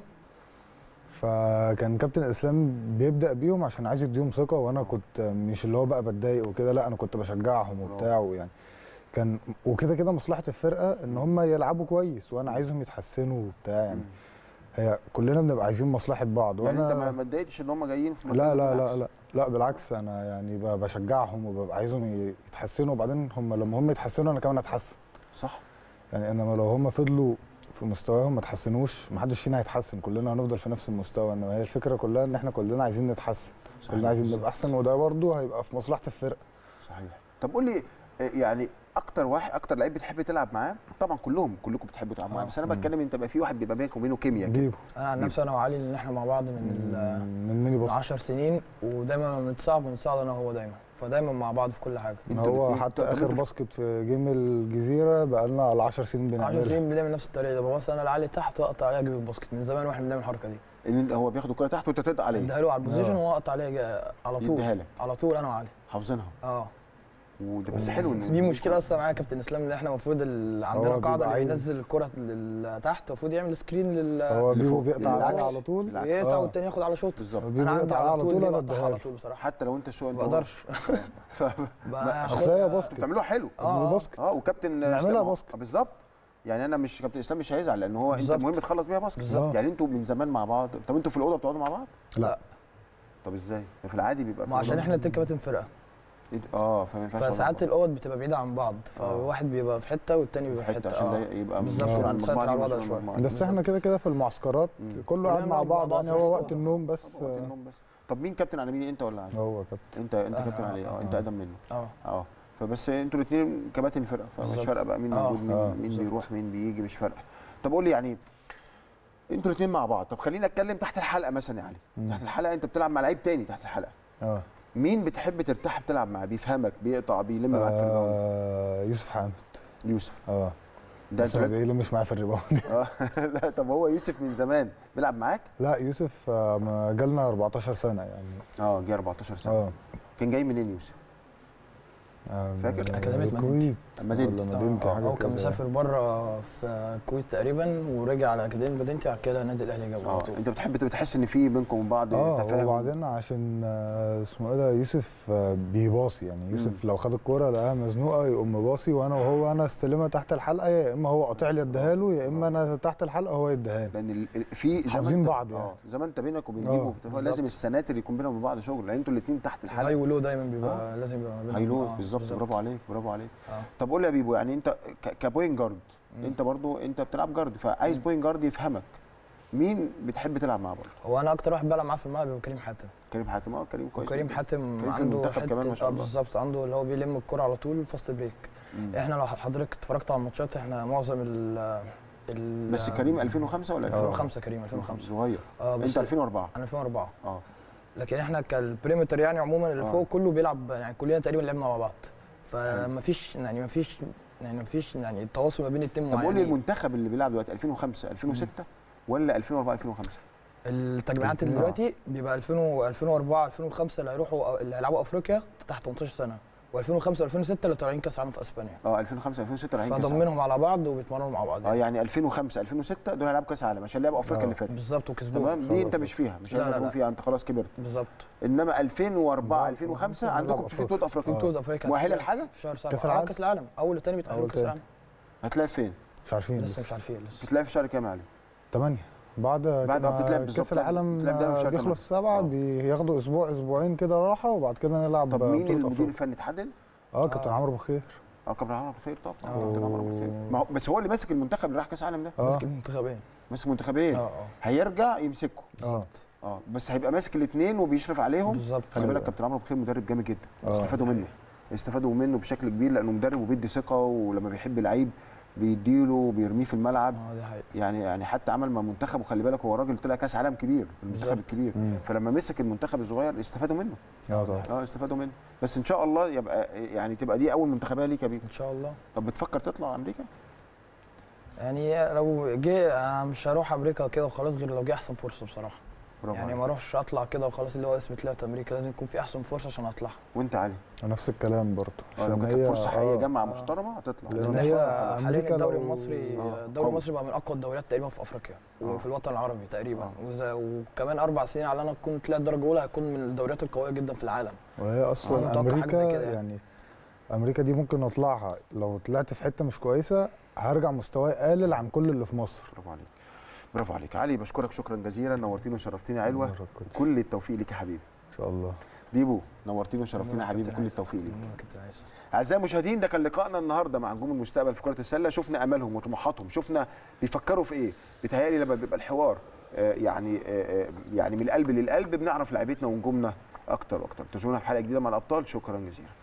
Speaker 3: فكان كابتن اسلام بيبدا بيهم عشان عايز يديهم ثقه وانا كنت مش اللي هو بقى بتضايق وكده لا انا كنت بشجعهم وبتاع ويعني كان وكده كده مصلحه الفرقه ان هم يلعبوا كويس وانا عايزهم يتحسنوا وبتاع يعني
Speaker 1: مم.
Speaker 3: هي كلنا بنبقى عايزين مصلحه بعض
Speaker 1: يعني
Speaker 3: وانا
Speaker 1: انت ما ما اتضايقتش ان هم جايين في مركزك
Speaker 3: لا لا
Speaker 1: بالعكس.
Speaker 3: لا لا لا بالعكس انا يعني ب- بشجعهم وببقى عايزهم يتحسنوا وبعدين هم لما هم يتحسنوا انا كمان اتحسن
Speaker 1: صح
Speaker 3: يعني انما لو هم فضلوا في مستواهم ما تحسنوش محدش فينا هيتحسن كلنا هنفضل في نفس المستوى انما هي الفكره كلها ان احنا كلنا عايزين نتحسن
Speaker 1: صحيح
Speaker 3: كلنا عايزين
Speaker 1: بالظبط.
Speaker 3: نبقى احسن وده برضه هيبقى في مصلحه الفرقه
Speaker 1: صحيح طب قول لي آه، يعني اكتر واحد اكتر لعيب بتحب تلعب معاه طبعا كلهم كلكم بتحبوا تلعبوا معاه
Speaker 2: آه.
Speaker 1: بس انا
Speaker 3: مم.
Speaker 1: بتكلم انت بقى في واحد بيبقى بينك وبينه كيمياء كده
Speaker 3: جيبه
Speaker 2: انا عن نفسي انا وعلي ان احنا مع بعض من ال-
Speaker 3: من الميني
Speaker 2: من
Speaker 3: باص
Speaker 2: 10 سنين ودايما لما بنتصعب بنتصعد انا وهو دايما فدايما مع بعض في كل حاجه
Speaker 1: انتوا
Speaker 3: هو
Speaker 1: الاتنين
Speaker 3: حتى
Speaker 1: بتعملوا
Speaker 3: اخر
Speaker 1: في-
Speaker 3: باسكت في جيم الجزيره بقى لنا على 10 سنين
Speaker 2: 10
Speaker 3: بنعملها
Speaker 2: سنين بنعمل نفس الطريقه ده ببص انا لعلي تحت واقطع عليه اجيب الباسكت من زمان واحنا بنعمل الحركه دي
Speaker 1: ان انت هو بياخد الكره تحت وانت تقطع عليه
Speaker 2: اديها له على البوزيشن
Speaker 3: آه.
Speaker 2: وهو اقطع عليه جا- على طول
Speaker 1: يديها لك
Speaker 2: على طول انا وعلي
Speaker 1: حافظينها
Speaker 2: اه
Speaker 1: وده بس حلو ان
Speaker 2: دي مشكله اصلا معايا كابتن اسلام ان احنا المفروض ال- عندنا
Speaker 3: هو
Speaker 2: قاعده
Speaker 3: بيبقى
Speaker 2: اللي
Speaker 3: عايز-
Speaker 2: بينزل الكره لل- تحت المفروض يعمل سكرين لل
Speaker 3: هو
Speaker 1: اللي
Speaker 3: بيبو
Speaker 1: فوق.
Speaker 3: بيقطع
Speaker 1: بالعكس.
Speaker 3: عليها على طول
Speaker 1: بالعكس.
Speaker 2: ويقطع
Speaker 3: آه.
Speaker 2: والتاني ياخد على شوط
Speaker 1: بالظبط
Speaker 3: بيبو
Speaker 2: انا عندي
Speaker 3: بيقطع
Speaker 2: على
Speaker 3: على
Speaker 2: طول
Speaker 3: طول
Speaker 2: دي
Speaker 3: انا
Speaker 2: بقطعها
Speaker 3: اديها
Speaker 2: على
Speaker 3: له.
Speaker 2: طول بصراحه
Speaker 1: حتى لو انت شو
Speaker 2: ما بقدرش
Speaker 1: ف...
Speaker 2: بقى
Speaker 3: اصل هي
Speaker 2: حاجة-
Speaker 3: باسكت
Speaker 1: بتعملوها حلو
Speaker 2: اه
Speaker 3: باسكت
Speaker 1: اه وكابتن
Speaker 3: نعملها
Speaker 1: اسلام-
Speaker 3: باسكت.
Speaker 1: آه، بالظبط يعني انا مش كابتن اسلام مش هيزعل لان هو انت
Speaker 2: بالظبط.
Speaker 1: المهم تخلص بيها باسكت
Speaker 3: بالظبط.
Speaker 1: يعني انتوا من زمان مع بعض طب انتوا في الاوضه بتقعدوا مع بعض
Speaker 3: لا
Speaker 1: طب ازاي في العادي بيبقى في
Speaker 2: ما عشان
Speaker 1: الأوضة-
Speaker 2: احنا الاتنين كباتن فرقه
Speaker 1: انت- اه فما ينفعش تقعدوا
Speaker 2: فساعات
Speaker 1: مع بعض.
Speaker 2: الاوض بتبقى بعيده عن بعض فواحد بيبقى في حته والتاني
Speaker 1: في
Speaker 2: بيبقى في
Speaker 1: حته
Speaker 2: حته
Speaker 1: عشان
Speaker 2: آه.
Speaker 1: ده يبقى
Speaker 2: بالظبط
Speaker 1: مسؤول
Speaker 2: كده،
Speaker 1: عن
Speaker 2: نسيطر
Speaker 1: المجموعه دي
Speaker 2: على الوضع
Speaker 1: ومسؤول عن
Speaker 2: شوية.
Speaker 1: المجموعة دي.
Speaker 3: بس احنا كده كده في المعسكرات
Speaker 1: مم.
Speaker 3: كله قاعد
Speaker 2: كلنا
Speaker 3: مع
Speaker 2: بنقعد مع
Speaker 3: بعض
Speaker 2: بعض
Speaker 3: يعني
Speaker 2: في
Speaker 3: هو
Speaker 2: نفس
Speaker 3: وقت
Speaker 2: الأوضة.
Speaker 3: النوم بس
Speaker 1: طب وقت
Speaker 3: آه،
Speaker 1: النوم بس طب مين كابتن على مين انت ولا علي؟
Speaker 3: هو كابتن
Speaker 1: انت انت
Speaker 2: آه.
Speaker 1: كابتن علي اه انت
Speaker 3: آه.
Speaker 1: اقدم منه
Speaker 2: اه
Speaker 1: اه فبس انتوا الاثنين كباتن الفرقه فمش
Speaker 2: بالظبط.
Speaker 1: فارقه بقى مين
Speaker 2: آه.
Speaker 1: موجود مين,
Speaker 3: آه،
Speaker 1: مين
Speaker 2: بالظبط.
Speaker 1: بيروح مين بيجي مش فارقه طب قول لي يعني انتوا الاثنين مع بعض طب خلينا نتكلم تحت الحلقه مثلا يا علي
Speaker 3: مم.
Speaker 1: تحت الحلقه انت بتلعب مع لعيب تاني تحت الحلقه
Speaker 3: اه
Speaker 1: مين بتحب ترتاح بتلعب معاه بيفهمك بيقطع بيلم معاك في الريباوند
Speaker 3: آه، يوسف حامد
Speaker 1: يوسف
Speaker 3: اه
Speaker 1: ده
Speaker 3: بس ما
Speaker 1: انت
Speaker 3: بيلمش معايا في الريباوند
Speaker 1: اه لا طب هو يوسف من زمان بيلعب معاك
Speaker 3: لا يوسف آه، ما جالنا 14 سنه يعني
Speaker 1: اه جه 14 سنه
Speaker 3: اه
Speaker 1: كان جاي منين يوسف
Speaker 3: آه،
Speaker 1: فاكر؟
Speaker 3: من
Speaker 2: أكاديمية
Speaker 3: الكويت
Speaker 1: مدينتي.
Speaker 3: ولا مدينتي
Speaker 2: آه،
Speaker 3: حاجه
Speaker 2: هو كان
Speaker 3: كده.
Speaker 2: مسافر بره في الكويت تقريبا ورجع على اكاديميه مدينتي على كده النادي الاهلي جابه
Speaker 1: اه
Speaker 2: على طول
Speaker 1: انت بتحب بتحس ان في بينكم وبين بعض
Speaker 3: اه
Speaker 1: تفاهم
Speaker 3: وبعدين عشان آه، اسمه ايه ده يوسف آه، بيباصي يعني يوسف لو خد الكوره لقاها مزنوقه يقوم باصي وانا وهو انا استلمها تحت الحلقه يا اما هو قاطع لي اديها له يا اما انا تحت الحلقه هو يديها لي
Speaker 1: لان ال- ال- في زي ما
Speaker 3: حافظين
Speaker 1: انت-
Speaker 3: بعض يعني.
Speaker 1: اه زي ما انت بينك وبين
Speaker 3: اه،
Speaker 1: ديبو بتبقى
Speaker 2: بالظبط.
Speaker 1: لازم السناتر يكون بينهم وبين بعض شغل لان انتوا الاثنين تحت
Speaker 2: هاي
Speaker 1: الحلقه
Speaker 2: ولو دايما بيبقى لازم يبقى ما بينهم
Speaker 1: هيلو
Speaker 2: آه،
Speaker 1: بالظبط برافو عليك برافو عليك
Speaker 2: آه.
Speaker 1: طب قول لي يا بيبو يعني انت ك- كبوينت جارد انت برضو انت بتلعب جارد فعايز بوينت جارد يفهمك مين بتحب تلعب معاه برضه
Speaker 2: هو انا اكتر واحد بلعب معاه في الملعب بيبقى كريم حاتم
Speaker 1: كريم حاتم اه كريم كويس
Speaker 2: وكريم
Speaker 1: جدا.
Speaker 2: حاتم
Speaker 1: كريم في
Speaker 2: عنده
Speaker 1: المنتخب كمان ما شاء
Speaker 2: آه
Speaker 1: الله.
Speaker 2: بالظبط عنده اللي هو بيلم الكرة على طول فاست بريك
Speaker 1: مم.
Speaker 2: احنا لو حضرتك اتفرجت على الماتشات احنا معظم ال ال
Speaker 1: بس كريم 2005 ولا
Speaker 2: 2005 كريم 2005
Speaker 1: صغير
Speaker 2: اه
Speaker 1: انت
Speaker 2: بس
Speaker 1: 2004
Speaker 2: انا 2004
Speaker 1: اه
Speaker 2: لكن احنا كالبريمتر يعني عموما اللي
Speaker 1: آه.
Speaker 2: فوق كله بيلعب يعني كلنا تقريبا لعبنا مع بعض فمفيش يعني مفيش يعني مفيش يعني التواصل ما بين التيم
Speaker 1: طب قول لي
Speaker 2: معينين
Speaker 1: المنتخب اللي بيلعب دلوقتي 2005 2006 ولا 2004 2005
Speaker 2: التجميعات اللي
Speaker 1: آه.
Speaker 2: دلوقتي بيبقى 2000 و 2004 2005 اللي هيروحوا اللي هيلعبوا افريقيا تحت 18 سنه و2005 و2006 اللي طالعين كاس عالم في اسبانيا
Speaker 1: اه 2005 2006 رايحين كاس عالم.
Speaker 2: فضمنهم على بعض وبيتمرنوا مع بعض
Speaker 1: اه يعني 2005 2006 دول هيلعبوا كاس عالم عشان لعبوا افريقيا
Speaker 3: آه.
Speaker 1: اللي فاتت
Speaker 2: بالظبط وكسبوهم
Speaker 1: تمام دي انت
Speaker 3: خلاص.
Speaker 1: مش فيها مش
Speaker 2: لا، لا،
Speaker 1: هتكون
Speaker 2: لا.
Speaker 1: فيها انت خلاص كبرت
Speaker 2: بالظبط
Speaker 1: انما 2004
Speaker 3: لا،
Speaker 1: 2005
Speaker 3: بنلعب
Speaker 1: عندكم في بطوله افريقيا
Speaker 2: بطولة افريقيا
Speaker 1: مؤهله
Speaker 2: في-
Speaker 1: لحاجه
Speaker 2: في شهر 7
Speaker 3: كأس
Speaker 2: اه
Speaker 3: العالم؟
Speaker 2: كاس العالم اول والتاني بيتاهلوا
Speaker 3: أول
Speaker 2: كاس
Speaker 3: تاني.
Speaker 2: العالم
Speaker 1: هتلاقي فين
Speaker 3: مش عارفين
Speaker 2: لسه
Speaker 3: لسه
Speaker 2: مش عارفين لسه
Speaker 1: بتلاقي في شهر كام يا علي
Speaker 3: 8 بعد
Speaker 1: بعد ما
Speaker 3: كده
Speaker 1: بتتلعب بالظبط،
Speaker 3: كاس العالم
Speaker 1: بتتلعب دايما في شهر
Speaker 3: بيخلص
Speaker 1: تمانية.
Speaker 3: سبعة
Speaker 1: آه.
Speaker 3: بياخدوا اسبوع اسبوعين كده راحه وبعد كده نلعب
Speaker 1: طب مين
Speaker 3: بطولة
Speaker 1: المدير
Speaker 3: أفريقيا.
Speaker 1: الفني اتحدد
Speaker 3: اه كابتن
Speaker 2: آه.
Speaker 3: عمرو بخير
Speaker 1: اه كابتن عمرو بخير طبعا
Speaker 2: آه.
Speaker 1: كابتن عمرو بخير ما هو بس هو اللي ماسك المنتخب اللي راح كاس العالم ده
Speaker 3: اه
Speaker 2: ماسك المنتخبين
Speaker 1: ماسك منتخبين
Speaker 2: اه اه
Speaker 1: هيرجع يمسكه
Speaker 3: اه
Speaker 1: اه بس هيبقى ماسك الاثنين وبيشرف عليهم
Speaker 2: بالظبط
Speaker 1: خلي بالك
Speaker 3: أيوة.
Speaker 1: كابتن عمرو بخير مدرب جامد جدا
Speaker 3: آه.
Speaker 1: استفادوا منه استفادوا منه بشكل كبير لانه مدرب وبيدي ثقه ولما بيحب لعيب بيديله وبيرميه في الملعب
Speaker 2: اه دي حقيقة
Speaker 1: يعني يعني حتى عمل مع منتخب وخلي بالك هو راجل طلع كاس عالم كبير المنتخب
Speaker 2: بالظبط.
Speaker 1: الكبير
Speaker 3: مم.
Speaker 1: فلما مسك المنتخب الصغير استفادوا منه
Speaker 3: اه طبعا
Speaker 1: اه استفادوا منه بس ان شاء الله يبقى يعني تبقى دي اول منتخبيه ليك يا بيبو
Speaker 2: ان شاء الله
Speaker 1: طب بتفكر تطلع امريكا
Speaker 2: يعني لو جه أنا مش هروح امريكا كده وخلاص غير لو جه احسن فرصه بصراحه
Speaker 1: برافو
Speaker 2: يعني
Speaker 1: يعني
Speaker 2: ما اروحش اطلع كده وخلاص اللي هو اسمي طلعت امريكا لازم يكون في احسن فرصه عشان اطلع
Speaker 1: وانت علي
Speaker 3: نفس الكلام برضه
Speaker 1: اه لو
Speaker 3: عشان
Speaker 1: كانت
Speaker 3: هي-
Speaker 1: فرصه حقيقيه
Speaker 3: آه.
Speaker 1: جامعه
Speaker 2: آه.
Speaker 1: محترمه هتطلع
Speaker 3: لأن
Speaker 2: لان
Speaker 3: مش
Speaker 2: هي
Speaker 3: هو-
Speaker 2: حاليا
Speaker 3: أمريكا
Speaker 2: الدوري
Speaker 3: لو-
Speaker 2: المصري
Speaker 1: آه،
Speaker 2: الدوري
Speaker 1: قوي.
Speaker 2: المصري بقى من اقوى الدوريات تقريبا في افريقيا
Speaker 1: آه.
Speaker 2: وفي الوطن العربي تقريبا
Speaker 1: آه.
Speaker 2: وز- وكمان اربع سنين على انا اكون طلعت درجه اولى هيكون من الدوريات القويه جدا في العالم
Speaker 3: وهي
Speaker 2: أنا
Speaker 3: اصلا
Speaker 2: متوقع حاجة زي
Speaker 3: امريكا
Speaker 2: كده يعني.
Speaker 3: يعني امريكا دي ممكن اطلعها لو طلعت في حته مش كويسه هرجع مستواي قلل عن كل اللي في مصر
Speaker 1: برافو عليك برافو عليك علي بشكرك شكرا جزيلا نورتيني وشرفتيني يا علوه
Speaker 3: مرة كنت-
Speaker 1: كل التوفيق ليك يا حبيبي
Speaker 3: ان شاء الله
Speaker 1: بيبو نورتيني وشرفتيني يا
Speaker 2: نورك
Speaker 1: حبيبي
Speaker 2: كابتن
Speaker 1: كل
Speaker 2: عايز.
Speaker 1: التوفيق ليك
Speaker 2: نورك كابتن عايز.
Speaker 1: اعزائي المشاهدين ده كان لقائنا النهارده مع نجوم المستقبل في كره السله شفنا امالهم وطموحاتهم شفنا بيفكروا في ايه بيتهيألي لما بيبقى الحوار آه، يعني آه، آه، يعني من القلب للقلب بنعرف لعيبتنا ونجومنا اكتر واكتر انتظرونا في حلقه جديده مع الابطال شكرا جزيلا